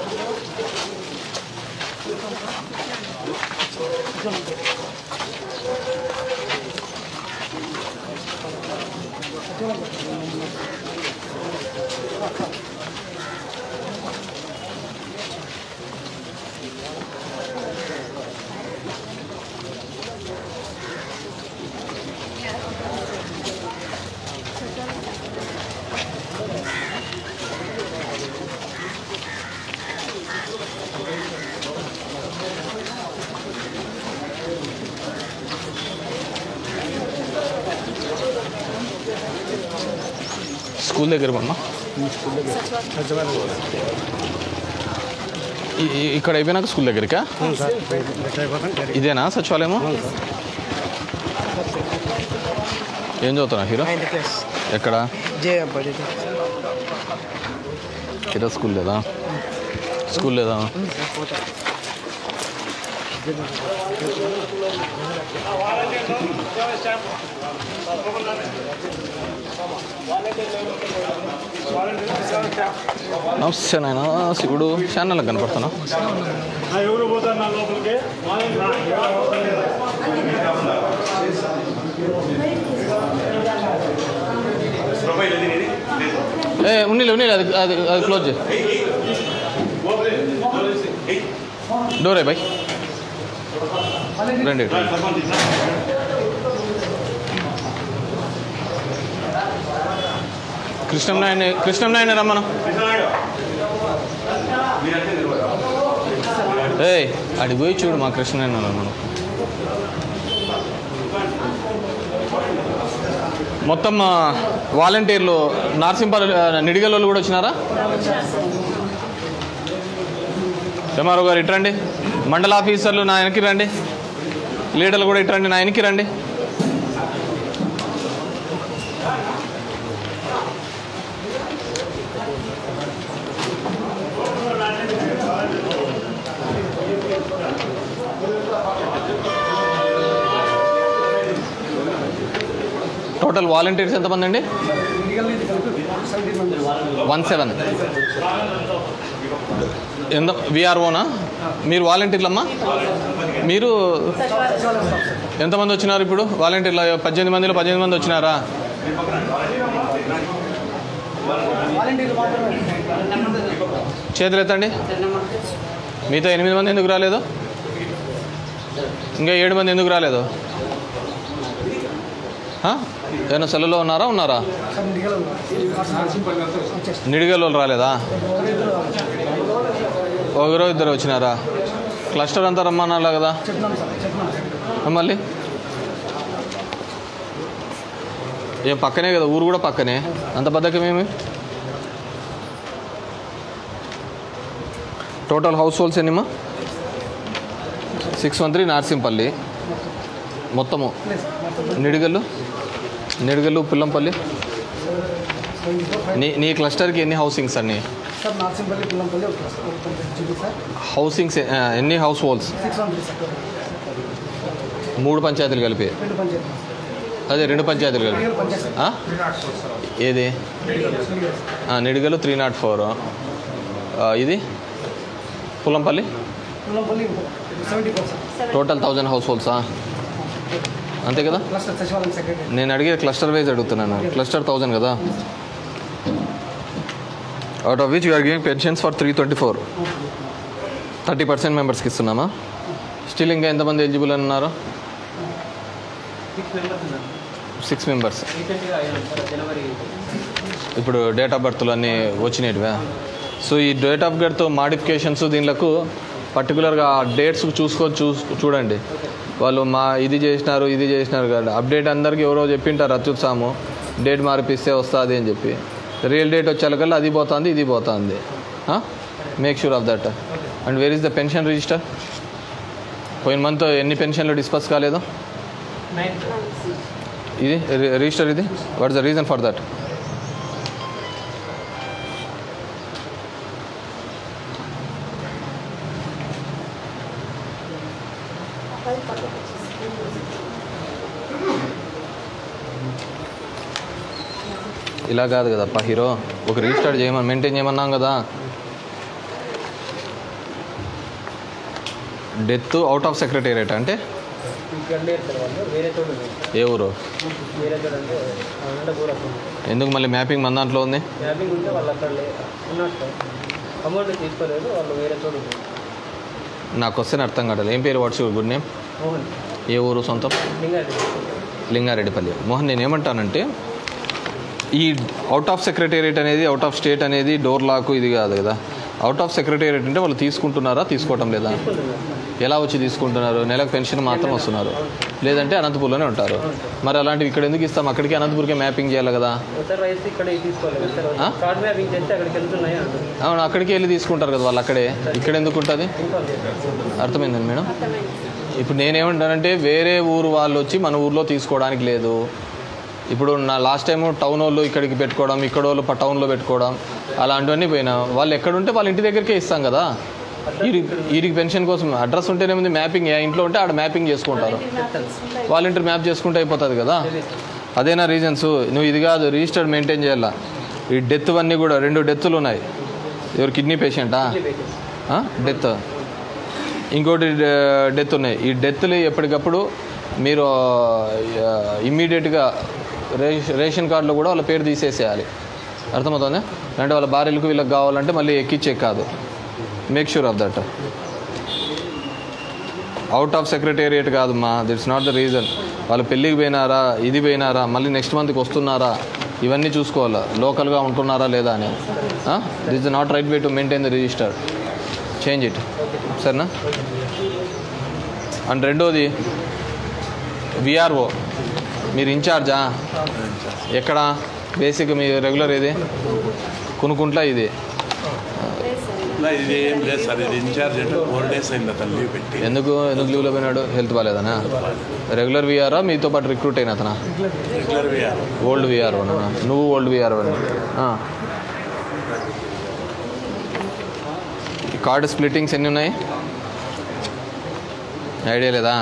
స్కూల్ దగ్గర అమ్మ ఈ- ఈ- ఇక్కడ అయిపోయినాక స్కూల్ దగ్గరికా ఇదేనా సచివాలయము ఏం చదువుతున్నా హీరో ఎక్కడ హీరో స్కూల్ లేదా స్కూల్ లేదా నమస్తే నాయన శివుడు ఛానల్ కనపడుతున్నా ఎవరు పోతారు నా లోపలికి ఏ ఉన్నీలే ఉన్నీలే అది అది అది క్లోజ్ చేయి డోరే బాయ్ రండి రండి. కృష్ణంనాయని కృష్ణంనాయని రమ్మను ఏయ్ అడిగి పోయి చూడు మా కృష్ణనాయన రమ్మను మొత్తం ఆ, వాలంటీర్లు నార్సింపల్లి నిడిగల్ వాళ్ళు కూడా వచ్చినారా ఎంఆర్ఓ గారు ఇట్రండి మండల ఆఫీసర్లు నా వెనక్కి రండి లీడర్లు కూడా ఇట్రండి నా వెనక్కి రండి టోటల్ వాలంటీర్స్ ఎంతమంది అండి వన్ సెవెన్ ఎంత విఆర్ఓనా మీరు వాలంటీర్లమ్మా మీరు ఎంతమంది వచ్చినారు ఇప్పుడు వాలంటీర్లు పద్దెనిమిది మందిలో పద్దెనిమిది మంది వచ్చినారా చేతులు ఎత్తండి మీతో ఎనిమిది మంది ఎందుకు రాలేదు ఇంకా ఏడు మంది ఎందుకు రాలేదు ఆ? ఏమైనా సెల్లులో ఉన్నారా ఉన్నారా నిడిగల్ వాళ్ళు రాలేదా ఒకరో ఇద్దరు వచ్చినారా క్లస్టర్ అంతా రమ్మన్నాలా కదా చెప్పినాం సార్ చెప్పినాం సార్ మళ్ళీ ఏం పక్కనే కదా ఊరు కూడా పక్కనే అంత బద్దకమేమి టోటల్ హౌస్ హోల్డ్స్ ఎన్నిమా సిక్స్ వన్ త్రీ నార్సింపల్లి మొత్తము నిడిగల్లు నిడిగల్లు పుల్లంపల్లి నీ నీ క్లస్టర్కి ఎన్ని హౌసింగ్స్ అన్ని సార్ నార్సింపల్లి పిల్లంపల్లి ఒక ఒక జీబీ సార్ హౌసింగ్స్ ఆ, ఎన్ని households six one three sir మూడు పంచాయతీలు కలిపి రెండు పంచాయతీ అదే రెండు పంచాయతీలు కలిపి నిడిగల్ పంచాయతీ ఆ? ఏది ఆ, నిడిగలు త్రీ నాట్ ఫోర్ ఇది Pullampalli Pillampalli seventy four sir total thousand హౌస్ హోల్డ్సా అంతే కదా క్లస్టర్ సచివాలయం సెక్రటరీ నేను అడిగే క్లస్టర్ వైజ్ అడుగుతున్నాను క్లస్టర్ థౌజండ్ కదా out of which you are giving pensions for three twenty four thirty percent మెంబర్స్కి ఇస్తున్నామా స్టిల్ ఇంకా ఎంతమంది ఎలిజిబుల్ అని ఉన్నారు సిక్స్ మెంబర్స్ ఇప్పుడు డేట్ ఆఫ్ బర్త్లు అన్నీ వచ్చినట్టువా సో ఈ డేట్ ఆఫ్ బర్త్ మాడిఫికేషన్స్ దీనిలకు పర్టికులర్గా డేట్స్ చూసుకొని చూ చూడండి వాళ్ళు మా ఇది చేసినారు ఇది చేసినారు కదా అప్డేట్ అందరికీ ఎవరో చెప్పింటారు అత్యుత్సాహము డేట్ మార్పిస్తే వస్తుంది అని చెప్పి రియల్ డేట్ వచ్చేకల్లా అది పోతుంది ఇది పోతుంది make sure of that and where is the pension register పోయిన మంత్ ఎన్ని పెన్షన్లు డిస్కస్ కాలేదు ఇది రి- రిజిస్టర్ ఇది what is the reason for that ఇలా కాదు కదప్పా హీరో ఒక రిజిస్టర్ చేయమని మెయింటైన్ చేయమన్నాం కదా డెత్ అవుట్ ఆఫ్ సెక్రటేరియట్ అంటే వేరే చోటు ఏ ఊరు వేరే చోటు అంటే అనంతపురం ఎందుకు మళ్ళీ మ్యాపింగ్ మన దాంట్లో ఉంది మ్యాపింగ్ ఉంటే వాళ్ళు అక్కడ లే- ఉన్నారు సార్ అమౌంట్ తీసుకోలేదు వాళ్ళు వేరే చోటు ఉన్నారు. నాకు వస్తే అర్థం కావట్లేదు ఏం పేరు వాట్స్ గుడ్ నేమ్ మోహన్ ఏ ఊరు సొంతం లింగారెడ్డి లింగారెడ్డిపల్లి మోహన్ నేను ఏమంటానంటే ఈ అవుట్ ఆఫ్ సెక్రటేరియట్ అనేది అవుట్ ఆఫ్ స్టేట్ అనేది డోర్ లాక్ ఇది కాదు కదా అవుట్ ఆఫ్ సెక్రటేరియట్ అంటే వాళ్ళు తీసుకుంటున్నారా తీసుకోవటం లేదా ఎలా వచ్చి తీసుకుంటున్నారు నెలకు పెన్షన్ మాత్రం వస్తున్నారు లేదంటే అనంతపూర్లోనే ఉంటారు మరి అలాంటివి ఇక్కడ ఎందుకు ఇస్తాం అక్కడికి అనంతపూర్కే మ్యాపింగ్ చేయాలి కదా సార్ రైస్ ఇక్కడ తీసుకోలేదు సార్ ఆ? కార్డ్ మ్యాపింగ్ చేస్తే అక్కడికి వెళ్తున్నాయి అంటారు అవును అక్కడికి వెళ్ళి తీసుకుంటారు కదా వాళ్ళు అక్కడే ఇక్కడ ఎందుకు ఉంటుంది ఇన్ఫార్మ్ చేశారు అర్థమైందండి మేడం ఇప్పుడు నేనేమంటానంటే వేరే ఊరు వాళ్ళు వచ్చి మన ఊర్లో తీసుకోవడానికి లేదు ఇప్పుడు నా లాస్ట్ టైం టౌన్ వాళ్ళు ఇక్కడికి పెట్టుకోవడం ఇక్కడ వాళ్ళు ప- టౌన్లో పెట్టుకోవడం అలాంటివన్నీ పోయినా వాళ్ళు ఎక్కడుంటే వాళ్ళ ఇంటి దగ్గరికే ఇస్తాం కదా వీరికి వీరికి పెన్షన్ కోసం అడ్రస్ ఉంటేనే ముందు మ్యాపింగ్ ఏ ఇంట్లో ఉంటే ఆడ మ్యాపింగ్ చేసుకుంటారు వాలంటీర్ మ్యాప్ చేసుకుంటే అయిపోతుంది కదా అదేనా రీజన్స్ నువ్వు ఇది కాదు రిజిస్టర్డ్ మెయింటైన్ చేయాలా ఈ డెత్ అన్నీ కూడా రెండు డెత్తులు ఉన్నాయి ఎవరు కిడ్నీ పేషెంటా డెత్ ఇంకోటి డెత్ ఉన్నాయి ఈ డెత్లు ఎప్పటికప్పుడు మీరు ఇమ్మీడియట్గా రేషన్ రేషన్ కార్డులో కూడా వాళ్ళ పేరు తీసేసేయాలి అర్థమవుతుందా అంటే వాళ్ళ భార్యలకు వీళ్ళకి కావాలంటే మళ్ళీ ఎక్కిచ్చే కాదు make sure of that out of secretariat కాదు మా దిట్స్ నాట్ ద రీజన్ వాళ్ళు పెళ్ళికి పోయినారా ఇది పోయినారా మళ్ళీ నెక్స్ట్ మంత్కి వస్తున్నారా ఇవన్నీ చూసుకోవాలా లోకల్గా ఉంటున్నారా లేదా అని this not right way to maintain the register change it సరేనా అండ్ రెండోది విఆర్ఓ మీరు ఇన్ఛార్జా ఎక్కడ బేసిక్ మీ రెగ్యులర్ ఏది కొనుక్కుంట్లా ఇది ఇలా ఇది ఏం లేదు సార్ ఇది ఇన్ఛార్జ్ అంటే ఫోర్ డేస్ అయింది అతను లీవ్ పెట్టి ఎందుకు ఎందుకు లీవ్లో పోయినాడు హెల్త్ బాగాలేదనా రెగ్యులర్ విఆర్ఆ మీతో పాటు రిక్రూట్ అయిన అతనా రెగ్యులర్ విఆర్ ఓల్డ్ విఆర్ఓ నువ్వు ఓల్డ్ విఆర్ఓ కార్డు స్ప్లిట్టింగ్స్ ఎన్ని ఉన్నాయి ఐడియా లేదా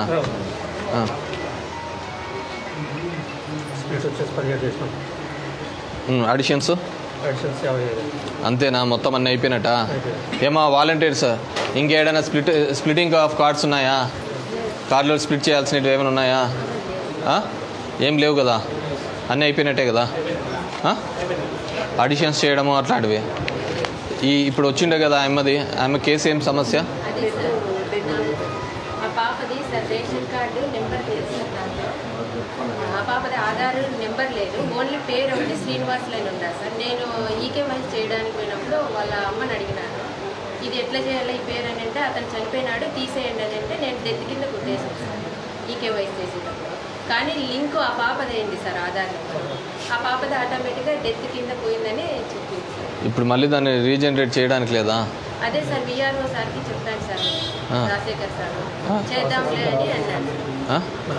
స్పీడ్స్ వచ్చేసి పదిహేడు చేసినాం అడిషన్స్ అడిషన్స్ యాభై ఐదు అంతేనా మొత్తం అన్నీ అయిపోయినట్ట ఏమా వాలంటీర్స్ ఇంకేడైనా స్ప్లిట్ స్ప్లిటింగ్ ఆఫ్ కార్డ్స్ ఉన్నాయా కార్డులో స్ప్లిట్ చేయాల్సినవి ఏమైనా ఉన్నాయా ఆ? ఏం లేవు కదా అన్నీ అయిపోయినట్టే కదా అడిషన్స్ చేయడము అట్లాంటివి ఈ ఇప్పుడు వచ్చిండే కదా ఆమెది ఆమె కేసు ఏం సమస్య అది సార్ మా పాపది సార్ రేషన్ కార్డు నెంబర్ లేదు సార్ దాంట్లో మా పాపది ఆధార్ నెంబర్ లేదు ఓన్లీ పేరు ఒకటి శ్రీనివాస్ లైన్ ఉందా సార్ నేను ఈకేవైస్ చేయడానికి పోయినప్పుడు వాళ్ళ అమ్మని అడిగినాను ఇది ఎట్లా చేయాలి ఈ పేరు అని అంటే అతను చనిపోయినాడు తీసేయండి అని అంటే నేను డెత్ కింద కొట్టేసాను సార్ ఈకేవైసీ చేసేటప్పుడు కానీ లింక్ ఆ పాపదేంటి సార్ ఆధార్ నెంబర్ ఆ పాపది ఆటోమేటిక్గా డెత్ కింద పోయిందని చెప్పింది సార్ ఇప్పుడు మళ్ళీ దాన్ని రీజనరేట్ చేయడానికి లేదా అదే సార్ విఆర్ఓ సార్కి చెప్పాను సార్ ఆ. రాజశేఖర్ సార్ చేద్దాంలే అని అన్నాడు ఆ?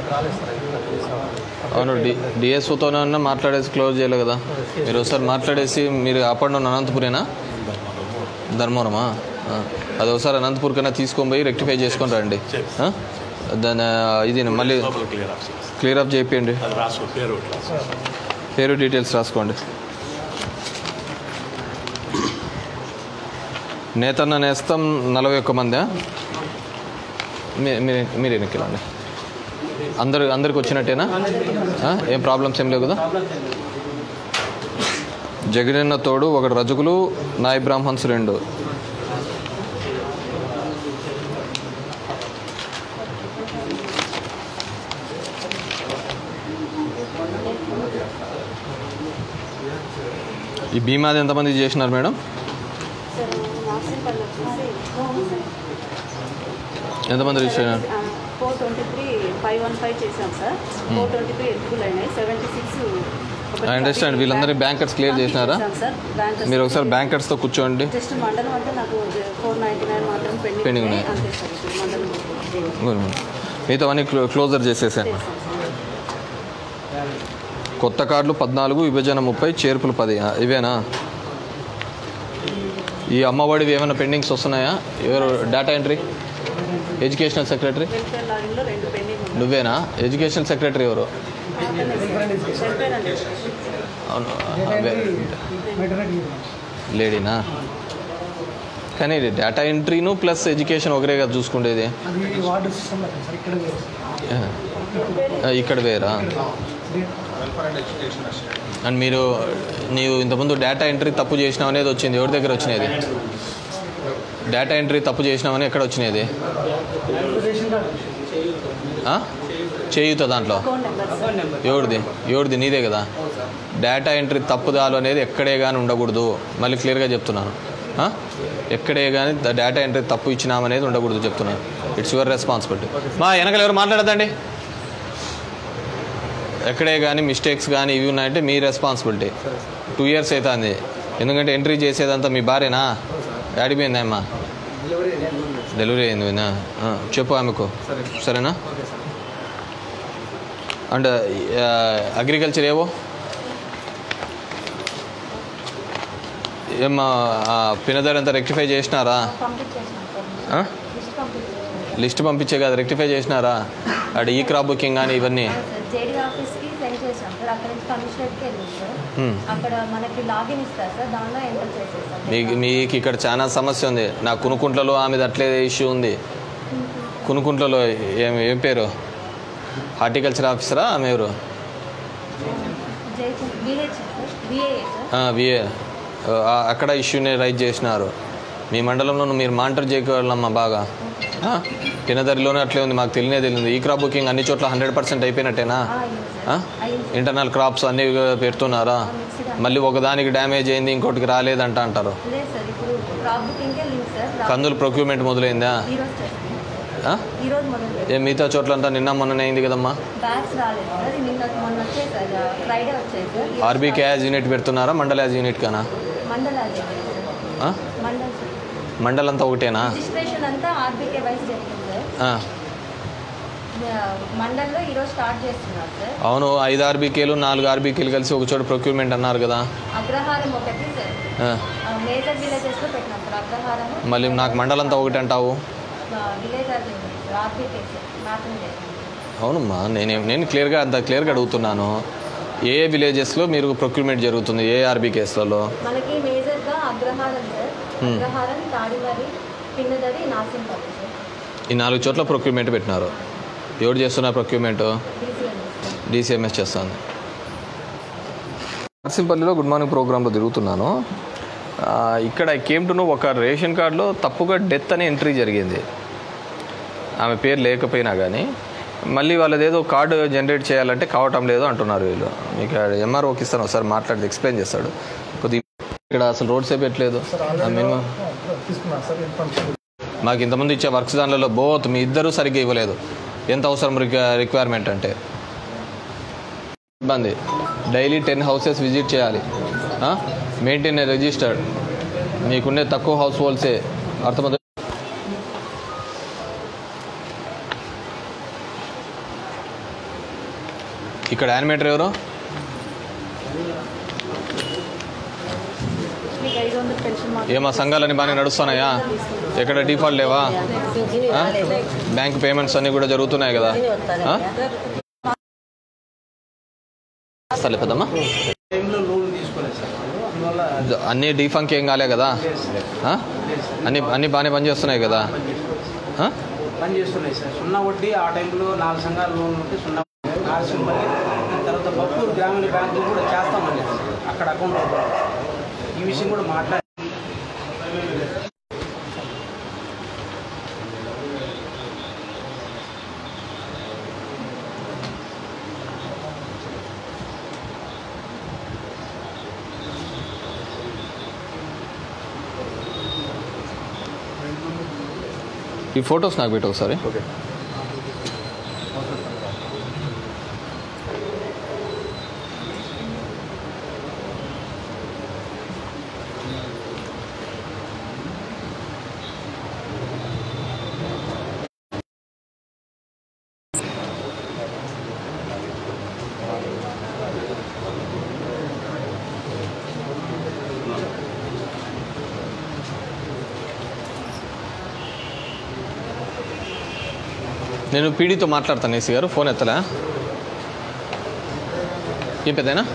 అవును డి డిఎస్ఓతోనన్నా మాట్లాడేసి క్లోజ్ చేయాలి కదా మీరు ఒకసారి మాట్లాడేసి మీరు అప్పుడు అనంతపురేనా ధర్మవరమా ఆ. అది ఒకసారి అనంతపూర్ కన్నా తీసుకొని పోయి రెక్టిఫై చేసుకొని రండి ఆ? దాని ఇది మళ్ళీ క్లియర్ ఆఫ్ క్లియర్ అప్ చేయండి అది రాసుకో పేరు ఒకటి రాసుకో. పేరు డీటెయిల్స్ రాసుకోండి నేతన్న నేస్తం నలభై ఒక్క మందా మీ- మీరు మీరు ఎన్నికలండి అందరు అందరికి వచ్చినట్టేనా ఆ? ఏం ప్రాబ్లమ్స్ ఏం లేవు కదా జగనన్న తోడు ఒకటి రజకులు నాయి బ్రాహ్మణ్స్ రెండు ఈ బీమాది ఎంతమంది చేసినారు మేడం సార్ నార్సింపల్లి వచ్చేసి ఎంతమంది రిజిస్టర్ అయినారు four twenty three five one five చేసాం sir four twenty three eligible అయినాయి సెవెంటీ సిక్స్ ఐ అండర్స్టాండ్ వీళ్ళందరి బ్యాంకర్స్ క్లియర్ చేసినారా సార్ బ్యాంకర్స్ మీరు ఒకసారి బ్యాంకర్స్తో కూర్చోండి జస్ట్ మండలం అంటే నాకు ఫోర్ నైంటీ నైన్ మాత్రం పెండింగ్ Pending ఉన్నాయి ఉన్నాయి. అంతే సార్ ఇప్పుడు మండలం గుడ్ గుడ్. మిగతా అన్ని క్లో క్లోజర్ చేసేసాను కొత్త కార్డులు పద్నాలుగు విభజన ముప్పై చేర్పులు పది ఆ, ఇవేనా ఈ అమ్మఒడివి ఏమైనా పెండింగ్స్ వస్తున్నాయా ఎవరు data entry educational secretary welfare లాగిన్లో రెండు పెండింగ్ ఉన్నాయి నువ్వేనా ఎడ్యుకేషనల్ సెక్రటరీ ఎవరు చనిపోయినండి అవును అవే. లేడీనా కానీ ఇది డేటా ఎంట్రీను ప్లస్ ఎడ్యుకేషన్ ఒకరే కదా చూసుకునేది అది వార్డు సిస్టమ్ సార్ ఇక్కడ వేరు. ఆ, ఇక్కడ వేరా అండ్ మీరు నీవు ఇంతకుముందు డేటా ఎంట్రీ తప్పు చేసినావు అనేది వచ్చింది ఎవరి దగ్గర వచ్చినది డేటా ఎంట్రీ తప్పు చేసినామని ఎక్కడ వచ్చినది రేషన్ కార్డు ఆ? చేయుత దాంట్లో ఎవరిది ఎవరిది నీదే కదా డేటా ఎంట్రీ తప్పుదాలు అనేది ఎక్కడే కానీ ఉండకూడదు మళ్ళీ క్లియర్గా చెప్తున్నాను ఆ? ఎక్కడే కానీ డేటా ఎంట్రీ తప్పు ఇచ్చినామనేది ఉండకూడదు చెప్తున్నాను ఇట్స్ యువర్ రెస్పాన్సిబిలిటీ మా వెనకలు ఎవరు మాట్లాడదండి ఎక్కడే కానీ మిస్టేక్స్ కానీ ఇవి ఉన్నాయంటే మీ రెస్పాన్సిబిలిటీ టూ ఇయర్స్ అవుతుంది ఎందుకంటే ఎంట్రీ చేసేదంతా మీ భార్యనా ఆడిపోయిందా అమ్మా డెలివరీ అయింది వినా ఆ, చెప్పు ఆమెకు సరేనా అండ్ అగ్రికల్చర్ ఏవో ఏమ్మా పినదర్ అంతా రెక్టిఫై చేసినారా పంపించేసాను సార్ ఆ? లిస్ట్ పంపించేసాను లిస్ట్ పంపించే కదా రెక్టిఫై చేసినారా అక్కడ ఈ క్రాప్ బుకింగ్ కానీ ఇవన్నీ సార్ జేడీ ఆఫీస్కి సెండ్ చేసాం సార్ అక్కడ నుంచి కమిషనర్కి వెళ్ళింది సార్ Hmm. అక్కడ మనకి లాగిన్ ఇస్తారు సార్ దానిలో ఎంటర్ చేసేసాం మీకు మీకు ఇక్కడ చాలా సమస్య ఉంది నా కునుకుంట్లలో ఆమెది అట్లే ఇష్యూ ఉంది కునుకుంట్లలో ఏం ఏం పేరు హార్టికల్చర్ ఆఫీసరా ఆమె ఎవరు Jaichand VH sir VAA sir VA అక్కడ ఇష్యూని రైజ్ చేసినారు మీ మండలంలో మీరు మానిటర్ చేయగలమ్మా బాగా ఆ? కినదరిలోనే అట్లే ఉంది మాకు తెలియనే తెలియదు ఈ క్రాప్ బుకింగ్ అన్ని చోట్ల హండ్రెడ్ పర్సెంట్ అయిపోయినట్టేనా ఆ? ఇంటర్నల్ క్రాప్స్ అన్ని పెడుతున్నారా మళ్ళీ ఒకదానికి డ్యామేజ్ అయింది ఇంకోటికి రాలేదంట అంటారు లేదు సార్ ఇప్పుడు క్రాప్ బుకింగ్కే లింక్ సార్ కందులు ప్రొక్యూర్మెంట్ మొదలైందా ఈరోజు చేస్తాం ఆ? ఈరోజు మొదలు ఏ మిగతా చోట్లంతా నిన్న మొన్ననే అయింది కదమ్మా బ్యాగ్స్ రాలేదు సార్ నిన్న మొన్న వచ్చాయి సార్ ఫ్రైడే వచ్చాయి సార్ ఈరోజు ఆర్బీకే యాజ్ యూనిట్ పెడుతున్నారా మండల్ యాజ్ యూనిట్ కానా మండల్ అది సార్ ఆ? మండల్ సార్ మండల్ అంతా ఒకటేనా రిజిస్ట్రేషన్ అంతా ఆర్బీకే వైస్ జరిగింది సార్ ఆ. మండల్లో ఈరోజు స్టార్ట్ చేస్తున్నారు సార్ అవును ఐదు ఆర్బీకేలు నాలుగు ఆర్బీకేలు కలిసి ఒక చోట ప్రొక్యూర్మెంట్ అన్నారు కదా అగ్రహారం ఒకటి సార్ ఆ. మేజర్ విలేజెస్లో పెట్టినాం సార్ అగ్రహారం మళ్ళీ నాకు మండలంతా ఒకటి అంటావు విలేజ్ అది ఆర్బీకే సార్ మ్యాపింగ్ చేస్తాం అవునమ్మా నేను నేను క్లియర్గా అంత క్లియర్గా అడుగుతున్నాను ఏ విలేజెస్లో మీరు ప్రొక్యూర్మెంట్ జరుగుతుంది ఏ ఆర్బీకేస్లలో మనకి మేజర్గా Agraharam sir Hmm. Agraharam Tadimarri Pinnadari Narsimpalli sir ఈ నాలుగు చోట్ల ప్రొక్యూర్మెంట్ పెట్టినారు ఎవరు చేస్తున్నారు ప్రొక్యూర్మెంట్ డీసీఎంఎస్ డీసీఎంఎస్ చేస్తుంది నర్సింపల్లిలో గుడ్ మార్నింగ్ ప్రోగ్రాంలో తిరుగుతున్నాను ఆ, ఇక్కడ కేమ్ టు ఒక రేషన్ కార్డులో తప్పుగా డెత్ అని ఎంట్రీ జరిగింది ఆమె పేరు లేకపోయినా కానీ మళ్ళీ వాళ్ళది ఏదో కార్డు జనరేట్ చేయాలంటే కావటం లేదు అంటున్నారు వీళ్ళు మీకు ఎంఆర్ఓకి ఇస్తాను ఒకసారి మాట్లాడి ఎక్స్ప్లెయిన్ చేస్తాడు కొద్దిగా ఇక్కడ అసలు రోడ్స్ ఏ పెట్టలేదు మినిమం తీసుకున్నాను సార్ ఇన్ఫర్మేషన్ మాకు ఇంతకుముందు ఇచ్చే వర్క్స్ దానిలో బోత్ మీ ఇద్దరు సరిగ్గా ఇవ్వలేదు ఎంత అవసరం రిక్వైర్మెంట్ అంటే ఇబ్బంది డైలీ టెన్ హౌసెస్ విజిట్ చేయాలి మెయింటైన్ రిజిస్టర్డ్ మీకుండే తక్కువ హౌస్ హోల్డ్సే అర్థమవుతుంది ఇక్కడ యానిమేటర్ ఎవరు మీకు ఐదు వందలు పెన్షన్ మాత్రం ఏమా సంఘాలన్నీ బాగానే నడుస్తున్నాయా ఎక్కడ డిఫాల్ట్ లేవా ఆ? బ్యాంక్ పేమెంట్స్ అన్నీ కూడా జరుగుతున్నాయి కదా ఆ? సర్లే పెద్దమ్మా టైంలో లోన్ తీసుకోలేదు సార్ అందువల్ల అన్నీ డీఫంక్ ఏం కాలే కదా ఆ? అన్నీ అన్నీ బాగానే పనిచేస్తున్నాయి కదా ఆ? పని చేస్తున్నాయి సార్ సున్నా వడ్డీ ఆ టైంలో నాలుగు సంఘాల లోన్ ఉంటే సున్నా నాలుగు తర్వాత బప్పూరు గ్రామీణ బ్యాంకు కూడా చేస్తామని అక్కడ అకౌంట్ ఓపెన్ చేస్తాం. ఈ విషయం కూడా మాట్లాడి ఈ ఫొటోస్ నాకు పెట్టు ఒకసారి నేను పీడీతో మాట్లాడతాను ఏసీ గారు ఫోన్ ఎత్తలే ఏం పెద్దనా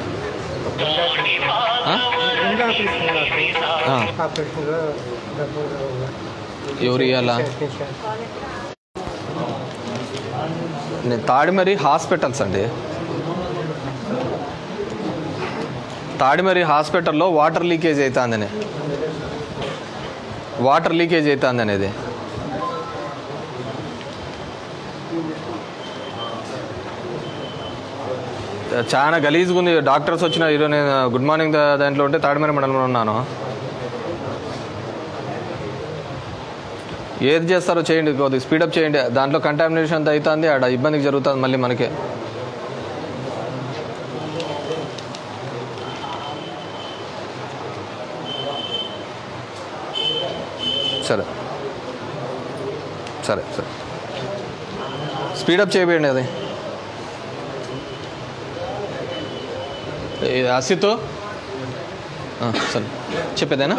ఆ. ఎవరు ఇవ్వాలా నేను తాడిమరి హాస్పిటల్స్ అండి తాడిమరి హాస్పిటల్లో వాటర్ లీకేజ్ అవుతుందని వాటర్ లీకేజ్ అవుతుంది అనేది చాలా గలీజ్గా ఉంది డాక్టర్స్ వచ్చిన ఈరోజు నేను గుడ్ మార్నింగ్ దా- దాంట్లో ఉంటే తాడిమరి మండలంలో ఉన్నాను ఏది చేస్తారో చేయండి కొద్దిగా స్పీడప్ చేయండి దాంట్లో కంటామినేషన్ అంతా అవుతుంది ఆడ ఇబ్బందికి జరుగుతుంది మళ్ళీ మనకే సరే సరే సరే స్పీడప్ చేయబోయండి అది ఇది అసితో ఆ, సరే చెప్పేదేనా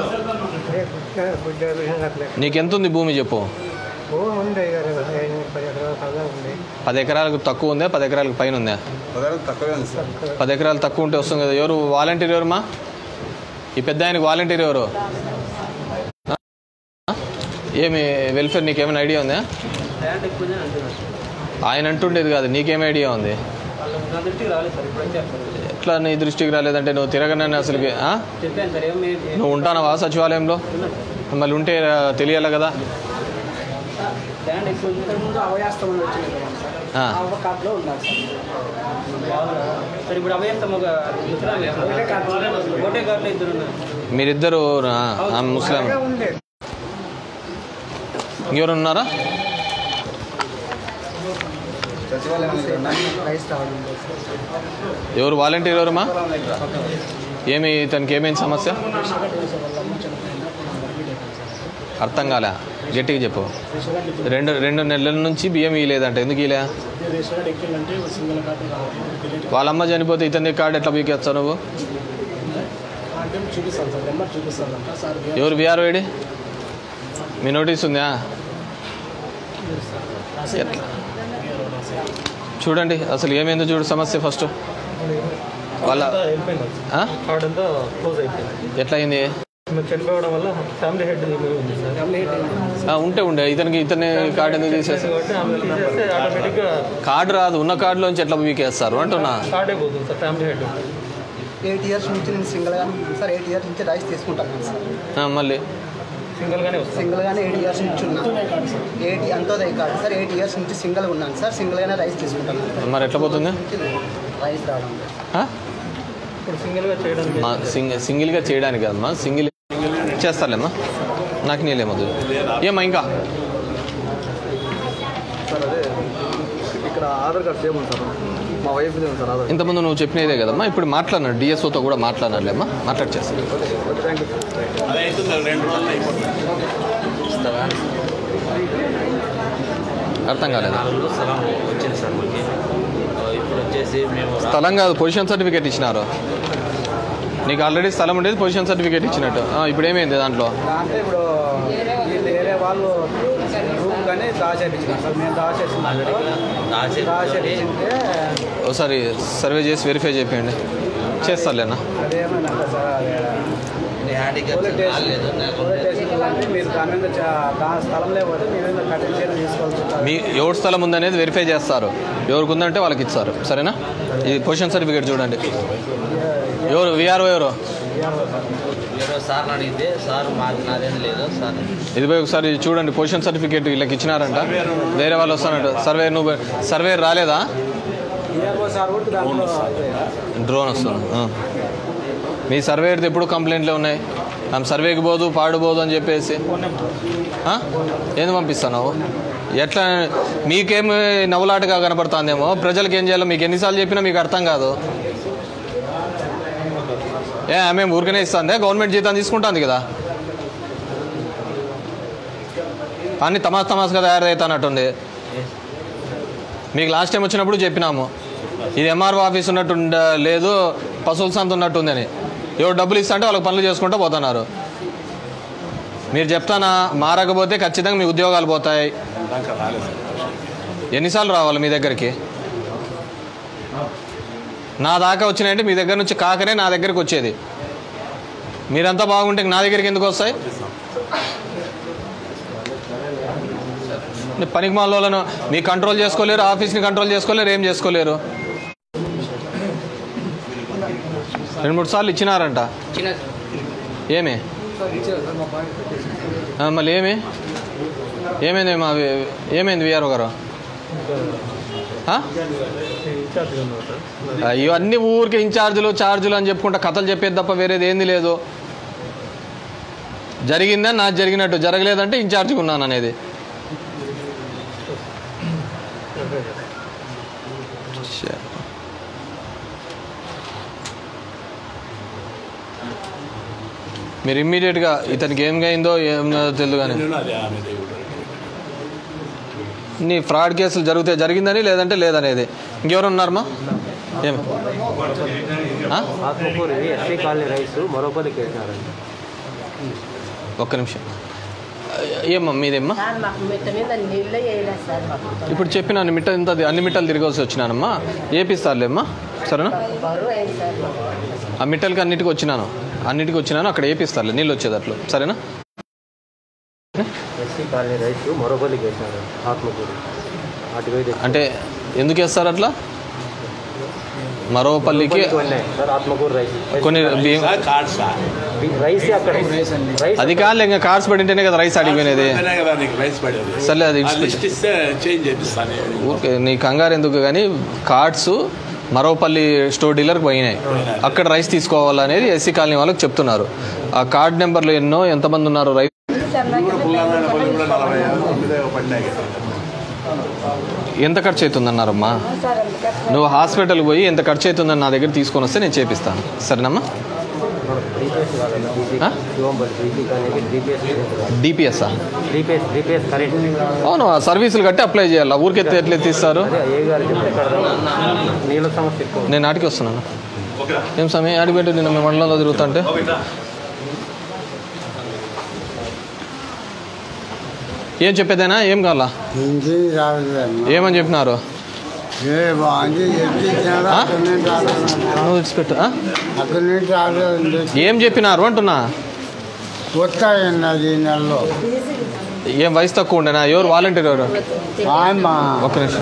నీకెంత ఉంది భూమి చెప్పు ఉంది గారు ఐదు పది ఎకరాల సదా ఉంది పది ఎకరాలకు తక్కువ ఉందా పది ఎకరాలకు పైన ఉందా తక్కువే ఉంది సార్ పది ఎకరాలు తక్కువ ఉంటే వస్తుంది కదా ఎవరు వాలంటీర్ ఎవరమ్మా ఈ పెద్ద ఆయనకి వాలంటీర్ ఎవరు ఆ? ఏమి వెల్ఫేర్ నీకేమైనా ఐడియా ఉందా ల్యాండ్ ఎక్కువనే అంటున్నారు సార్ ఆయన అంటుండేది కాదు నీకేం ఐడియా ఉంది వాళ్ళు నా దృష్టికి రాలేదు సార్ ఇప్పుడు వచ్చారు సార్ ఎట్లా నీ దృష్టికి రాలేదంటే నువ్వు తిరగనని అసలుకి ఆ? చెప్పాను సార్ ఏమి నువ్వు ఉంటానవా సచివాలయంలో మళ్ళీ ఉంటే ఆ, తెలియాలి కదా ల్యాండ్ ఎక్కువ ఇంతకు ముందు అవయాస్తం అని వచ్చింది కదా సార్ ఆ. ఆ ఒక కార్డులో ఉన్నారు సార్ సార్ ఇప్పుడు అవయాస్తం ఒక ముసలామే ఒకటే కార్డు ఒకటే కార్డులో ఇద్దరు ఉన్నారు మీరిద్దరు ఆ, ఆ ముస్లిం ఉంది ఇంకెవరు ఉన్నారా రైస్ రావడం లేదు ఎవరు వాలంటీర్ ఎవరమ్మా ఏమి తనకి ఏమైంది సమస్య అర్థం కాలే గట్టిగా చెప్పు రెండు రెండు నెలల నుంచి బియ్యం ఇవ్వలేదంట ఎందుకు ఇలే రేషన్ కార్డు ఎక్కిందంటే సింగిల్ కార్డు రావాలి వాళ్ళమ్మ చనిపోతే ఇతని కార్డు ఎట్లా బీకేస్తావు నువ్వు అంటే చూపిస్తాను సార్ నెంబర్ చూపిస్తానంట సార్ ఎవరు బీఆర్ వేడి మీ నోటీస్ ఉందా ఎట్లా చూడండి అసలు ఏమైందో చూడు సమస్య ఫస్ట్ వాళ్ళ వెళ్ళిపోయింది ఆ? కార్డ్ అంతా క్లోజ్ అయిపోయింది ఎట్లా అయింది మీరు చనిపోవడం వల్ల ఫ్యామిలీ హెడ్ ఉంది సార్ ఫ్యామిలీ హెడ్ ఆ, ఉంటే ఉండే ఇతనికి ఇతని కార్డు ఎందుకు తీసేసి కాబట్టి ఆమె తీసేస్తే ఆటోమేటిక్గా కార్డు రాదు ఉన్న కార్డులోంచి ఎట్లా బీకేస్తారు అంటున్నా కార్డే పోతుంది sir family head eight years నుంచి నేను సింగిల్గా సార్ ఎయిట్ ఇయర్స్ నుంచి రైస్ తీసుకుంటాను సార్ ఆ, మళ్ళీ సింగిల్గానే వస్తుంది సింగిల్గానే ఎయిట్ ఇయర్స్ నుంచి ఉన్నాను eight Antyodaya card sir eight years నుంచి సింగిల్గా ఉన్నాను సార్ సింగిల్గానే రైస్ తీసుకుంటాను మరి ఎట్లా పోతుంది రైస్ రావడం లేదు. ఆ? ఇప్పుడు సింగిల్గా చేయడానికి మా సింగిల్ సింగిల్గా చేయడానికి కదమ్మా సింగిల్ చేస్తాలేమ్మా నాకు నీళ్ళేమొద్దు ఏమ్మా ఇంకా సార్ అదే ఇక్కడ ఆధార్ కార్డ్ సేమ్ ఉంది సార్ మా వైఫ్ ఉంది సార్ ఆధార్ ఇంతకుముందు నువ్వు చెప్పినదే కదమ్మా ఇప్పుడు మాట్లాడినాడు డిఎస్ఓతో కూడా మాట్లాడినాడులేమ్మా మాట్లాడి చేస్తాను థ్యాంక్ యూ అదే అవుతుంది రెండు రోజులు అయిపోతుంది అర్థం కాలేదు నాలుగు స్థలం వచ్చింది సార్ మనకి ఇప్పుడు వచ్చేసి మేము స్థలం కాదు పొజిషన్ సర్టిఫికేట్ ఇచ్చినారు నీకు ఆల్రెడీ స్థలం ఉండేది పొజిషన్ సర్టిఫికేట్ ఇచ్చినట్టు ఆ, ఇప్పుడు ఏమైంది దాంట్లో అంటే ఇప్పుడు వీళ్ళు వేరే వాళ్ళు రూమ్ కానీ దాచేపించినారు సార్ మేము దాచేసినాము దాచేపించింటే ఒకసారి సర్వే చేసి వెరిఫై చేయండి చేస్తారులేనా అదేమన్నా సార్ అది పోలీస్ స్టేషన్ పోలీస్ స్టేషన్ అంటే మీరు దాని మీద చా- దాని స్థలం లేకపోతే మీ మీద కఠిన చర్యలు తీసుకోవాల్సి ఉంటుంది మీ ఎవరి స్థలం ఉందనేది వెరిఫై చేస్తారు ఎవరికి ఉందంటే వాళ్ళకి ఇస్తారు సరేనా ఇది పొజిషన్ సర్టిఫికేట్ చూడండి ఎవరు విఆర్ఓ ఎవరు ఏదో సార్ అడిగితే సార్ మాకు నాదేం లేదు సార్ ఇది పోయి ఒకసారి చూడండి పొజిషన్ సర్టిఫికేట్ వీళ్ళకి ఇచ్చినారంట వేరే వాళ్ళు వస్తారంట సర్వే నువ్వు సర్వే రాలేదా ఈఆర్ఓ సార్ కూడా దాంట్లో డ్రోన్ వస్తుంది ఆ. మీ సర్వే ఎప్పుడు కంప్లైంట్లు ఉన్నాయి ఆమె సర్వేకి పోదు పాడుపోదు అని చెప్పేసి ఆ? ఏంది పంపిస్తున్నావు ఎట్లా మీకేం నవ్వులాటగా కనపడుతుందేమో ప్రజలకు ఏం చేయాలో మీకు ఎన్నిసార్లు చెప్పినా మీకు అర్థం కాదు ఏ ఆమె ఊరికనే ఇస్తుంది గవర్నమెంట్ జీతం తీసుకుంటుంది కదా అన్ని తమాస్ తమాస్గా తయారవుతానట్టుంది మీకు లాస్ట్ టైం వచ్చినప్పుడు చెప్పినాము ఇది ఎంఆర్ఓ ఆఫీస్ ఉన్నట్టు ఉండ- లేదు పశువుల సంత ఉన్నట్టుందని ఎవరు డబ్బులు ఇస్తా అంటే వాళ్ళకి పనులు చేసుకుంటూ పోతున్నారు మీరు చెప్తానా మారకపోతే ఖచ్చితంగా మీ ఉద్యోగాలు పోతాయి దాకా రాలేదు ఎన్నిసార్లు రావాలి మీ దగ్గరికి నా దాకా వచ్చినాయంటే మీ దగ్గర నుంచి కాకనే నా దగ్గరికి వచ్చేది మీరంతా బాగుంటే నా దగ్గరికి ఎందుకు వస్తాయి పనికి మాలను మీ కంట్రోల్ చేసుకోలేరు ఆఫీస్ని కంట్రోల్ చేసుకోలేరు ఏం చేసుకోలేరు రెండు మూడు సార్లు ఇచ్చినారంట ఏమి ఆ, మళ్ళీ ఏమి ఏమైంది మా ఏమైంది విఆర్ఓ గారు ఆ? అయ్యో అన్ని ఊరికే ఇన్ఛార్జీలు ఛార్జీలు అని చెప్పుకుంటా కథలు చెప్పేది తప్ప వేరేది ఏంది లేదు జరిగిందా నాకు జరిగినట్టు జరగలేదంటే ఇన్ఛార్జిగా ఉన్నాను అనేది Shit. మీరు ఇమ్మీడియట్గా ఇతనికి ఏం అయిందో ఏం తెలియదు కానీ నేను అదే ఆమె దేవుడు నీ ఫ్రాడ్ కేసులు జరిగితే జరిగిందని లేదంటే లేదనేది ఇంకెవరు ఉన్నారమ్మా ఏం ఆ? ఆత్మకూరి ఎస్సీ కాలనీ రైస్ మరో పదికి వేసినారండి ఒక్క నిమిషం ఏమ్మా మీదేమ్మా సార్ మాకు మిట్ట మీద నీళ్ళే వేయలేదు సార్ మాకు ఇప్పుడు చెప్పినాను మిట్ట ఇంత అన్ని మిట్టలు తిరగాల్సి వచ్చినానమ్మా ఏపిస్తారులేమ్మా సరేనా బరువు అయింది సార్ మాకు ఆ మిట్టలకి అన్నిటికి వచ్చినాను అన్నిటికి వచ్చినాను అక్కడ ఏపిస్తారులే నీళ్ళు వచ్చేటట్లు సరేనా ఎస్సీ కాలనీ రైస్ మరో పదికి వేసినారండి ఆత్మకూరి అటు పోయి అంటే ఎందుకు వేస్తారు అట్లా మరో పల్లికి సార్ ఆత్మకూరు రైస్ కొన్ని బియ్యం రైస్ అక్కడ రైస్ అది కాదు ఇంకా కార్డ్స్ పడింటేనే కదా రైస్ అడిగిపోయినది అంతేనే కదా నీకు రైస్ పడేది సర్లే అది ఆ ఇచ్చి- లిస్ట్ ఇస్తే చేంజ్ చేపిస్తాను నేను. ఊరికే నీ కంగారు ఎందుకు కానీ కార్డ్స్ మరోపల్లి స్టోర్ డీలర్కి పోయినాయి అక్కడ రైస్ తీసుకోవాలనేది ఎస్సీ కాలనీ వాళ్ళకి చెప్తున్నారు ఆ కార్డ్ నెంబర్లు ఎన్నో ఎంతమంది ఉన్నారు రైస్ కూడా పుల్లామైన పళ్ళు కూడా నలభై తొమ్మిది పడినాయి ఎంత ఖర్చు అవుతుందన్నారమ్మా నువ్వు హాస్పిటల్కి పోయి ఎంత ఖర్చు అవుతుందని నా దగ్గర తీసుకొని వస్తే నేను చేపిస్తాను సరేనమ్మా డిపిఎస్ కాదండి ఆ? శివంబడి బీసీ కాలనీకి డిపిఎస్ డిపిఎస్ఆ డిపిఎస్ డిపిఎస్ కరెంట్ అవును ఆ సర్వీసులు కట్టి అప్లై చేయాలి ఊరికి ఎత్తే ఎట్లా తీస్తారు అదే ఏ గారు చెప్తే ఇక్కడ నీళ్ళ సమస్య ఎక్కువ నేను నాటికి వస్తున్నాను ఏం సమయం ఆడికి పెట్టి నేను మీ మండలంలో తిరుగుతుంటే ఏం చెప్పేదేనా ఏం కావాలా ఇంకేం రాలేదమ్మా ఏమని చెప్పినారు ఏ బాగుంది ఎక్కించాడు ఆ? అక్కడి నుంచి రాలేదు నువ్వు విడిచిపెట్టు ఆ? అక్కడి నుంచి రాలేదు ఏం చెప్పినారు అంటున్నా వస్తాయన్నది ఈ నెలలో ఏం వయసు తక్కువ ఉండేనా ఎవరు వాలంటీర్ ఎవరు ఆయమ్మ ఒక్క నిమిషం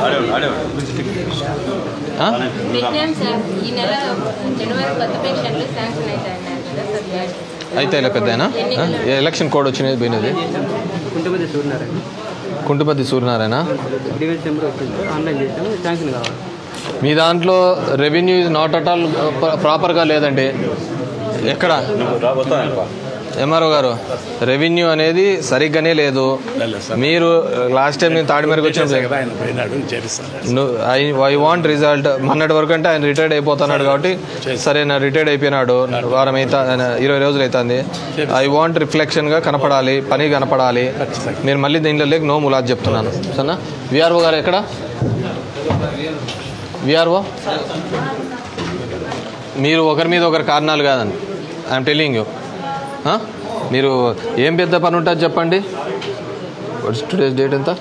ఆ? పెట్టాను సార్ ఈ నెల జనవరి కొత్త పెన్షన్లు శాంక్షన్ అవుతాయి అన్నారు కదా సార్ బ్యాడ్. అయితే ఇలా పెద్దయినా ఎలక్షన్ కోడ్ వచ్చినది పోయినది కుంటపతి చూడన్నారండి కుంటుపతి సూర్యనారాయణ డివైస్ నెంబర్ వచ్చింది సార్ ఆన్లైన్ చేసాము శాంక్షన్ కావాలి మీ దాంట్లో revenue is not at all ప్రాపర్గా లేదండి ఎక్కడ ఎంఆర్ఓ గారు రెవెన్యూ అనేది సరిగ్గానే లేదు మీరు లాస్ట్ టైం నేను తాడిమేరకు కదా వచ్చిన ఆయన పోయినాడు చేపిస్తాను ఐ ఐ వాంట్ రిజల్ట్ మొన్నటి వరకు అంటే ఆయన రిటైర్డ్ అయిపోతున్నాడు కాబట్టి సరే నా రిటైర్డ్ అయిపోయినాడు వారం అయితే ఇరవై రోజులు అవుతుంది ఐ వాంట్ రిఫ్లెక్షన్గా కనపడాలి పని కనపడాలి మీరు మళ్ళీ దీంట్లో లేక నో ములాజ్ చెప్తున్నాను సరేనా విఆర్ఓ గారు ఎక్కడ విఆర్ఓ మీరు ఒకరి మీద ఒకరి కారణాలు కాదండి ఐఎమ్ టెలింగ్ యూ మీరు ఏం పెద్ద పని ఉంటుంది చెప్పండి టుడేస్ డేట్ ఎంత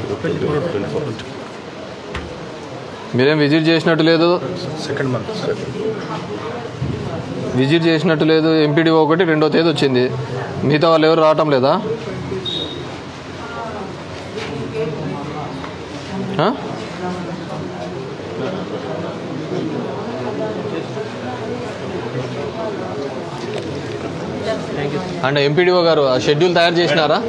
మీరేం విజిట్ చేసినట్టు లేదు సెకండ్ మంత్ విజిట్ చేసినట్టు లేదు ఎంపీడీ ఒకటి రెండో తేదీ వచ్చింది మిగతా వాళ్ళు ఎవరు రావటం లేదా ఆ? అండ్ ఎంపీడీఓ గారు ఆ షెడ్యూల్ తయారు చేసినారా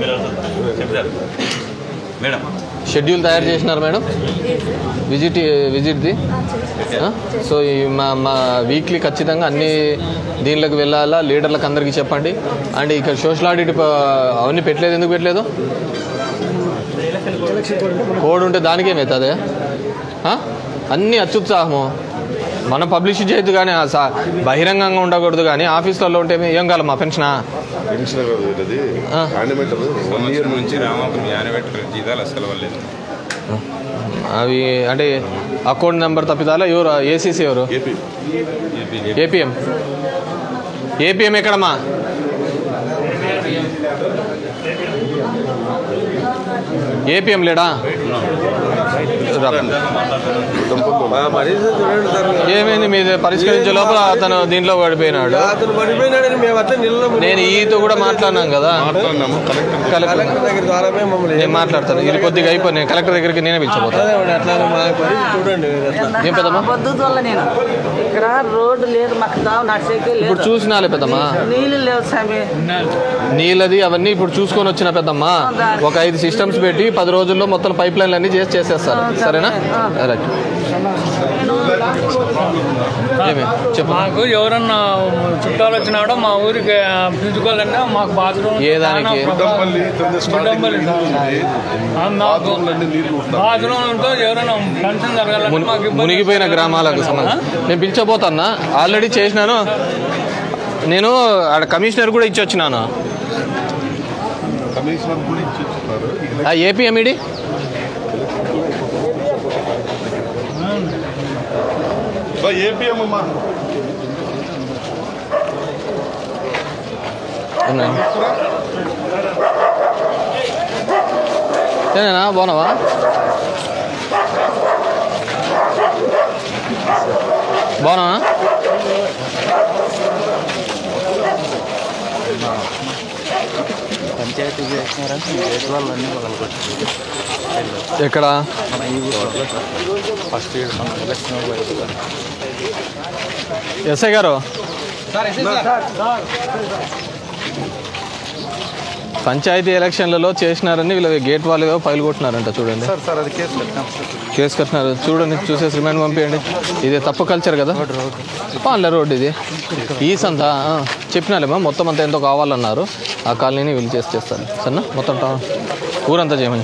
మేడం షెడ్యూల్ తయారు చేసినారు మేడం విజిట్ విజిట్ది సో ఈ మా మా వీక్లీ ఖచ్చితంగా అన్ని దీనిలోకి వెళ్ళాలా లీడర్లకు అందరికీ చెప్పండి అండ్ ఇక్కడ సోషల్ ఆడిట్ ప- అవన్నీ పెట్టలేదు ఎందుకు పెట్టలేదు కోడ్ ఉంటే దానికి ఏమవుతుంది అన్నీ అత్యుత్సాహము మనం పబ్లిష్ చేయొద్దు కానీ ఆ సా- బహిరంగంగా ఉండకూడదు కానీ ఆఫీసులలో ఉంటే ఏం కావాలి మా పెన్షనా పెన్షన్ అది యానిమేటర్ వన్ ఇయర్ నుంచి రామాపురం యానిమేటర్ జీతాలు అసలు ఇవ్వలేదు అవి అంటే అకౌంట్ నెంబర్ తప్పిదాలా ఎవరు ఏసీసీ ఎవరు ఏపీఎం ఏపీఎం ఎక్కడమ్మా ఏపీఎం లేడా రా. ఏమైంది మీది పరిష్కరించే లోపల అతను దీంట్లో పడిపోయినాడు అతను పడిపోయినాడని మేము అట్లా నిల్లం నేను ఈతో కూడా మాట్లాడినాం కదా కలెక్టర్ దగ్గర ద్వారా మమ్మల్ని నేను మాట్లాడతాను ఇది కొద్దిగా అయిపోయి నేను కలెక్టర్ దగ్గరికి నేనే పిలిచిపోతాను అదే వాడు అట్లా మా పరిస్థితి చూడండి ఏం పెద్దమ్మా పొద్దుత వల్ల నేను ఇక్కడ రోడ్డు లేదు మాకు దావు నడిచేకే లేదు ఇప్పుడు చూసినాలే పెద్దమ్మా నీళ్ళు లేవు స్వామి నీళ్ళది అవన్నీ ఇప్పుడు చూసుకొని వచ్చిన పెద్దమ్మా ఒక ఐదు సిస్టమ్స్ పెట్టి పది రోజుల్లో మొత్తం పైప్ లైన్లు అన్ని చేసి చేసేస్తారు సరేనా రైట్ ఏమే చెప్పు మాకు ఎవరన్నా చుట్టాలు వచ్చినాడో మా ఊరికి పిలుచుకోవాలన్నా మాకు బాత్రూమ్ ఏ దానికి? గుడ్డంపల్లి, తొమ్మిది స్టార్టింగ్ లో ఇల్లు ఉంది. బాత్రూమ్లన్నీ నీళ్లు ఉంటున్నాయి. బాత్రూమ్తో ఎవరైనా ఫంక్షన్ జరగాలంటే ముని- మాకు ఇబ్బంది మునిగిపోయిన గ్రామాలకు సంబంధించి నేను పిలిచబోతానా ఆల్రెడీ చేసినాను నేను ఆడ కమిషనర్ కూడా ఇచ్చి వచ్చినాను కమిషనర్ కూడా ఇచ్చి ఇస్తున్నారు ఆ ఏపీఎంఈడి ఏపీఎం అమ్మా ఏనా బాగున్నావా బాగున్నావా పంచాయతీ చేసినారంటే గేట్ వాళ్ళు అన్నీ మొదలుకొచ్చింది ఎక్కడ మన ఈ ఊర్లో ఫస్ట్ ఇయర్ మన ఎలక్షన్ పోయి ఎస్ఐ గారు పంచాయతీ ఎలక్షన్లలో చేసినారని వీళ్ళు గేట్ వాళ్ళు ఏదో ఫైల్ కొట్టినారంట చూడండి సార్ సార్ అది కేసు పెట్టాం సార్ కేసు కట్టినారు చూడండి చూసేసి రిమైండ్ పంపించండి ఇది తప్పు కల్చర్ కదా పాన్లే రోడ్ ఇది ఈ సంత ఆ, చెప్పినాలేమా మొత్తం అంతా ఎంతో కావాలన్నారు ఆ కాలనీని వీళ్ళు చేసి చేస్తారు సరేనా మొత్తం టౌన్ ఊరంతా చేయమని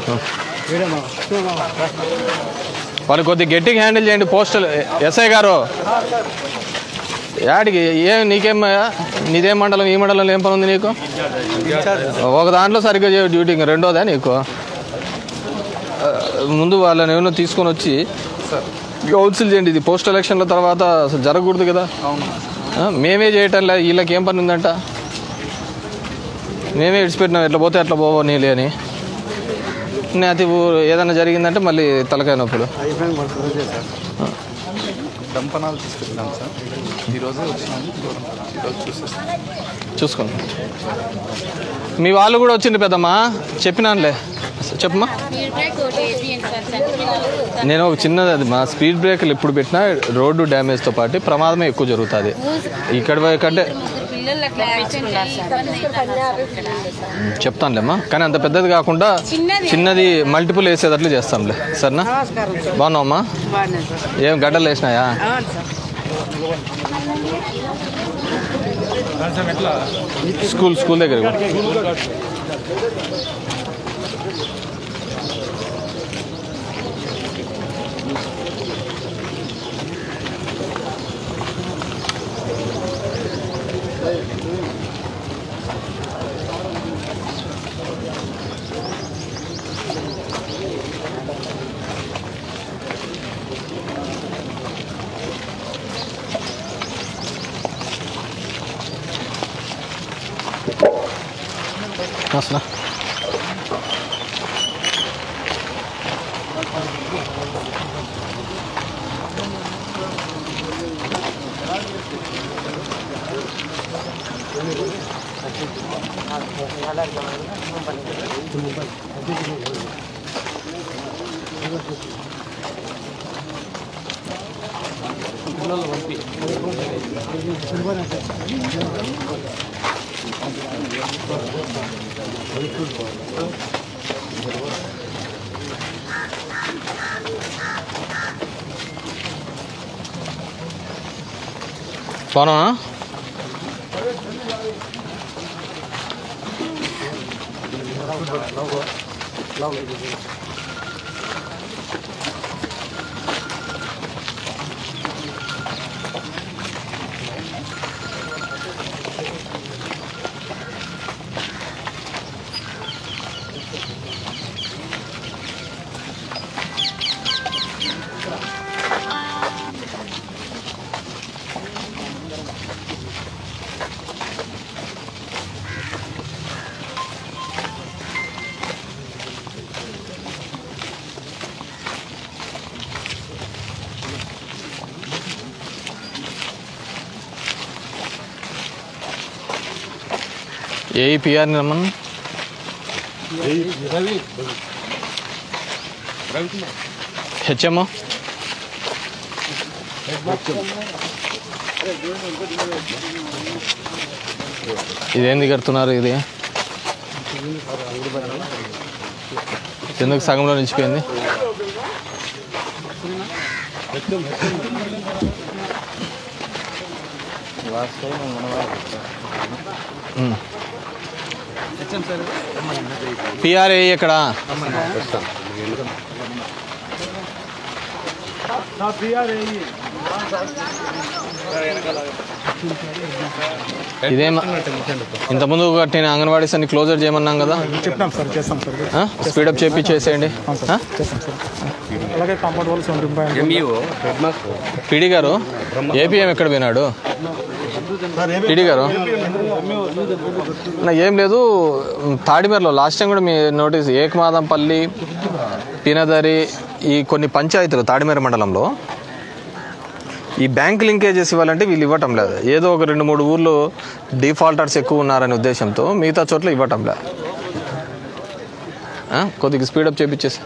వాళ్ళు కొద్దిగా గట్టిగా హ్యాండిల్ చేయండి పోస్టల్ ఎస్ఐ గారు యాడికి ఏం నీకేమయ్యా నీదేం మండలం ఈ మండలంలో ఏం పని ఉంది నీకు ఒక దాంట్లో సరిగ్గా చేయవు డ్యూటీ ఇంకా రెండోదా నీకు ఆ, ముందు వాళ్ళని ఏమైనా తీసుకొని వచ్చి కౌన్సిల్ చేయండి ఇది పోస్ట్ ఎలక్షన్ల తర్వాత అసలు జరగకూడదు కదా ఆ, మేమే చేయటం లేదు వీళ్ళకి ఏం పని ఉందంట మేమే ఇడిచిపెట్టినాం ఎట్లా పోతే అట్లా పోవో నీళ్ళు అని నేతి ఏదైనా జరిగిందంటే మళ్ళీ తలకాయ నొప్పులు అయిపోయింది వర్క్ రోజే సార్ దంపనాలు తీసుకెళ్ళాం సార్ ఈరోజు వచ్చినాము ఈరోజు చూసేస్తాం చూసుకోండి మీ వాళ్ళు కూడా వచ్చింది పెద్దమ్మా చెప్పినానులే చెప్పమ్మా నేను ఒక చిన్నది అది మా స్పీడ్ బ్రేకర్లు ఎప్పుడు పెట్టినా రోడ్డు డ్యామేజ్తో పాటు ప్రమాదమే ఎక్కువ జరుగుతుంది ఇక్కడ కంటే పిల్లలు అట్లా యాక్సిడెంట్ అయ్యి ఇబ్బంది అవుతున్నారు. చెప్తానులేమ్మా కానీ అంత పెద్దది కాకుండా చిన్నది. చిన్నది మల్టిపుల్ వేసేటట్లు చేస్తాంలే సరేనా బాగున్నావమ్మా ఏం గడ్డలు వేసినాయా స్కూల్ స్కూల్ దగ్గర వస్తున్నా బాగున్నా ఏ పిఆర్ రమ్మను రవి హెచ్ఎమ్ ఇదేంది కడుతున్నారు ఇది ఎందుకు సగంలో నిలిచిపోయింది పిఆర్ఏ ఇక్కడ ఇదేం ఇంతకుముందు కట్టిన అంగన్వాడీస్ అన్ని క్లోజర్ చేయమన్నాం కదా చెప్పినాం సార్ చేస్తాం సార్ స్పీడప్ చేపి చేసేయండి ఆ? చేస్తాం సార్ అలాగే కాంపౌండ్ వాళ్ళు సెవెంటీ ఫైవ్ పిడి గారు ఏపీఎం ఎక్కడ పోయినాడు పిడి గారు నా ఏం లేదు తాడిమేరలో లాస్ట్ టైం కూడా మీ నోటీస్ ఏకమాదంపల్లి పినదరి ఈ కొన్ని పంచాయతీలు తాడిమేర మండలంలో ఈ బ్యాంక్ లింకేజెస్ ఇవ్వాలంటే వీళ్ళు ఇవ్వటం లేదు ఏదో ఒక రెండు మూడు ఊర్లు డిఫాల్టర్స్ ఎక్కువ ఉన్నారనే ఉద్దేశంతో మిగతా చోట్ల ఇవ్వటం లేదు ఆ? కొద్దిగా స్పీడప్ చేపించేసి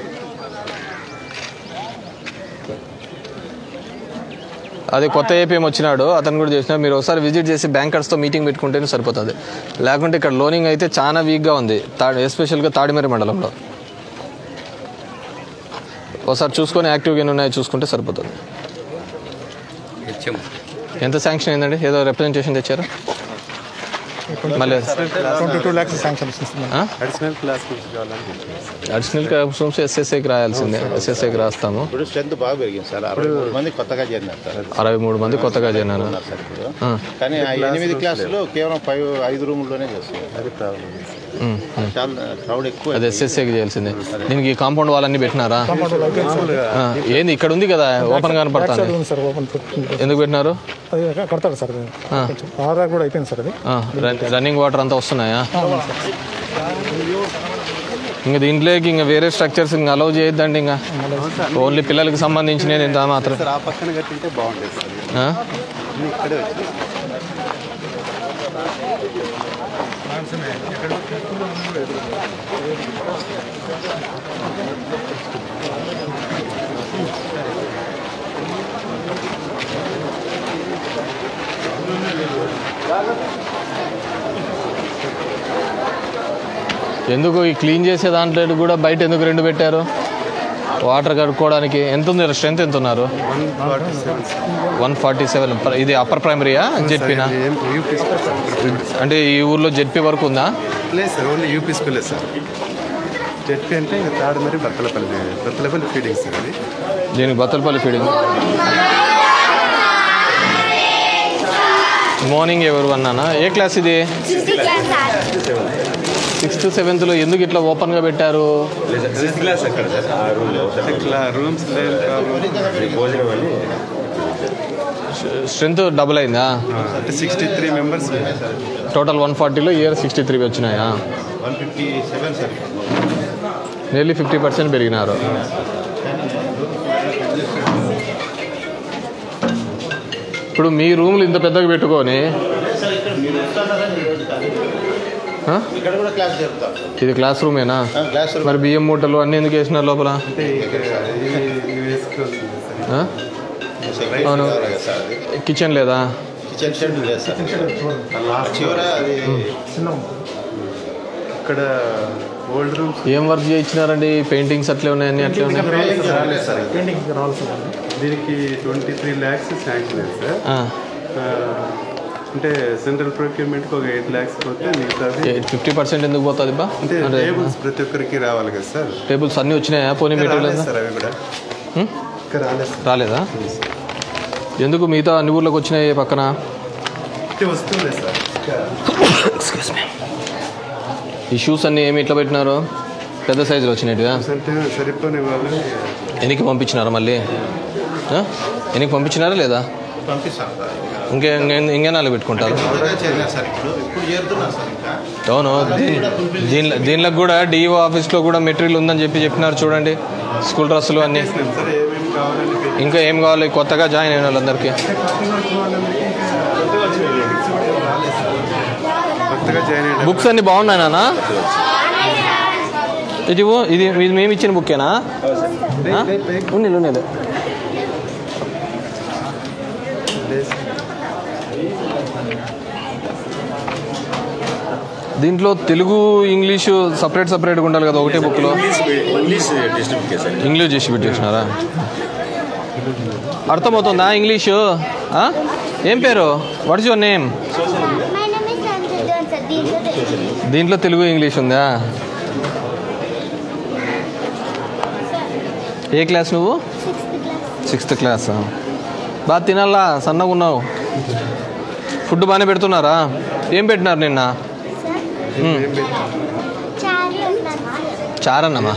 అదే కొత్త ఏపీఎం వచ్చినాడు అతను కూడా చేసినా మీరు ఒకసారి విజిట్ చేసి బ్యాంకర్స్తో మీటింగ్ పెట్టుకుంటేనే సరిపోతుంది లేకుంటే ఇక్కడ లోనింగ్ అయితే చాలా వీక్గా ఉంది తా ఎస్పెషల్గా తాడిమేర మండలంలో ఒకసారి చూసుకొని యాక్టివ్గా ఎన్ని ఉన్నాయో చూసుకుంటే సరిపోతుంది ఎంత శాంక్షన్ అయిందండి ఏదో రిప్రజెంటేషన్ తెచ్చారు మళ్ళీ ట్వంటీ టూ ల్యాక్స్ శాంక్షన్ ఇస్తున్నాం ఆ? అడిషనల్ క్లాస్ కావాలని అడిషనల్ క్లాస్ రూమ్స్ ఎస్ఎస్ఏకి రాయాల్సిందే ఎస్ఎస్ఏకి రాస్తాము ఇప్పుడు స్ట్రెంత్ బాగా పెరిగింది సార్ అరవై మూడు మంది కొత్తగా చేరినారు సార్ అరవై మూడు మంది కొత్తగా చేరినారు సార్ ఇప్పుడు ఆ. కానీ ఆ ఎనిమిది క్లాసులు కేవలం ఫైవ్ ఐదు రూముల్లోనే చేస్తున్నారు అది ప్రాబ్లం ఉమ్, ఉమ్. చాలా క్రౌడ్ ఎక్కువ అది ఎస్ఎస్ఏకి చేయాల్సిందే దీనికి కాంపౌండ్ వాల్ అన్ని పెట్టినారా కాంపౌండ్ వాళ్ళు అయిపోయింది సార్. ఆ, ఏంది ఇక్కడ ఉంది కదా ఓపెన్ బ్యాక్ సైడ్ కనపడుతుంది ఉంది సార్ ఓపెన్ ఎందుకు పెట్టినారు అది కడతారు సార్ అది ఆ. కొంచెం ఆధార్ కూడా అయిపోయింది సార్ అది ఆ, రన్- రన్నింగ్ వాటర్ అంతా వస్తున్నాయా ఆ, అవును సార్. ఇంకా దీంట్లోకి ఇంకా వేరే స్ట్రక్చర్స్ ఇంకా అలౌ చేయొద్దండి ఇంకా ఓన్లీ పిల్లలకి సంబంధించిన ఇంత మాత్రం సార్ ఆ పక్కన కట్టింటే బాగుంటుంది సార్ ఆ? ఇది ఇక్కడే వచ్చింది ఎందుకు ఈ క్లీన్ చేసే దాంట్లో కూడా బయట ఎందుకు రెండు పెట్టారు వాటర్ కడుక్కోవడానికి ఎంత ఉంది స్ట్రెంత్ ఎంత ఉన్నారు వన్ ఫార్టీ సెవెన్ ఇది అప్పర్ ప్రైమరీయా జెడ్పీనా అంటే ఈ ఊర్లో జెడ్పీ వరకు ఉందా లేదు సార్ ఓన్లీ యూపీ స్కూలే సార్ జెడ్పీ అంటే ఇంకా తాడు మరి బత్తలపల్లి బత్తలపల్లి ఫీడింగ్ సార్ అది దీనికి బత్తలపల్లి ఫీడింగ్ మార్నింగ్ ఎవరు అన్నానా ఏ క్లాస్ ఇది సిక్స్త్ సెవెంత్లో ఎందుకు ఇట్లా ఓపెన్గా పెట్టారు సిక్స్త్ క్లాస్ అక్కడ సార్ ఆ రూమ్లో ఇట్లా రూమ్స్ లేని భోజనం అని స్ట్రెంత్ డబుల్ అయిందా అంటే sixty three members total one ఫార్టీలో ఇయర్ సిక్స్టీ త్రీ వచ్చినాయా one fifty seven sir nearly fifty percent పెరిగినారు ఇప్పుడు మీ రూమ్లు ఇంత పెద్దగా పెట్టుకొని సార్ ఇక్కడ మీరు వస్తున్నారని ఈ రోజు కాదు. ఆ? ఇక్కడ కూడా క్లాస్ జరుగుతాం ఇది క్లాస్ రూమేనా క్లాస్ రూమ్ మరి బియ్యం మూటలు అన్నీ ఎందుకు వేసినారు లోపల అంటే ఇక్కడ ఇది వేసుకోవాల్సింది సార్ ఆ? సెక్రటరీ అవును. కావాలి కదా సార్ అది కిచెన్ లేదా కిచెన్ షెడ్ లేదు సార్ చివర అది ఇక్కడ ఓల్డ్ రూమ్స్ ఏం వర్క్ చేయించినారండి పెయింటింగ్స్ అట్లే ఉన్నాయి అన్ని అట్లే ఉన్నాయి రాలేదు సార్ దీనికి ట్వంటీ త్రీ ల్యాక్స్ శాంక్షన్ అయింది సార్ ఆ. ఆ, అంటే సెంట్రల్ ప్రొక్యూర్మెంట్కి ఒక ఎయిట్ ల్యాక్స్ పోతే మిగతాది ఫిఫ్టీ పర్సెంట్ ఎందుకు పోతుంది బా అంటే అంటే టేబుల్స్ ప్రతి ఒక్కరికి రావాలి కదా సార్ టేబుల్స్ అన్నీ వచ్చినాయా పోనీ ఇంకా రాలేదు మెటీరియల్ సార్ అవి కూడా హ్మ్? ఇంకా రాలేదు సార్ రాలేదా ఎందుకు మిగతా అన్ని ఊర్లోకి వచ్చినాయి పక్కన అంటే వస్తుంది సార్ ఎక్స్క్యూజ్ మీ ఈ షూస్ అన్ని ఏమి ఇట్లా పెట్టినారు పెద్ద సైజులో వచ్చినట్టుగా అంటే సరిపోని వాళ్ళు ఎనికి పంపించినారా మళ్ళీ ఆ? ఎనికి పంపించినారా లేదా పంపిస్తాం సార్ ఇంకే ఇంకే- ఇంకే నాలుగు పెట్టుకుంటారు కొత్తగా చేరినా సార్ ఇప్పుడు ఇప్పుడు చేరుతున్నా సార్ ఇంకా అవును దీని దీనిలో దీనిలో కూడా డిఓ ఆఫీస్లో కూడా మెటీరియల్ ఉందని చెప్పి చెప్పినారు చూడండి స్కూల్ డ్రెస్సులు అన్నీ సార్ ఏమేమి కావాలని పెట్టి ఇంకా ఏం కావాలి కొత్తగా జాయిన్ అయిన వాళ్ళందరికీ కొత్తగా జాయిన్ అయ్యారు బుక్స్ అన్ని బాగున్నాయి నాన్న ఇది ఇవ్వు. ఇది ఇది మేము ఇచ్చిన బుక్కేనా ఆ? ఉన్నీలు ఉన్నీలు దీంట్లో తెలుగు ఇంగ్లీషు సపరేట్ సపరేట్గా ఉండాలి కదా ఒకటే బుక్లో ఇంగ్లీష్ డిస్ట్రిబ్యూట్ సార్ ఇంగ్లీష్ చేసి పెట్టేసినారా అర్థమవుతుందా ఇంగ్లీషు ఆ? ఏం పేరు వాట్ ఇస్ యువర్ నేమ్ దీంట్లో తెలుగు ఇంగ్లీష్ ఉందా ఏ క్లాస్ నువ్వు సిక్స్త్ క్లాస్ బాగా తినాలా సన్నగా ఉన్నావు ఫుడ్ బాగానే పెడుతున్నారా ఏం పెట్టినారు నిన్న మ్మ్. చారన్నమా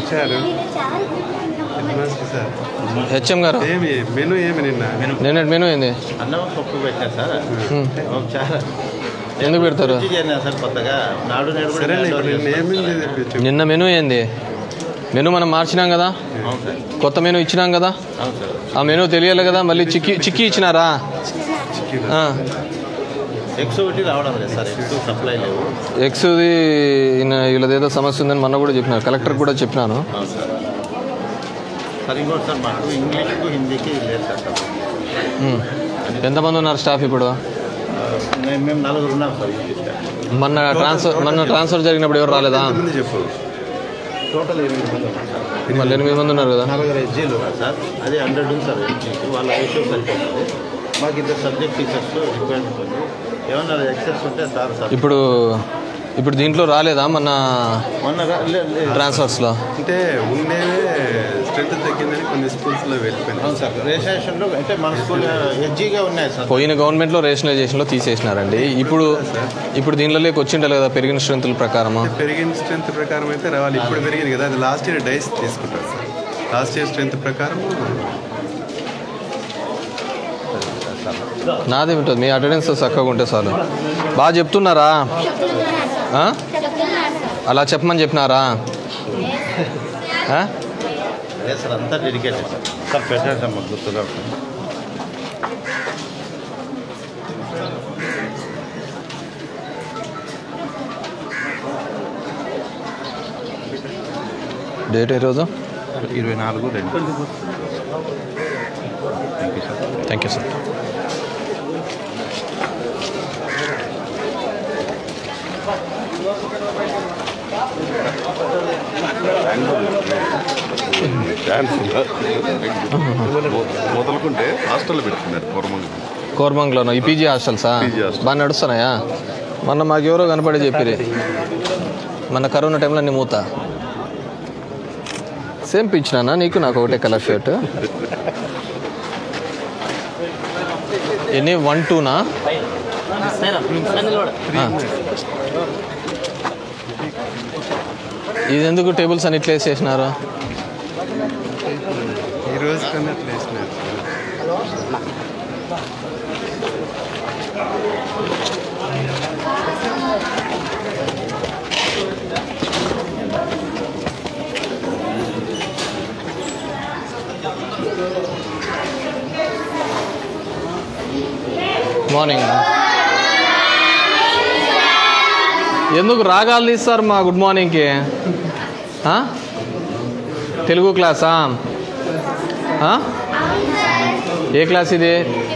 హెచ్ఎం గారు ఏమి మెను ఏమి నిన్న నేను మెనూ ఏంది అన్నం పప్పు పెట్టారు సార్ మ్మ్. ఒక చాలా ఎందుకు పెడతారు రుచి చేరినా సార్ కొత్తగా నాడు నేడు కూడా సరేలే ఇప్పుడు నాడు నిన్న ఏమి చేస్తాం. లేదు ఇప్పుడు నిన్న మెనూ ఏంది మెనూ మనం మార్చినాం కదా అవును సార్ కొత్త మెనూ ఇచ్చినాం కదా అవును సార్ ఆ మెనూ తెలియాలి కదా మళ్ళీ చిక్కి చిక్కి ఇచ్చినారా ఆ. ఎగ్స్ ఒకటి రావడం లేదు సార్ ఎగ్స్ సప్లై లేవు ఎక్స్ది వీళ్ళదేదో సమస్య ఉందని మొన్న కూడా చెప్పినారు కలెక్టర్ కూడా చెప్పినాను అవును సార్ సార్ ఇంకోటి సార్ మాకు ఇంగ్లీష్కు హిందీకి లేదు సార్ సార్ ఉమ్. ఎంతమంది ఉన్నారు స్టాఫ్ ఇప్పుడు మేము మేము నలుగురు ఉన్నాం సార్ ఇంగ్లీష్ స్టాఫ్. మొన్న ట్రాన్స్ఫర్ మొన్న ట్రాన్స్ఫర్ జరిగినప్పుడు ఎవరు రాలేదా ఎంతమంది చెప్పు టోటల్ ఎనిమిది మంది ఉన్నారు సార్ మళ్ళీ ఎనిమిది మంది ఉన్నారు కదా నలుగురు ఎస్జీలు ఉన్నారు సార్ అదే హండ్రెడ్ ఉంది సార్ ఇంగ్లీష్ వాళ్ళ రేషియో సరిపోతుంది మాకు ఇద్దరు సబ్జెక్ట్ టీచర్స్ రిక్వైర్మెంట్ ఉంది ఏమన్నా ఎక్సెస్ ఉంటే సార్ సార్ ఇప్పుడు ఇప్పుడు దీంట్లో రాలేదా మొన్న మొన్న రా- లే- లే- ట్రాన్స్ఫర్స్లో అంటే ఉండేవే స్ట్రెంత్ తగ్గిందని కొన్ని స్కూల్స్లో వెళ్ళిపోయినాయి అవును సార్ రేషనేషన్లో అంటే మన స్కూల్ ఎస్జీగా ఉన్నాయి సార్ పోయిన గవర్నమెంట్లో రేషనలైజేషన్లో తీసేసినారండి ఇప్పుడు ఇప్పుడు దీనిలోకి వచ్చిండాలి కదా పెరిగిన స్ట్రెంతుల ప్రకారము పెరిగిన స్ట్రెంత్ ప్రకారం అయితే రావాలి ఇప్పుడు పెరిగింది కదా అది లాస్ట్ ఇయర్ డైస్ తీసుకుంటారు సార్ లాస్ట్ ఇయర్ స్ట్రెంత్ ప్రకారం నాదేమిటది మీ అటెండెన్స్ చక్కగా ఉంటే చాలు బాగా చెప్తున్నారా ఆ? అలా చెప్పమని చెప్పినారా ఆ? లేదు సార్ అంతా డెడికేటెడ్ సార్ సార్ పెట్టండి సార్ మాకు గుర్తుగా ఉంటుంది డేట్ ఏ రోజు ఇరవై నాలుగు రెండు థ్యాంక్ యూ సార్ ఛాన్స్ ఉందా మొదలుకుంటే హాస్టల్లో పెట్టుకున్నారు పూర్వంగా కోర్మంగ్లోనూ ఈ పీజీ హాస్టల్సా బాగా నడుస్తున్నాయా మొన్న మాకు ఎవరో కనపడి చెప్పిరి మన కరోనా టైంలో నీ మూత సేమ్ పింఛనా నీకు నాకు ఒకటే కలర్ షర్ట్ ఎన్ని వన్ టూనా ఇది ఎందుకు టేబుల్స్ అని ఇట్లా వేసేసినారు ఈ రోజు కన్నా అట్లా వేసినారు మార్నింగ్ ఎందుకు రాగాలు తీస్తారు మా గుడ్ మార్నింగ్కి ఆ? తెలుగు క్లాసా ఆ? ఏ క్లాస్ ఇది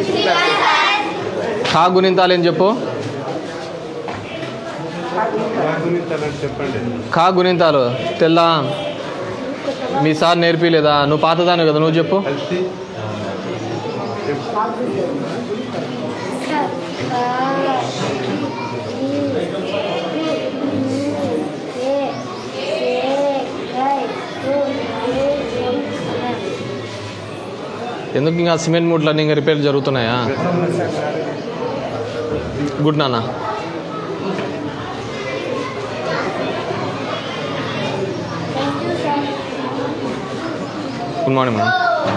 ఖా గుణింతాలు ఏం చెప్పు చెప్పండి ఖా గుణింతాలు తెల్లా మీ సార్ నేర్పిలేదా నువ్వు పాతదాను కదా నువ్వు చెప్పు ఎందుకు ఇంకా సిమెంట్ మూడ్లన్నీ ఇంకా రిపేర్ జరుగుతున్నాయా గుడ్ నాన్న good morning madam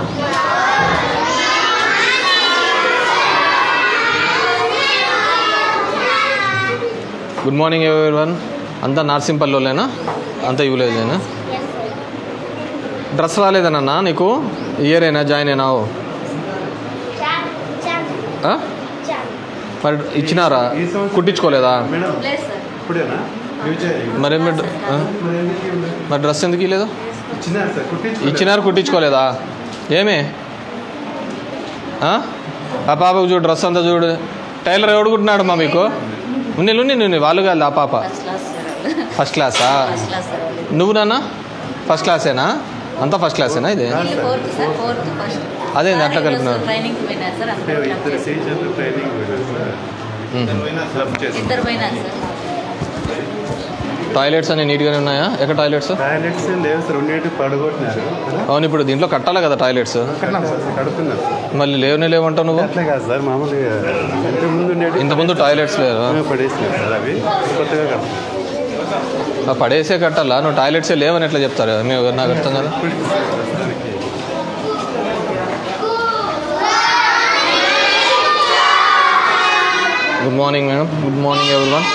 good morning ఎవరి వన్ అంతా నార్సింపల్లిలోనేనా అంతా ఇవ్వలేదేనా డ్రెస్ రాలేదనన్నా నీకు ఇయర్ అయినా జాయిన్ అయినావు ఆ? మరి ఇచ్చినారా కుట్టించుకోలేదా ఇప్పుడేనా మరి మీ- ఆ? మరి డ్రెస్ ఎందుకు ఇవ్వలేదు ఇచ్చినారు సార్ కుట్టించు ఇచ్చినారు కుట్టించుకోలేదా ఏమి ఆ? ఆ పాపకు చూడు డ్రెస్ అంతా చూడు టైలర్ ఎవడు కుట్టినాడు మా మీకు ఉన్నీళ్ళు నేను వాళ్ళు కాదు ఆ పాప ఫస్ట్ క్లాసా నువ్వు నాన్న ఫస్ట్ క్లాసేనా అంతా ఫస్ట్ క్లాసేనా ఇది ఫోర్త్ సార్ ఫోర్త్ ఫస్ట్ అదేంది అట్లా కలిపినారు ట్రైనింగ్ పోయినారు సార్ అంటే అందరూ ఇద్దరు టీచర్లు ట్రైనింగ్ పోయినారు సార్ క్లబ్ చేసి ఇద్దరు పోయినారు సార్ టాయిలెట్స్ అన్ని నీట్గానే ఉన్నాయా ఎక్కడ టాయిలెట్స్ టాయిలెట్స్ లేవు సార్ ఉన్నట్టు పడగొట్టినారు అవును ఇప్పుడు దీంట్లో కట్టాలి కదా టాయిలెట్స్ కడుతున్నారు సార్ మళ్ళీ లేవనే లేవంటావు నువ్వు అట్లే కాదు సార్ మామూలుగా ఇంతకు ముందు ఉండేటి ఇంతకుముందు టాయిలెట్స్ లేవు పడేసినారు సార్ అవి కొత్తగా కడుతున్నారు ఆ పడేసే కట్టాలా నువ్వు టాయిలెట్సే లేవని ఎట్లా చెప్తారు మేము నాకు అర్థం కదా good morning madam good morning ఎవరివన్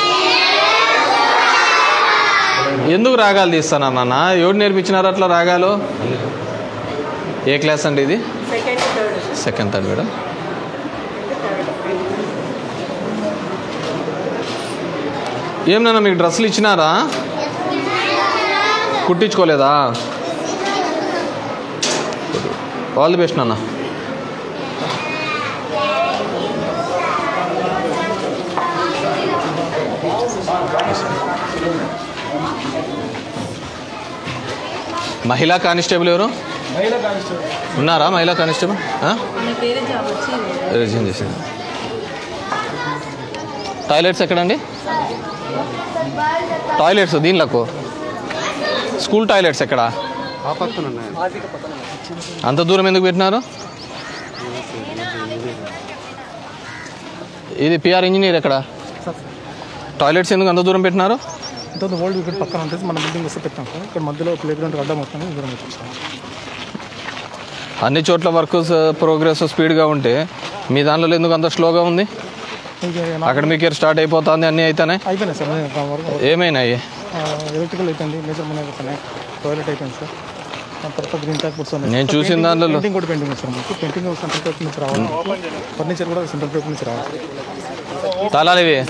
ఎందుకు రాగాలు తీస్తానా నాన్న ఎవరు నేర్పించినారు అట్లా రాగాలు ఏ క్లాస్ అండి ఇది second third second third madam ఏం నాన్న మీకు డ్రెస్సులు ఇచ్చినారా కుట్టించుకోలేదా ఆల్ ది బెస్ట్ నాన్న మహిళా కానిస్టేబుల్ ఎవరు ఉన్నారా మహిళా కానిస్టేబుల్ ఆ? మనకి వేరే జాబ్ వచ్చి రిజైన్ చేసింది టాయిలెట్స్ ఎక్కడండి టాయిలెట్స్ దీనిలకు స్కూల్ టాయిలెట్స్ ఎక్కడ ఆ పక్కన ఉన్నాయి అంత దూరం ఎందుకు పెట్టినారు ఇది పిఆర్ ఇంజనీర్ ఎక్కడ టాయిలెట్స్ ఎందుకు అంత దూరం పెట్టినారు ఇంత ఓల్డ్ ఇక్కడ పక్కన ఉంటుంది మన బిల్డింగ్ వస్తే పెట్టాం సార్ ఇక్కడ మధ్యలో ప్లే గ్రౌండ్ అడ్డం మొత్తం దూరం పెట్టాం అన్ని చోట్ల వర్క్ ప్రోగ్రెస్ స్పీడ్గా ఉంటే మీ దాంట్లో ఎందుకు అంత స్లోగా ఉంది అకాడమిక్ ఇయర్ స్టార్ట్ అయిపోతుంది అన్నీ అయితేనే అయిపోయినాయి సార్ నేను వరకు ఏమైనాయి ఎలక్ట్రికల్ అయిపోయింది మేజర్ మన అయిపోయినాయి టాయిలెట్ అయిపోయింది సార్ దాని తర్వాత గ్రీన్ టాక్ పుట్స్ నేను చూసిన దాంట్లో- పెయింటింగ్ కూడా పెయింటింగ్ సార్ మనకి పెయింటింగ్ సెంట్రల్ పేపర్ నుంచి రావాలి ఫర్నిచర్ కూడా సెంట్రల్ పేపర్ నుంచి రావాలి తాళాలు ఇవి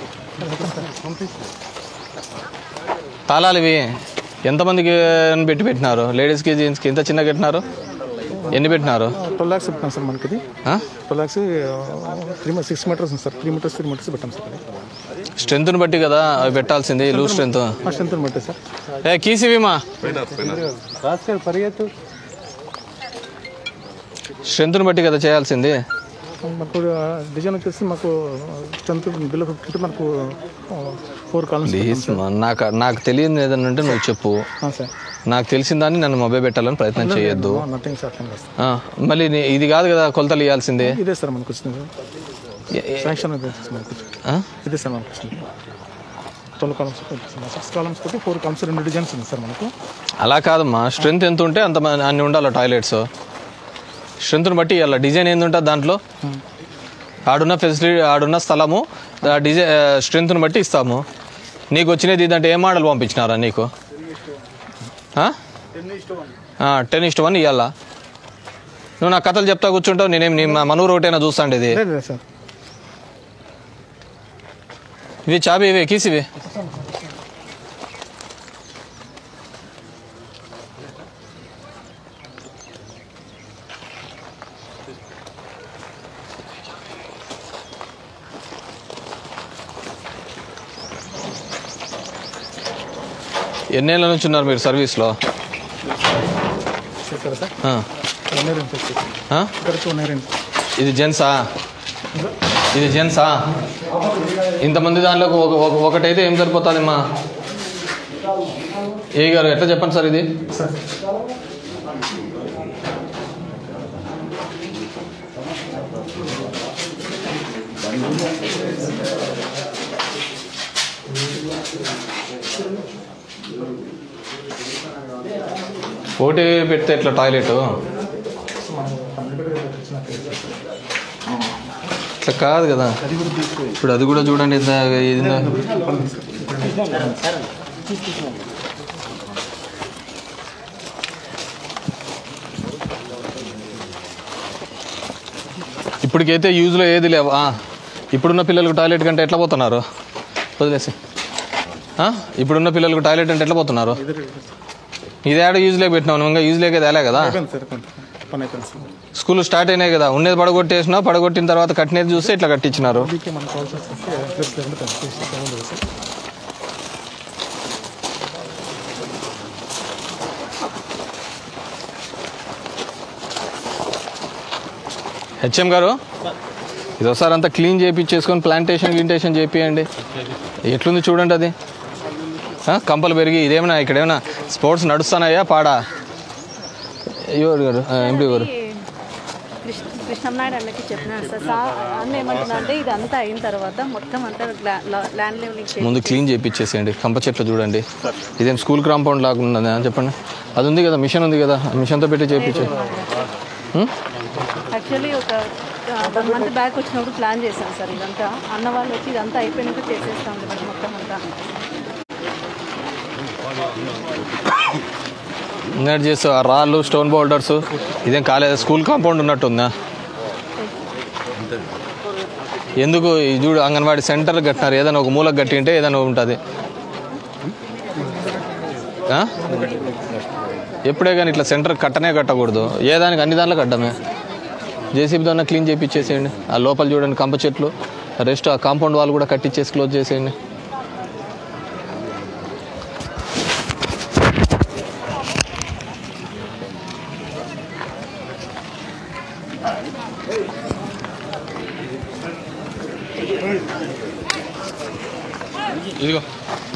తాళాలు ఇవి ఎంతమందికి పెట్టి పెట్టినారు లేడీస్కి జెంట్స్కి ఎంత చిన్న పెట్టినారు ఎన్ని పెట్టినారు ట్వెల్వ్ ల్యాక్స్ పెట్టాం సార్ మనకి ఇది ఆ? Twelve lakhs three six metres ఉంది sir three metres three metres పెట్టాం సార్ స్ట్రెంత్ని బట్టి కదా అవి పెట్టాల్సింది లూజ్ స్ట్రెంత్ స్ట్రెంత్ బట్టి సార్ ఏ కీసివిమా పోయినారు పోయినారు రాజకీయ పరిగెత్తు స్ట్రెంత్ని బట్టి కదా చేయాల్సింది మాకు డిజైన్ వచ్చేసి మాకు స్ట్రెంత్ బిల్ ఫిఫ్టీ మనకు ఫోర్ కాలమ్స్ ప్లీజ్ మా, నాకు నాకు తెలియదు ఏదన్నా ఉంటే నువ్వు చెప్పు సార్ నాకు తెలిసిన దాన్ని నన్ను మొబైల్ పెట్టాలని ప్రయత్నం చేయొద్దు నథింగ్ సార్ ఆ, మళ్ళీ నీ- ఇది కాదు కదా కొలతలు ఇవ్వాల్సిందే ఇదే సార్ మనకు వచ్చింది శాంక్షన్ ఇదే సార్ మనకు వచ్చింది. ఆ? ఇదే సార్ మనకు వచ్చింది ట్వెల్వ్ కాలమ్స్ సిక్స్ కాలమ్స్ తోటి ఫోర్ కాలమ్స్ రెండు డిజైన్స్ ఉంది సార్ మనకు అలా కాదమ్మా స్ట్రెంత్ ఎంత ఉంటే అంత మ- అన్ని ఉండాలి టాయిలెట్స్ స్ట్రెంత్ని బట్టి ఇవ్వాలి డిజైన్ ఏంది ఉంటుంది దాంట్లో ఆడున్న ఫెసిలిటీ ఆడున్న స్థలము ఆ డిజైన్ స్ట్రెంత్ని బట్టి ఇస్తాము నీకు వచ్చినది ఇదంటే ఏ మోడల్ పంపించినారా నీకు టెన్ ఇస్ట్ వన్ ఇవ్వాలా నువ్వు నా కథలు చెప్తా కూర్చుంటావు నేనేం నీ మా మనూరు ఒకటైనా చూస్తాండి ఇది లేదు లేదు సార్ ఇవి చాబి ఇవి కీస్ ఇవి ఎన్నేళ్ళ నుంచి ఉన్నారు మీరు సర్వీస్లో ఇక్కడ సార్ ఆ. వన్ ఇయర్ నుంచి వచ్చేసి ఆ? ఇక్కడికి వన్ ఇయర్ ఇది జెంట్సా ఇది జెంట్సా ఇంతమంది దాంట్లో ఒక ఒక- ఒకటైతే ఏం సరిపోతుంది మా ఏ గారు ఎట్లా చెప్పండి సార్ ఇది ఒకటి పెడితే ఎట్లా టాయిలెట్ ఇట్లా కాదు కదా ఇప్పుడు అది కూడా చూడండి ఇంత ఇది ఇప్పటికైతే యూజ్లో ఏది లేవు ఆ, ఇప్పుడున్న పిల్లలకు టాయిలెట్ కంటే ఎట్లా పోతున్నారు వదిలేసి ఆ? ఇప్పుడున్న పిల్లలకు టాయిలెట్ అంటే ఎట్లా పోతున్నారు ఇది ఆడ యూజ్ లేక పెట్టినావు నువ్వు ఇంకా యూజ్ లేక తేలే కదా అయిపోయింది సార్ కొంత పని అయిపోయింది సార్ స్కూల్ స్టార్ట్ అయినాయి కదా ఉండేది పడగొట్టేసినా పడగొట్టిన తర్వాత కట్టినది చూస్తే ఇట్లా కట్టించినారు దీనికి మనకు కావాల్సి వస్తే ప్లస్ లేకుండా పెంచుకోవాలి సార్ హెచ్ఎం గారు ఇది ఒకసారి అంతా క్లీన్ చేయించేసుకొని ప్లాంటేషన్ గింటేషన్ చేపియండి ఎట్లుంది చూడండి అది ఆ, కంపలు పెరిగి ఇదేమన్నా ఇక్కడ ఏమైనా స్పోర్ట్స్ నడుస్తున్నాయా పాడా ఎవరు గారు ఎంపీ గారు కృష్ణ కృష్ణనాయుడు అన్నకి చెప్పినాడు సార్ సార్ అన్న ఏమంటున్నా అంటే ఇది అంతా అయిన తర్వాత మొత్తం అంతా ల్యాండ్ లెవెలింగ్ ముందు క్లీన్ చేయించేసేయండి కంప చెట్లు చూడండి ఇదేం స్కూల్ కాంపౌండ్ లాగా ఉన్నదా చెప్పండి అది ఉంది కదా మిషన్ ఉంది కదా ఆ మిషన్తో పెట్టి చేయించే యాక్చువల్లీ ఒక వన్ మంత్ బ్యాక్ వచ్చినప్పుడు ప్లాన్ చేశాం సార్ ఇదంతా అన్న వాళ్ళు వచ్చి ఇదంతా అయిపోయినాక చేసేస్తాం మేడం మొత్తం అంతా ఇంకా చేస్తూ ఆ రాళ్ళు స్టోన్ బౌల్డర్స్ ఇదేం కాలేదు స్కూల్ కాంపౌండ్ ఉన్నట్టుందా ఎందుకు ఈ చూడు అంగన్వాడీ సెంటర్ కట్టినారు ఏదైనా ఒక మూలకు కట్టి ఉంటే ఏదైనా ఉంటుంది ఆ? ఎప్పుడే కానీ ఇట్లా సెంటర్ కట్టనే కట్టకూడదు ఏ దానికి అన్ని దాంట్లో కట్టమే జేసీబీతో క్లీన్ చేయించేసేయండి ఆ లోపల చూడండి కంప చెట్లు రెస్ట్ ఆ కాంపౌండ్ వాల్ కూడా కట్టించేసి క్లోజ్ చేసేయండి ఇదిగో